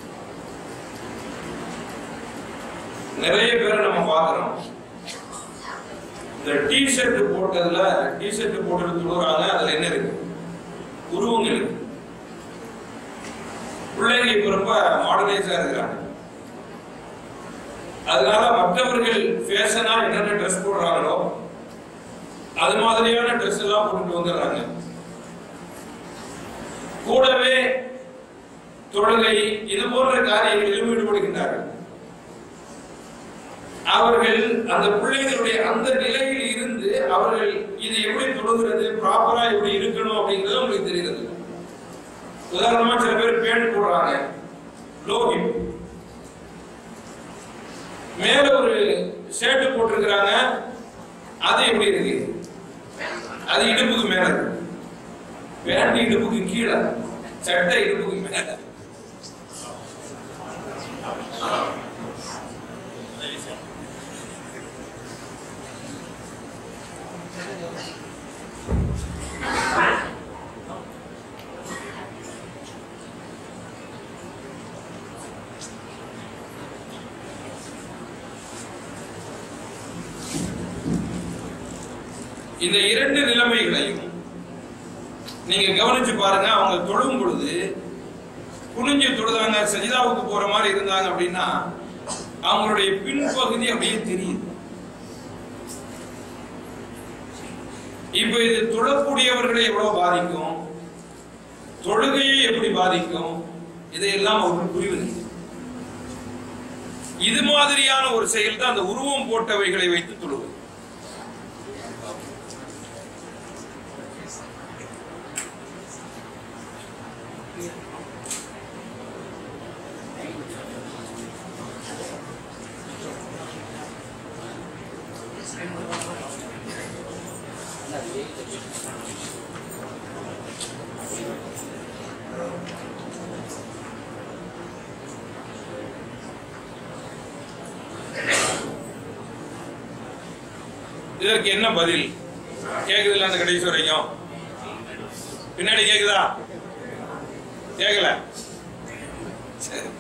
Speaker 2: நிறைய பேரை நம்ம பார்க்கிறோம் இந்த டி ஷர்ட் போட்டதுல டி ஷர்ட் போட்டு தொழுகிறாங்க அதுல என்ன இருக்கு உருவங்கள் இருக்கு பிள்ளைங்க இப்ப ரொம்ப மாடர்னைஸா இருக்கிறாங்க அதனால மற்றவர்கள் ஃபேஷனா என்னென்ன ட்ரெஸ் போடுறாங்களோ அது மாதிரியான ட்ரெஸ் எல்லாம் போட்டுட்டு வந்துடுறாங்க கூடவே தொழுகை இது போன்ற காரியங்களிலும் ஈடுபடுகின்றார்கள் அவர்கள் அந்த பிள்ளைகளுடைய அந்த நிலையில் இருந்து அவர்கள் இது எப்படி தொழுகிறது ப்ராப்பரா எப்படி இருக்கணும் அப்படிங்கிறது உங்களுக்கு தெரிகிறது உதாரணமா சில பேர் பேண்ட் போடுறாங்க லோகி மேல ஒரு ஷர்ட் போட்டிருக்கிறாங்க அது எப்படி இருக்கு அது இடுப்புக்கு மேல இருக்கு பேண்ட் இடுப்புக்கு கீழே சட்டை இடுப்புக்கு மேல இந்த இரண்டு நிலைமைகளையும் நீங்க கவனிச்சு பாருங்க அவங்க தொழும் பொழுது குனிஞ்சு தொழுதாங்க சஜிதாவுக்கு போற மாதிரி இருந்தாங்க அப்படின்னா அவங்களுடைய பின்பகுதி அப்படியே தெரியுது இப்ப இது தொழக்கூடியவர்களை எவ்வளவு பாதிக்கும் தொழுகையை எப்படி பாதிக்கும் இதையெல்லாம் அவர்கள் புரிவதில்லை இது மாதிரியான ஒரு செயல் தான் அந்த உருவம் போட்டவைகளை வைத்து தொழுவது இதற்கு என்ன பதில் கேக்குதுல்ல அந்த கடைசி வரைக்கும் பின்னாடி கேக்குதா கேக்கல சரி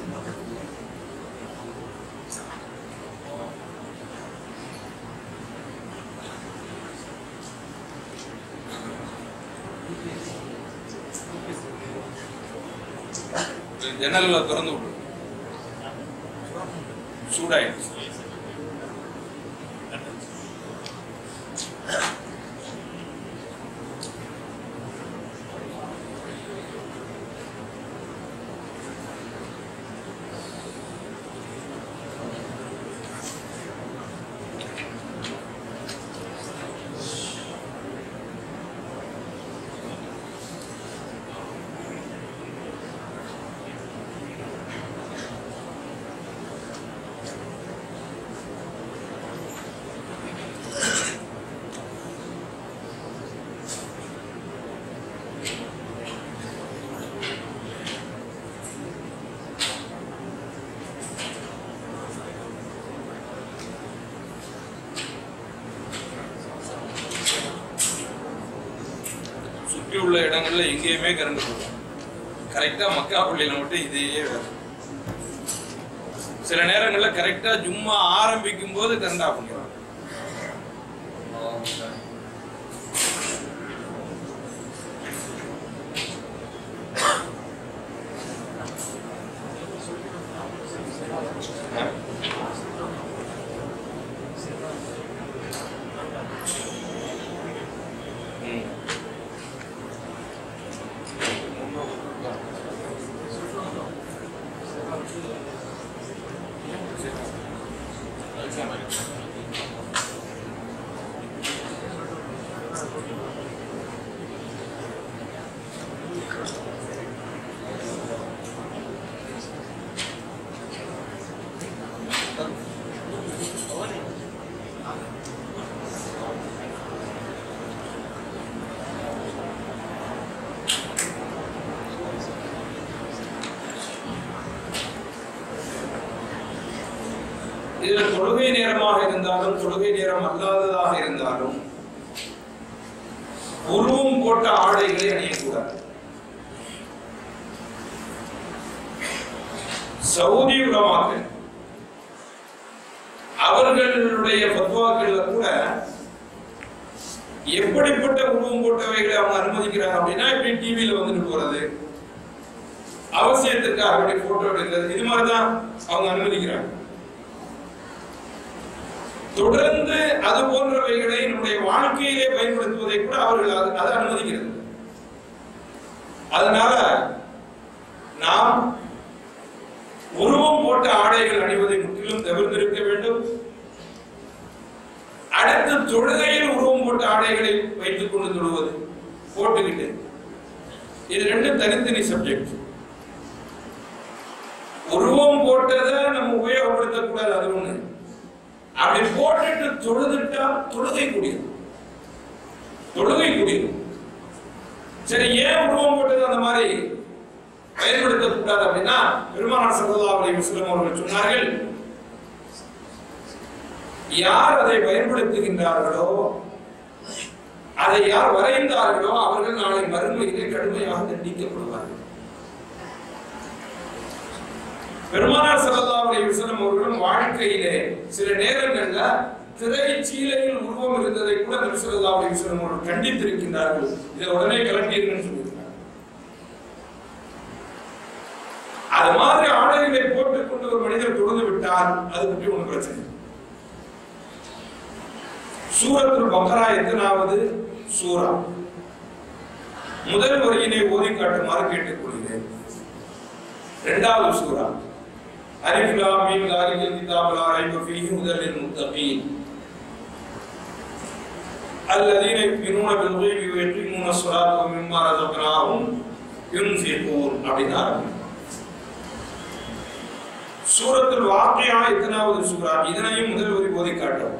Speaker 2: ஜன்னல்ல திறந்து விடு சூடாயிடுச்சு சுற்றி உள்ள இடங்கள்ல எங்கேயுமே கரண்ட் போகும் கரெக்டா மக்கா பள்ளியில மட்டும் இதே வேலை சில நேரங்கள்ல கரெக்டா ஜும்மா ஆரம்பிக்கும் போது கரண்ட் ஆஃப் பண்ணிடுவாங்க ம். இதுல தொழுகை நேரமாக இருந்தாலும் தொழுகை நேரம் அல்லாததாக இருந்தாலும் உருவம் போட்ட ஆடைகளை அணியக்கூடாது சவுதி உலமாக்கள் அவர்களுடைய பத்வாக்கள்ல கூட எப்படிப்பட்ட உருவம் போட்டவைகளை அவங்க அனுமதிக்கிறாங்க அப்படின்னா இப்படி டிவியில வந்துட்டு போறது அவசியத்துக்காக வேண்டி போட்டோ எடுக்கிறது இது மாதிரிதான் அவங்க அனுமதிக்கிறாங்க தொடர்ந்து அது போன்றவைகளை நம்முடைய வாழ்க்கையிலே பயன்படுத்துவதை கூட அவர்கள் அது- அதை அனுமதிக்கிறது அதனால நாம் உருவம் போட்ட ஆடைகள் அணிவதை முற்றிலும் தவிர்த்திருக்க வேண்டும் அடுத்து தொழுகையில் உருவம் போட்ட ஆடைகளை வைத்துக் கொண்டு தொழுவது போட்டுக்கிட்டு இது ரெண்டும் தனித்தனி சப்ஜெக்ட் உருவம் போட்டதை நம்ம உபயோகப்படுத்தக்கூடாது அது ஒண்ணு அப்படி போட்டுட்டு தொழுதுட்டா தொழுகை கூடியது தொழுகை கூடியது சரி ஏன் உருவம் போட்டது அந்த மாதிரி பயன்படுத்தக்கூடாது அப்படின்னா பெருமானார் சல்லல்லாஹு அலைஹி வஸல்லம் அவர்கள் சொன்னார்கள் யார் அதை பயன்படுத்துகின்றார்களோ அதை யார் வரைந்தார்களோ அவர்கள் நாளை மறுமையிலே கடுமையாக தண்டிக்கப்படுவார்கள் பெருமானார் ஸல்லல்லாஹு அலைஹி வஸல்லம் அவர்களும் வாழ்க்கையிலே சில நேரங்கள்ல திரைச்சீலையில் உருவம் இருந்ததை கூட நபி ஸல்லல்லாஹு அலைஹி வஸல்லம் அவர்கள் கண்டித்திருக்கின்றார்கள் இதை உடனே கலட்டிருங்கன்னு சொல்லியிருக்காங்க அது மாதிரி ஆடைகளை போட்டுக்கொண்டு ஒரு மனிதர் தொழுது விட்டால் அது பற்றி ஒன்றும் பிரச்சனை இல்லை. சூரத்துல் பக்ரா எத்தனாவது சூரா முதல் வரியினை ஓதி காட்டுமாறு கேட்டுக்கொள்கிறேன் இரண்டாவது சூரா அலிஃப் லாம் மீம் ذلك الكتاب لا ريب فيه هدى للمتقين الذين يؤمنون بالغيب ويقيمون الصلاة ومما رزقناهم ينفقون அப்படின்னா சூரத்துல் வாக்கியா எத்தனாவது சூரா இதனையும் முதல் வரி ஓதி காட்டும்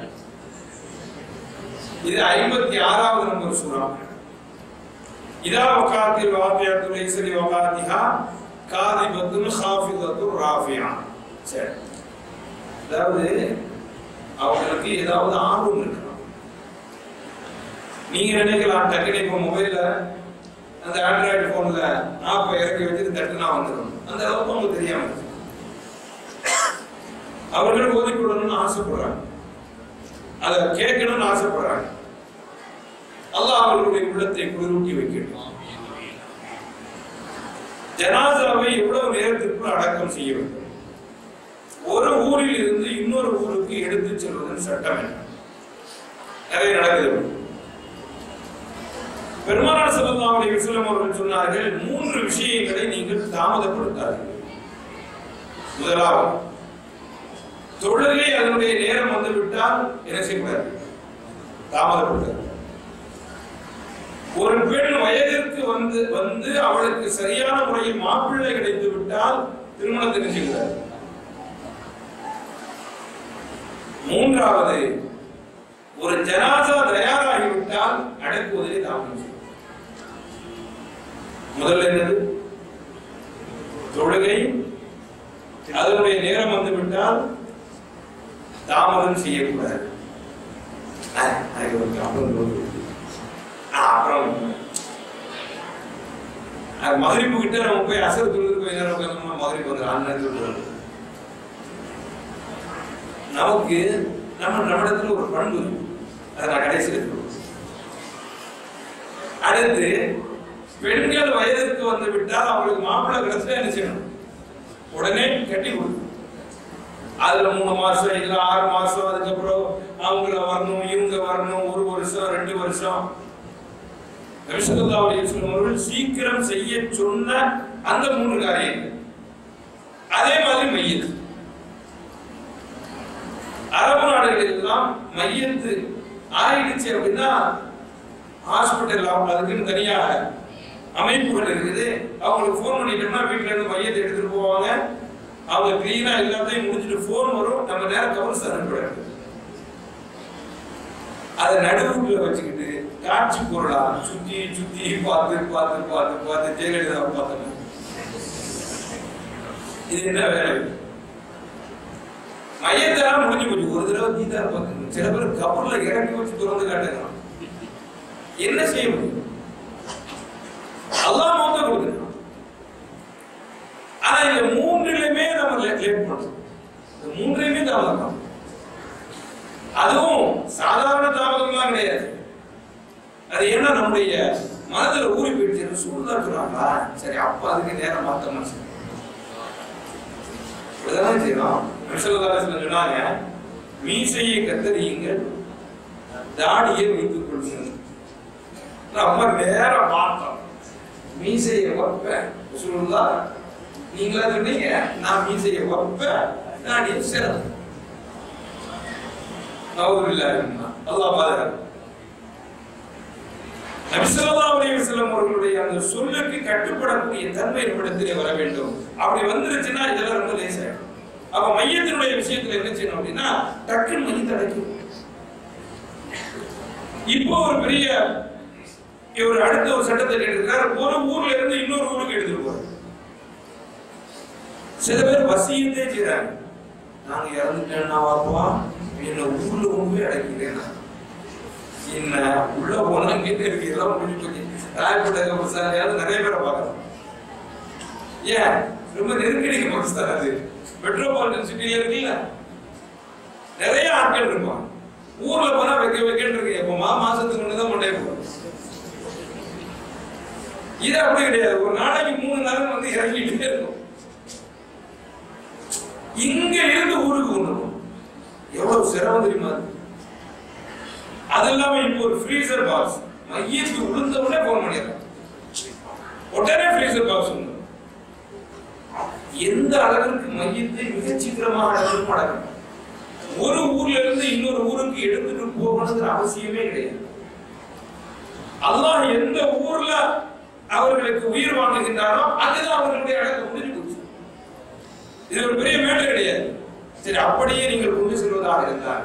Speaker 2: இது ஐம்பத்தி ஆறாவது நம்பர் சூரா இதா வகாத்தில் வாக்கியத்துல் லைசலி வகாத்திஹா காதிபத்துன் ஹாஃபிதத்துன் ராஃபியா சரி அதாவது அவங்களுக்கு ஏதாவது ஆர்வம் இருக்கணும் நீங்க நினைக்கலாம் டக்குனு இப்போ மொபைல்ல அந்த ஆண்ட்ராய்டு போன்ல ஆப்பை இறக்கி வச்சுட்டு தட்டுனா வந்துடும் அந்த அளவுக்கு அவங்களுக்கு தெரியாம இருக்கு அவர்கள் ஓதிக்கொள்ளணும்னு ஆசைப்படுறாங்க அதை கேட்கணும்னு ஆசைப்படுறாங்க அல்லாஹ் அவர்களுடைய உள்ளத்தை குளிரூட்டி வைக்கட்டும் ஜனாசாவை எவ்வளவு நேரத்திற்குள் அடக்கம் செய்ய வேண்டும் ஒரு ஊரில் இருந்து இன்னொரு ஊருக்கு எடுத்துச் செல்வதன் சட்டம் என்ன நிறைய நடக்குது பெருமானார் ஸல்லல்லாஹு அலைஹி வஸல்லம் அவர்கள் சொன்னார்கள் மூன்று விஷயங்களை நீங்கள் தாமதப்படுத்தாதீர்கள் முதலாவது தொழுகை அதனுடைய நேரம் வந்து விட்டால் என்ன செய்யக்கூடாது தாமதப்படுத்தாது ஒரு பெண் வயதிற்கு வந்து வந்து அவளுக்கு சரியான முறையில் மாப்பிள்ளை கிடைத்து விட்டால் திருமணத்தை நிச்சயிக்கிறார் மூன்றாவது ஒரு ஜனாசா தயாராகிவிட்டால் அடக்குவதை தாமதம் செய்யும். முதல்ல என்னது தொழுகை அதனுடைய நேரம் வந்து விட்டால் தாமதம் செய்யக்கூடாது அஹ், அது ஒரு தாமதம் வருது. அஹ், அப்புறம் அது மகரிப்பு கிட்ட நம்ம போய் அசர் தொழுது போய் நேரம் உட்காந்தோம்னா மகரிப்பு வந்து அண்ணன் சொல்றாரு நமக்கு நம்ம நம்மிடத்துல ஒரு பண்பு இருக்கு அதை நான் கடைசியில் சொல்லுவேன் அடுத்து பெண்கள் வயதிற்கு வந்து விட்டால் அவங்களுக்கு மாப்பிள்ளை கிடைச்சா என்ன செய்யணும் உடனே கட்டி கொடுக்கணும் அதுல மூணு மாசம் இல்ல ஆறு மாசம் அதுக்கப்புறம் அவங்கள வரணும் இவங்க வரணும் ஒரு வருஷம் ரெண்டு வருஷம் நபிசல்லாவுடைய சொல்லுவார்கள் சீக்கிரம் செய்ய சொன்ன அந்த மூணு காரியங்கள் அதே மாதிரி மையத்து அரபு நாடுகளில் எல்லாம் மையத்து ஆயிடுச்சு அப்படின்னா ஹாஸ்பிட்டல் அவங்க அதுக்குன்னு தனியாக அமைப்புகள் இருக்குது அவங்களுக்கு ஃபோன் பண்ணிட்டோம்னா வீட்டுல இருந்து மையத்தை எடுத்துட்டு போவாங்க அவங்க கிளீனா எல்லாத்தையும் முடிஞ்சிட்டு ஃபோன் வரும் நம்ம நேரம் கவர்ஸ் அனுப்பிடாது அதை நடுவுக்குள்ள வச்சுக்கிட்டு காட்சி பொருளா சுத்தி சுத்தி பார்த்து பார்த்து பார்த்து பார்த்து ஜெயலலிதா பார்த்தோம் இது என்ன வேலை மையத்தெல்லாம் முடிஞ்சு போச்சு ஒரு தடவை கீதா பார்க்கணும் சில பேர் கபூர்ல இறக்கி வச்சு திறந்து காட்டுறான் என்ன செய்ய முடியும் அல்லாஹ் மௌத்த கொடுக்குறான் ஆனா இந்த மூன்றிலுமே நம்ம லேட் பண்றோம் இந்த மூன்றையுமே தாமதம் அதுவும் சாதாரண தாமதம்லாம் கிடையாது அது என்ன நம்முடைய மனதுல ஊறி போயிடுச்சு சூழ்நிலை சொல்றாங்களா சரி அப்ப அதுக்கு நேரம் மாத்தமா சரி இப்படிதான் செய்யணும் நபிசல்லாஸ்ல சொன்னாங்க மீசையை கத்தரியுங்கள் தாடியை வைத்துக் கொள்ளுங்கள் நம்ம நேரம் பார்த்தோம் மீசையை வைப்பேன் சொல்லுதா நீங்களா சொன்னீங்க நான் மீசையை வைப்பேன் தாடியை சிறந்த நவதுல்லா அல்லாஹ் பாதுகாப்பு நபிசல்லாஹு அலைஹி வஸல்லம் அவர்களுடைய அந்த சொல்லுக்கு கட்டுப்படக்கூடிய தன்மை நம்மிடத்திலே வர வேண்டும் அப்படி வந்துருச்சுன்னா இதெல்லாம் ரொம்ப லேசாயிடும் அப்ப மையத்தினுடைய விஷயத்துல என்ன செய்யணும் அப்படின்னா டக்குன்னு மையத்தை அடைக்கும் இப்போ ஒரு பெரிய இவர் அடுத்த ஒரு சட்டத்தை கேட்டிருக்கார் ஒரு ஊர்ல இருந்து இன்னொரு ஊருக்கு எடுத்துட்டு போறார் சில பேர் வசியத்தே செய்றாங்க நாங்க இறந்துட்டேன்னா வாப்பா என்ன ஊர்ல கொண்டு போய் அடைக்கிறேன் என்ன உள்ள போனா இங்கே இருக்கு எல்லாம் முடிஞ்சு போச்சு ராயப்பட்ட கபர்ஸ்தானையாவது நிறைய பேரை பார்க்கலாம் ஏன் ரொம்ப நெருக்கடி கபர்ஸ்தான் அது மெட்ரோபாலிட்டன் சிட்டில இருக்குல்ல நிறைய ஆட்கள் இருப்பாங்க ஊர்ல போனா வைக்க வைக்கன்னு இருக்கு எப்போ மா மாசத்துக்கு ஒண்ணு தான் கொண்டே போகும் இது அப்படி கிடையாது ஒரு நாளைக்கு மூணு நாள் வந்து இறங்கிட்டே இருக்கும் இங்க இருந்து ஊருக்கு கொண்டு போகும் எவ்வளவு சிரமம் தெரியுமா அது? அது இல்லாம இப்போ ஒரு ஃப்ரீசர் பாக்ஸ் மையத்து விழுந்த உடனே போன் பண்ணிடுறாங்க உடனே ஃப்ரீசர் பாக்ஸ் உண்டு எந்த அளவிற்கு மையத்தை மிக சீக்கிரமாக அடக்கம் அடக்கம் ஒரு ஊர்ல இருந்து இன்னொரு ஊருக்கு எடுத்துட்டு போகணுங்கிற அவசியமே கிடையாது அல்லாஹ் எந்த ஊர்ல அவர்களுக்கு உயிர் வாங்குகின்றாரோ அதுதான் அவர்களுடைய அடக்கம் முடிஞ்சு போச்சு இது ஒரு பெரிய மேட்டர் கிடையாது சரி அப்படியே நீங்கள் கொண்டு செல்வதாக இருந்தால்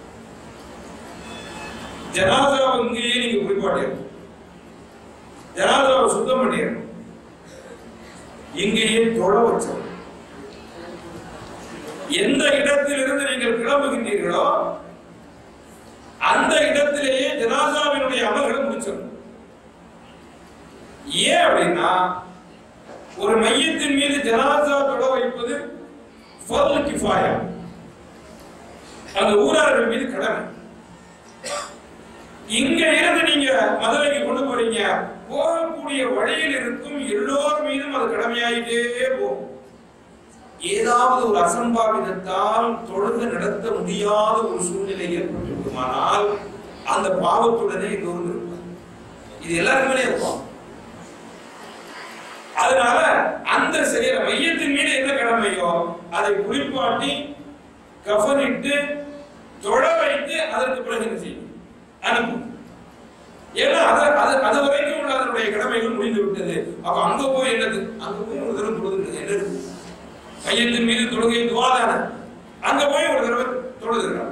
Speaker 2: ஜனாதாவை இங்கேயே நீங்க குளிப்பாட்டிடணும் ஜனாதாவை சுத்தம் பண்ணிடணும் இங்கேயே தொழ வச்சோம் எந்த இடத்திலிருந்து நீங்கள் கிளம்புகின்றீர்களோ அந்த இடத்திலேயே ஜனாசாவினுடைய அமல்களை முடிச்சிடணும் ஏன் அப்படின்னா ஒரு மையத்தின் மீது ஜனாசா தொட வைப்பது ஃபர்ல் கிஃபாயா அந்த ஊரார்கள் மீது கடமை இங்க இருந்து நீங்க மதுரைக்கு கொண்டு போறீங்க போகக்கூடிய வழியில் இருக்கும் எல்லோர் மீதும் அது கடமையாயிட்டே போகும் ஏதாவது ஒரு அசம்பாவிதத்தால் தொழுது நடத்த முடியாத ஒரு சூழ்நிலை ஏற்பட்டிருக்குமானால் அந்த பாவத்துடனே எல்லோரும் இருப்பார் இது எல்லாருக்குமே இருக்கும் அதனால அந்த சரீர மையத்தின் மீது என்ன கடமையோ அதை குளிப்பாட்டி கஃனிட்டு தொழ வைத்து அதற்கு பிறகு என்ன செய்யும் அனுப்பும் ஏன்னா அது அது அது வரைக்கும் உள்ள அதனுடைய கடமைகள் முடிந்து விட்டது அப்ப அங்க போய் என்னது அங்க போய் ஒரு தடவை தொழுது என்ன இருக்கு மையத்தின் மீது தொழுகை துவாதான அங்க போய் ஒரு தடவை தொழுதுகிறார்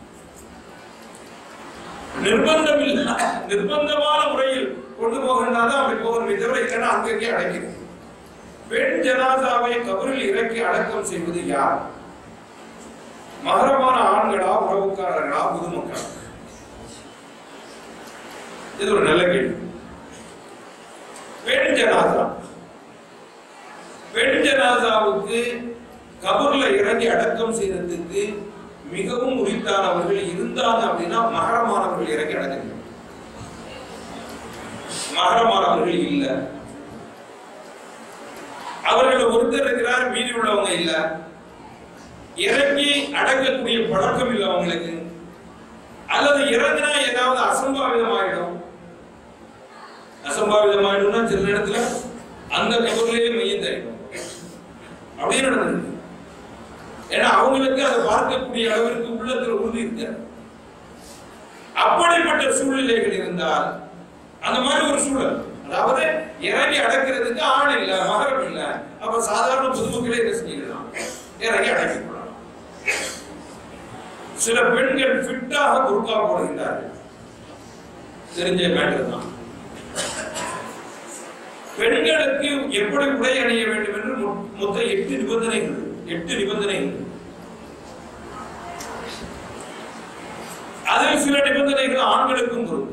Speaker 2: நிர்பந்தம் இல்ல நிர்பந்தமான முறையில் கொண்டு போகின்றாதான் அப்படி போகணுமே தவிர இல்லைன்னா அங்கங்கே அடைக்கிறது பெண் ஜனாதாவை கபரில் இறக்கி அடக்கம் செய்வது யார் மகரமான ஆண்களா உறவுக்காரர்களா பொதுமக்களா இது ஒரு நல்ல கேள்வி பெண் ஜனாதா பெண் ஜனாதாவுக்கு கபர்ல இறங்கி அடக்கம் செய்யறதுக்கு மிகவும் உரித்தானவர்கள் இருந்தாங்க அப்படின்னா மகரமானவர்கள் இறங்கி அடக்கணும் மகரமானவர்கள் இல்ல அவர்கள் ஒருத்தர் இருக்கிறார் மீதி உள்ளவங்க இல்ல இறங்கி அடக்கக்கூடிய பழக்கம் இல்லை அவங்களுக்கு அல்லது இறங்கினா ஏதாவது அசம்பாவிதம் ஆயிடும் அசம்பாவிதம் ஆயிடும்னா சில நேரத்துல அந்த கபர்லயே மையம் தெரியும் அப்படியே நடந்தது ஏன்னா அவங்களுக்கு அதை பார்க்கக்கூடிய அளவிற்கு உள்ளத்துல உறுதி இருக்காது அப்படிப்பட்ட சூழ்நிலைகள் இருந்தால் அந்த மாதிரி ஒரு சூழல் அதாவது இறங்கி அடக்கிறதுக்கு ஆள் இல்ல மகரம் இல்ல அப்ப சாதாரண பொதுமக்களே என்ன செஞ்சிடலாம் இறங்கி அடக்கி கொள்ளலாம் சில பெண்கள் ஃபிட்டாக குறுக்கா போடுகின்றார்கள் தெரிஞ்ச மேட்டர் தான் பெண்களுக்கு எப்படி உடை அணிய வேண்டும் என்று மொ- மொத்தம் எட்டு நிபந்தனைகள் எட்டு நிபந்தனைகள் அதில் சில நிபந்தனைகள் ஆண்களுக்கும் பொருந்தும்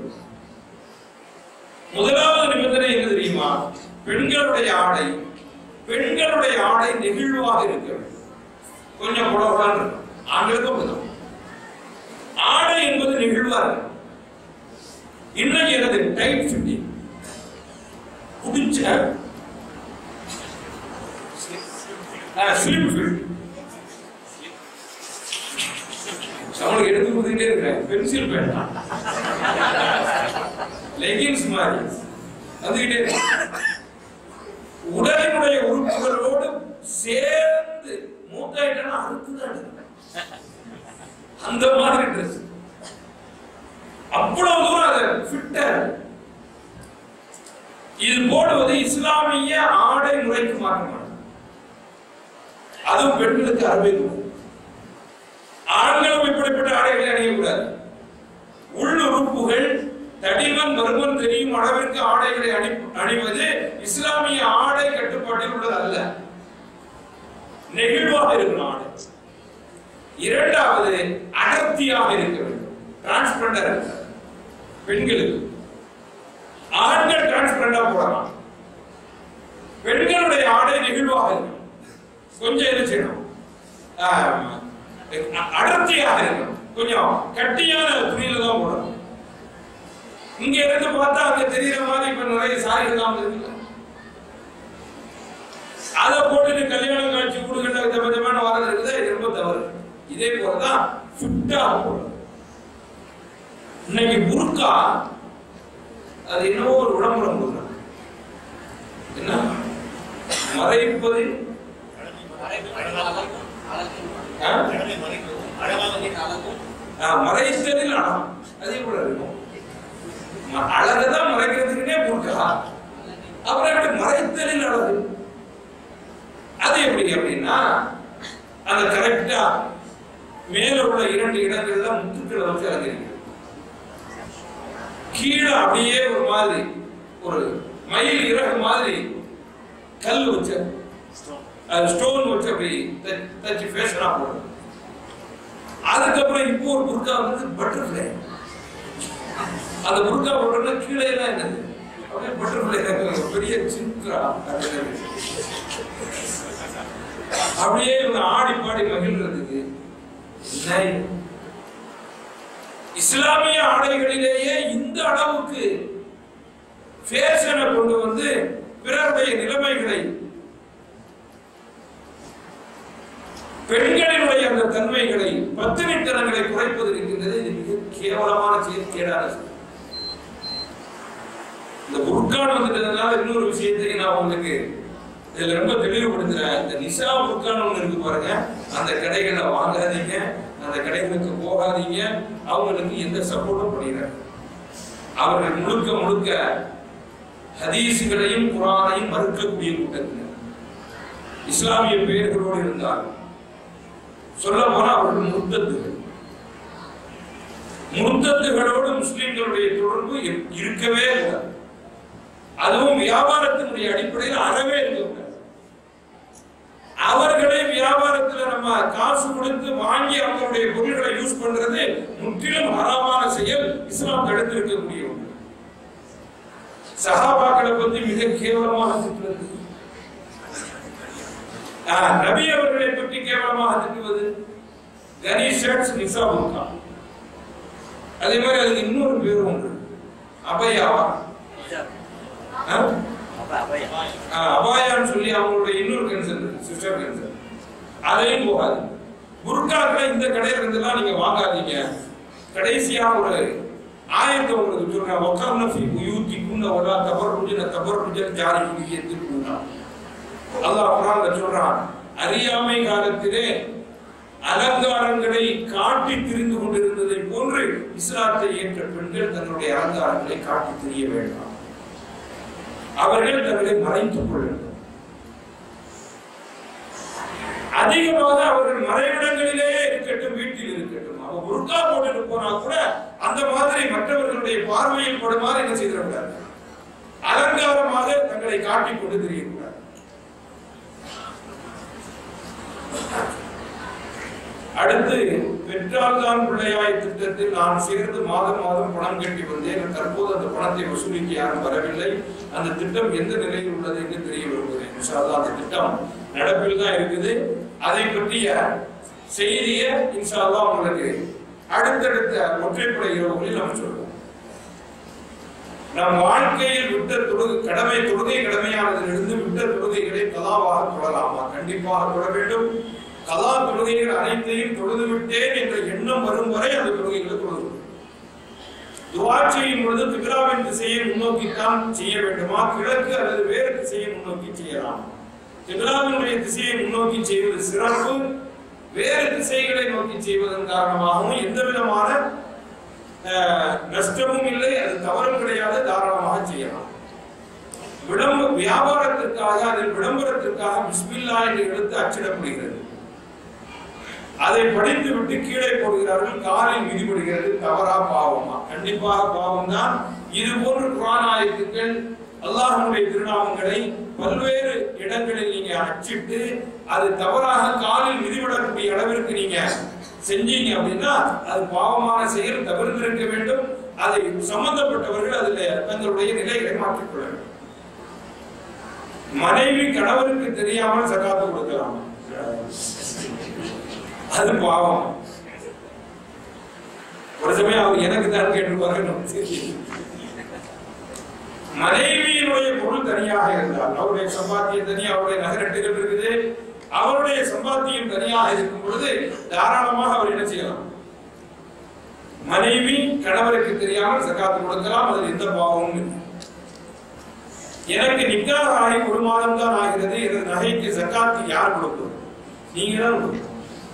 Speaker 2: முதலாவது நிபந்தனை என்ன தெரியுமா பெண்களுடைய ஆடை பெண்களுடைய ஆடை நெகிழ்வாக இருக்க வேண்டும் கொஞ்சம் புடவான் இருக்கும் ஆண்களுக்கும் அப்படிதான் ஆடை என்பது நெகிழ்வா இருக்கும் இன்னும் எனது டைட் ஃபிட்டிங் பிடிச்ச ஸ்லிம் ஃபிட் அவனுக்கு எடுத்து கொடுத்துக்கிட்டே இருக்கிறேன் பென்சில் பேன் லெகின்ஸ் மாதிரி வந்துகிட்டே இருக்கு உடலினுடைய உறுப்புகளோடு சேர்ந்து மூத்தாயிட்டா அறுத்துதான் எடுக்கணும். அந்த மாதிரி ட்ரெஸ் அவ்வளவு தூரம் அதை ஃபிட்டா இது போடுவது இஸ்லாமிய ஆடை முறைக்கு மாற்றமானது அதுவும் பெண்களுக்கு அறவே கூடாது ஆண்களும் இப்படிப்பட்ட ஆடைகளை அணியக்கூடாது உள்ளுறுப்புகள் தடிமன் மருமன் தெரியும் அளவிற்கு ஆடைகளை அணி அணிவது இஸ்லாமிய ஆடை கட்டுப்பாட்டில் உள்ளது அல்ல நெகிழ்வாக இருக்கணும் ஆடை இரண்டாவது அடர்த்தியாக இருக்க வேண்டும் டிரான்ஸ்பரண்டா இருக்க பெண்களுக்கு ஆண்கள் டிரான்ஸ்பரண்டா போடலாம் பெண்களுடைய ஆடை நெகிழ்வாக இருக்கும் கொஞ்சம் என்ன செய்யணும் ஆம், அ- அடர்த்தியாக இருக்கணும் கொஞ்சம் கட்டியான துணியில தான் போடணும் இங்க இருந்து பார்த்தா அங்க தெரியுற மாதிரி இப்ப நிறைய சாரிகள் இருக்குல்ல அதை போட்டுட்டு கல்யாணம் காட்சி கூடுகின்ற வித விதமான வாரம் இருக்குது இது ரொம்ப தவறு இதே போலதான் ஃபிட்டா போடணும் இன்னைக்கு புர்கா அது என்னவோ ஒரு விளம்பரம் கொடுக்குறாங்க என்ன மறைப்பதில் ஆ? ஆ, மறைத்தலில் அழகம் அது எப்படி இருக்கும் ம- அழகுதான் மறைக்கிறதுக்குனே புர்கா அப்புறம் எப்படி மறைத்தலில் அழகு அது எப்படி அப்படின்னா அந்த கரெக்டா மேல உள்ள இரண்டு இடங்கள்ல முத்துக்களை வச்சு அலங்கரிக்கிறது கீழே அப்படியே ஒரு மாதிரி ஒரு மயில் இறகு மாதிரி கல் வச்சு அது ஸ்டோன் வச்சு அப்படி தச்சு- தச்சு ஃபேஷனா போடுறது அதுக்கப்புறம் இப்போ ஒரு புர்கா வந்து பட்டர்ஃப்ளை அந்த புர்கா போடுறதுல கீழே எல்லாம் என்னது அப்படியே பட்டர்ஃப்ளை பெரிய சின்ரா அப்படியே இவங்க ஆடி பாடி மகிழ்றதுக்கு என்ன இது? இஸ்லாமிய ஆடைகளிலேயே இந்த அளவுக்கு ஃபேஷனை கொண்டு வந்து பிறருடைய நிலைமைகளை பெண்களினுடைய அந்த தன்மைகளை பத்தினித்தனங்களை குறைப்பது இருக்கின்றது இது மிக கேவலமான செயல் கேடான செயல். இந்த புர்கான் வந்துட்டதுனால இன்னொரு விஷயத்தை நான் உங்களுக்கு இதுல ரொம்ப தெளிவுபடுத்துறேன் இந்த நிஷா புர்கான் ஒண்ணு இருக்கு பாருங்க அந்த கடைகளை வாங்காதீங்க அந்த கடைகளுக்கு போகாதீங்க அவங்களுக்கு எந்த சப்போர்ட்டும் பண்ணிடுறாங்க அவர்கள் முழுக்க முழுக்க ஹதீசுகளையும் குரானையும் மறுக்கக்கூடிய கூட்டத்தினர் இஸ்லாமிய பெயர்களோடு இருந்தார் சொல்ல போனா அவர்கள் முர்த்தத்துகள் முர்த்தத்துகளோடு முஸ்லிம்களுடைய தொடர்பு இரு- இருக்கவே கூடாது அதுவும் வியாபாரத்தினுடைய அடிப்படையில் அறவே இருக்கக்கூடாது அவர்களே வியாபாரத்துல நம்ம காசு கொடுத்து வாங்கி அவங்களுடைய பொருள்களை யூஸ் பண்றது முற்றிலும் ஹராமான செயல் இஸ்லாம் தடுத்து இருக்கக்கூடிய ஒன்று சஹாபாக்களை பத்தி மிக கேவலமாக திட்டுவது ஆ, நபி அவர்களை பற்றி கேவலமாக திட்டுவது கணேஷ் நிசாபுக்கா அதே மாதிரி அதுக்கு இன்னொரு பேர் உண்டு அபயாவா ஆ? ஆ, அபாயான்னு சொல்லி அவங்களுடைய இன்னொரு கன்சர்ன் இருக்கு சிஸ்டர் கன்சர்ன் அதையும் போகாது புர்காக்களை இந்த கடையில இருந்தெல்லாம் நீங்க வாங்காதீங்க கடைசியா ஒரு ஆயத்தை உங்களுக்கு சொல்றேன் ஒக்கார்ன ஃபி உயூத்தி குன்ன வலா தபர்ருஜன தபர்ருஜன் ஜாரி குடியத்துக்குன்னா அல்லாஹ் குர்ஆன்ல சொல்றான் அறியாமை காலத்திலே அலங்காரங்களை காட்டி திரிந்து கொண்டிருந்ததை போன்று இஸ்லாத்தை ஏற்ற பெண்கள் தங்களுடைய அலங்காரங்களை காட்டி திரிய வேண்டாம் அவர்கள் தங்களை மறைத்துக் கொள்ள வேண்டும் அதிகமாக அவர்கள் மறைவிடங்களிலேயே இருக்கட்டும் வீட்டில் இருக்கட்டும் அவ புர்கா போட்டுட்டு போனா கூட அந்த மாதிரி மற்றவர்களுடைய பார்வையில் படுமாறு என்ன செய்திடக்கூடாது அலங்காரமாக தங்களை காட்டிக் கொண்டு தெரியக்கூடாது அடுத்து பெற்றால்தான் பிள்ளையாய் திட்டத்தில் நான் சேர்ந்து மாதம் மாதம் பணம் கட்டி வந்தேன் தற்போது அந்த பணத்தை வசூலிக்க யாரும் வரவில்லை அந்த திட்டம் எந்த நிலையில் உள்ளது என்று தெரிய வருகிறேன் இன்ஷா அல்லாஹ் அந்த திட்டம் நடப்பில் தான் இருக்குது அதை பற்றிய செய்தியை இன்ஷா அல்லாஹ் உங்களுக்கு அடுத்தடுத்த ஒற்றைப்படை இரவுகளில் நம்ம சொல்லுவோம் நம் வாழ்க்கையில் விட்ட தொழுகை கடமை தொழுகை கடமையானதிலிருந்து விட்ட தொழுகைகளை கலாவாக தொழலாமா கண்டிப்பாக தொழ வேண்டும் கலா தொழுகைகள் அனைத்தையும் தொழுது விட்டேன் என்ற எண்ணம் வரும் வரை அந்த தொழுகைகளை தொழுது துவா செய்யும் பொழுது திக்ராவின் திசையை முன்னோக்கித்தான் செய்ய வேண்டுமா கிழக்கு அல்லது வேறு திசையை முன்னோக்கி செய்யலாம் திக்ராவினுடைய திசையை முன்னோக்கி செய்வது சிறப்பு வேறு திசைகளை நோக்கி செய்வதன் காரணமாகவும் எந்த விதமான அஹ், நஷ்டமும் இல்லை அது தவறும் கிடையாது தாராளமாக செய்யலாம் விளம்ப வியாபாரத்திற்காக அதில் விளம்பரத்திற்காக பிஸ்மில்லா என்று எழுத்து அச்சிடப்படுகிறது அதை படித்து விட்டு கீழே போடுகிறார்கள் காலில் மிதிபடுகிறது தவறா பாவமா கண்டிப்பாக பாவம் தான் இது போன்று குரான் ஆயத்துக்கள் அல்லாஹ்வுடைய திருநாமங்களை பல்வேறு இடங்களில் நீங்க அச்சிட்டு அது தவறாக காலில் மிதிபடக்கூடிய அளவிற்கு நீங்க செஞ்சீங்க அப்படின்னா அது பாவமான செயல் தவிர்த்திருக்க வேண்டும் அதை சம்பந்தப்பட்டவர்கள் அதுல தங்களுடைய நிலைகளை மாற்றிக்கொள்ள வேண்டும் மனைவி கணவருக்கு தெரியாமல் சகாத்து கொடுக்கலாம் அது பாவம் ஒரு சமயம் அவர் எனக்கு தான் கேட்டுப்பாரு மனைவியினுடைய பொருள் தனியாக இருந்தால் அவருடைய சம்பாத்தியம் தனி அவருடைய நகரட்டுகள் இருக்குது அவருடைய சம்பாத்தியம் தனியாக இருக்கும் பொழுது தாராளமாக அவர் என்ன செய்யலாம் மனைவி கணவருக்கு தெரியாமல் சக்காத்து கொடுக்கலாம் அதில் எந்த பாவமும் இல்லை எனக்கு நிக்காக ஆகி ஒரு மாதம் தான் ஆகிறது எனது நகைக்கு சக்காத்து யார் கொடுப்பது நீங்க தான் கொடுக்கணும்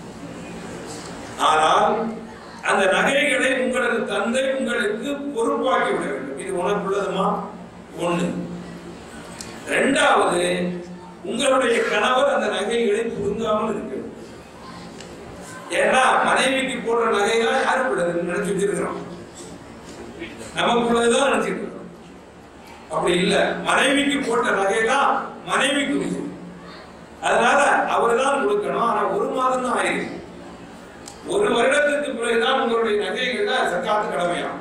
Speaker 2: ஆனால் அந்த நகைகளை உங்களது தந்தை உங்களுக்கு பொறுப்பாக்கி விட வேண்டும் இது உனக்குள்ளதுமா ஒண்ணு ரெண்டாவது உங்களுடைய கணவர் அந்த நகைகளை புடுங்காமல் இருக்க வேண்டும் ஏன்னா மனைவிக்கு போடுற நகைதான் யாருக்கு விடுறது நினைச்சு வச்சிருக்கிறோம் நமக்குள்ளதுதான் நினைச்சிட்டு இருக்கோம் அப்படி இல்ல மனைவிக்கு போட்ட நகைதான் மனைவிக்கு உரியது. அதனால அவர் தான் கொடுக்கணும் ஆனா ஒரு மாதம் தான் ஆயிருக்கு ஒரு வருடத்துக்கு பிறகுதான் உங்களுடைய நகைகள்ல சக்காத்து கடமையாகும்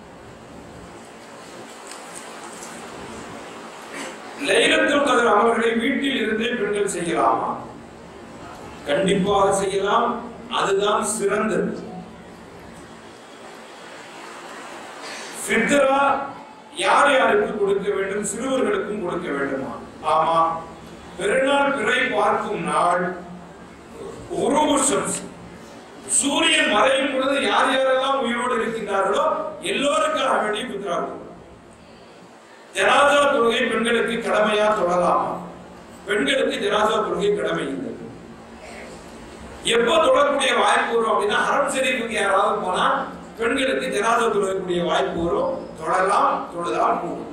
Speaker 2: லைலத்துல் கதர் அவர்களை வீட்டில் இருந்தே பெண்கள் செய்யலாமா கண்டிப்பாக செய்யலாம் அதுதான் சிறந்தது ஃபித்ரா யார் யாருக்கு கொடுக்க வேண்டும் சிறுவர்களுக்கும் கொடுக்க வேண்டுமா ஆமா பெருநாள் பிறை பார்க்கும் நாள் உருவு ஷம்ஸ் சூரியன் மறையும் பொழுது யார் யாரெல்லாம் உயிரோடு இருக்கின்றார்களோ எல்லோருக்காக வேண்டிய பித்ரா கொடுக்கணும். ஜனாசா தொழுகை பெண்களுக்கு கடமையா தொழலாமா பெண்களுக்கு ஜனாசா தொழுகை கடமை இல்லை எப்போ தொழக்கூடிய வாய்ப்பு வரும் அப்படின்னா ஹரம் ஷெரீஃபுக்கு யாராவது போனா பெண்களுக்கு ஜனாசா தொழக்கூடிய வாய்ப்பு வரும் தொழலாம் தொழுதால் கூடும்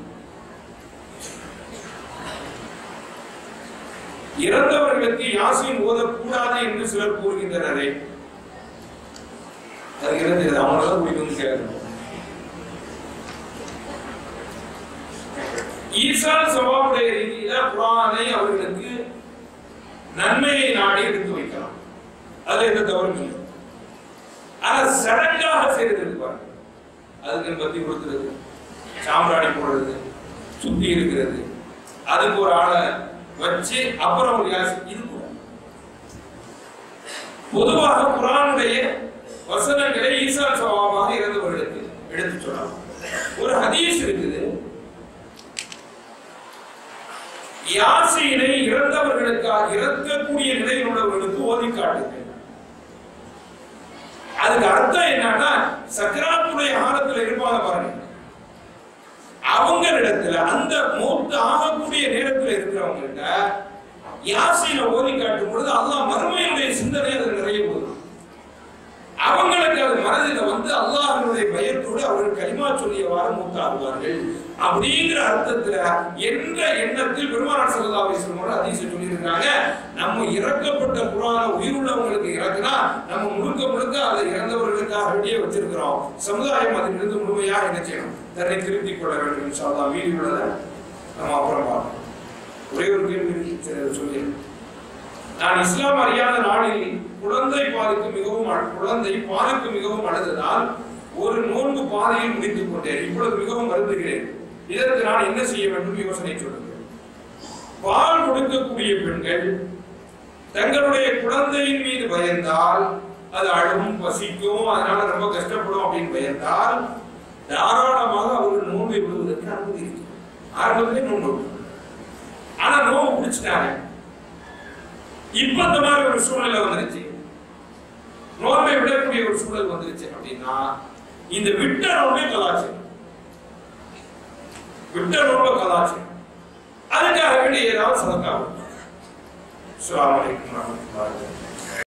Speaker 2: இறந்தவர்களுக்கு யாசின் ஓதக்கூடாது என்று சிலர் கூறுகின்றனரே அது என்ன தெரியுது அவங்களதான் பிடிக்கும் கேட்கணும் ஈசான் சவாவுடைய ரீதியில குரானை அவர்களுக்கு நன்மையை நாடி எடுத்து வைக்கலாம் அது எந்த தவறும் இல்லை ஆனா சடங்காக செய்யறது இருப்பார் அதுக்கு பத்தி கொடுக்கிறது சாம்பிராணி போடுறது சுத்தி இருக்கிறது அதுக்கு ஒரு ஆளை வச்சு அப்புறம் ஒரு யாசி இது கூட பொதுவாக குரானுடைய வசனங்களை ஈசான் சவாபாக இறந்தவர்களுக்கு எடுத்து சொல்லலாம் ஒரு ஹதீஸ் இருக்குது யாசையினை இறந்தவர்களுக்காக இறக்கக்கூடிய நிலையில் உள்ளவர்களுக்கு ஓதி காட்டுங்க அதுக்கு அர்த்தம் என்னன்னா சக்கராத்துடைய ஆழத்துல இருப்பாங்க பாருங்க அவங்களிடத்துல அந்த மூத்து ஆகக்கூடிய நேரத்துல இருக்கிறவங்கள்ட்ட யாசையில ஓதி காட்டும் பொழுது அல்லாஹ் மறுமையுடைய சிந்தனை அதுல நிறைய போதும் அவங்களுக்கு அது மனதில் வந்து அல்லாஹ்வினுடைய பயத்தோடு அவர்கள் கலிமா சொல்லியவாறு மூத்தாகுவார்கள் அப்படிங்கிற அர்த்தத்துல என்ற எண்ணத்தில் பெருமானார் ஸல்லல்லாஹு அலைஹி வஸல்லம் ஹதீஸ் சொல்லியிருக்காங்க நம்ம இறக்கப்பட்ட குர்ஆனை உயிருள்ளவங்களுக்கு இறக்குனா நம்ம முழுக்க முழுக்க அதை இறந்தவர்களுக்காக வேண்டியே வச்சிருக்கிறோம் சமுதாயம் அதிலிருந்து முழுமையாக என்ன செய்யணும் தன்னை திருத்திக் கொள்ள வேண்டும் இன்ஷா அல்லாஹ் மீறி உள்ளதை நம்ம அப்புறம் பார்ப்போம் ஒரே ஒரு கேள்வி இருக்கு, சரி, அதை சொல்லிடுறேன் நான் இஸ்லாம் அறியாத நாளில் குழந்தை பாலுக்கு மிகவும் அழ- குழந்தை பாலுக்கு மிகவும் அழுததால் ஒரு நோன்பு பாதையில் முடித்துக் கொண்டேன் இப்பொழுது மிகவும் வருந்துகிறேன் இதற்கு நான் என்ன செய்ய வேண்டும் யோசனை சொல்லுங்கள் பால் கொடுக்கக்கூடிய பெண்கள் தங்களுடைய குழந்தையின் மீது பயந்தால் அது அழுவும் பசிக்கும் அதனால ரொம்ப கஷ்டப்படும் அப்படின்னு பயந்தால் தாராளமாக அவர்கள் நோன்பை விடுவதற்கு அனுமதி இருக்கு ஆரம்பத்திலே நோன்பு விடுவாங்க. ஆனா நோம்பு பிடிச்சிட்டாங்க இப்ப இந்த மாதிரி ஒரு சூழ்நிலை வந்துருச்சு நோன்பை விடக்கூடிய ஒரு சூழல் வந்துருச்சு அப்படின்னா இந்த விட்ட நோன்பை கலாச்சாரம் விட்ட நோன்பை கலாச்சாரம் அதுக்காக வேண்டிய ஏதாவது சதக்கா அஸ்ஸலாமு அலைக்கும் வரஹ்மத்துல்லாஹி வபரகாத்துஹு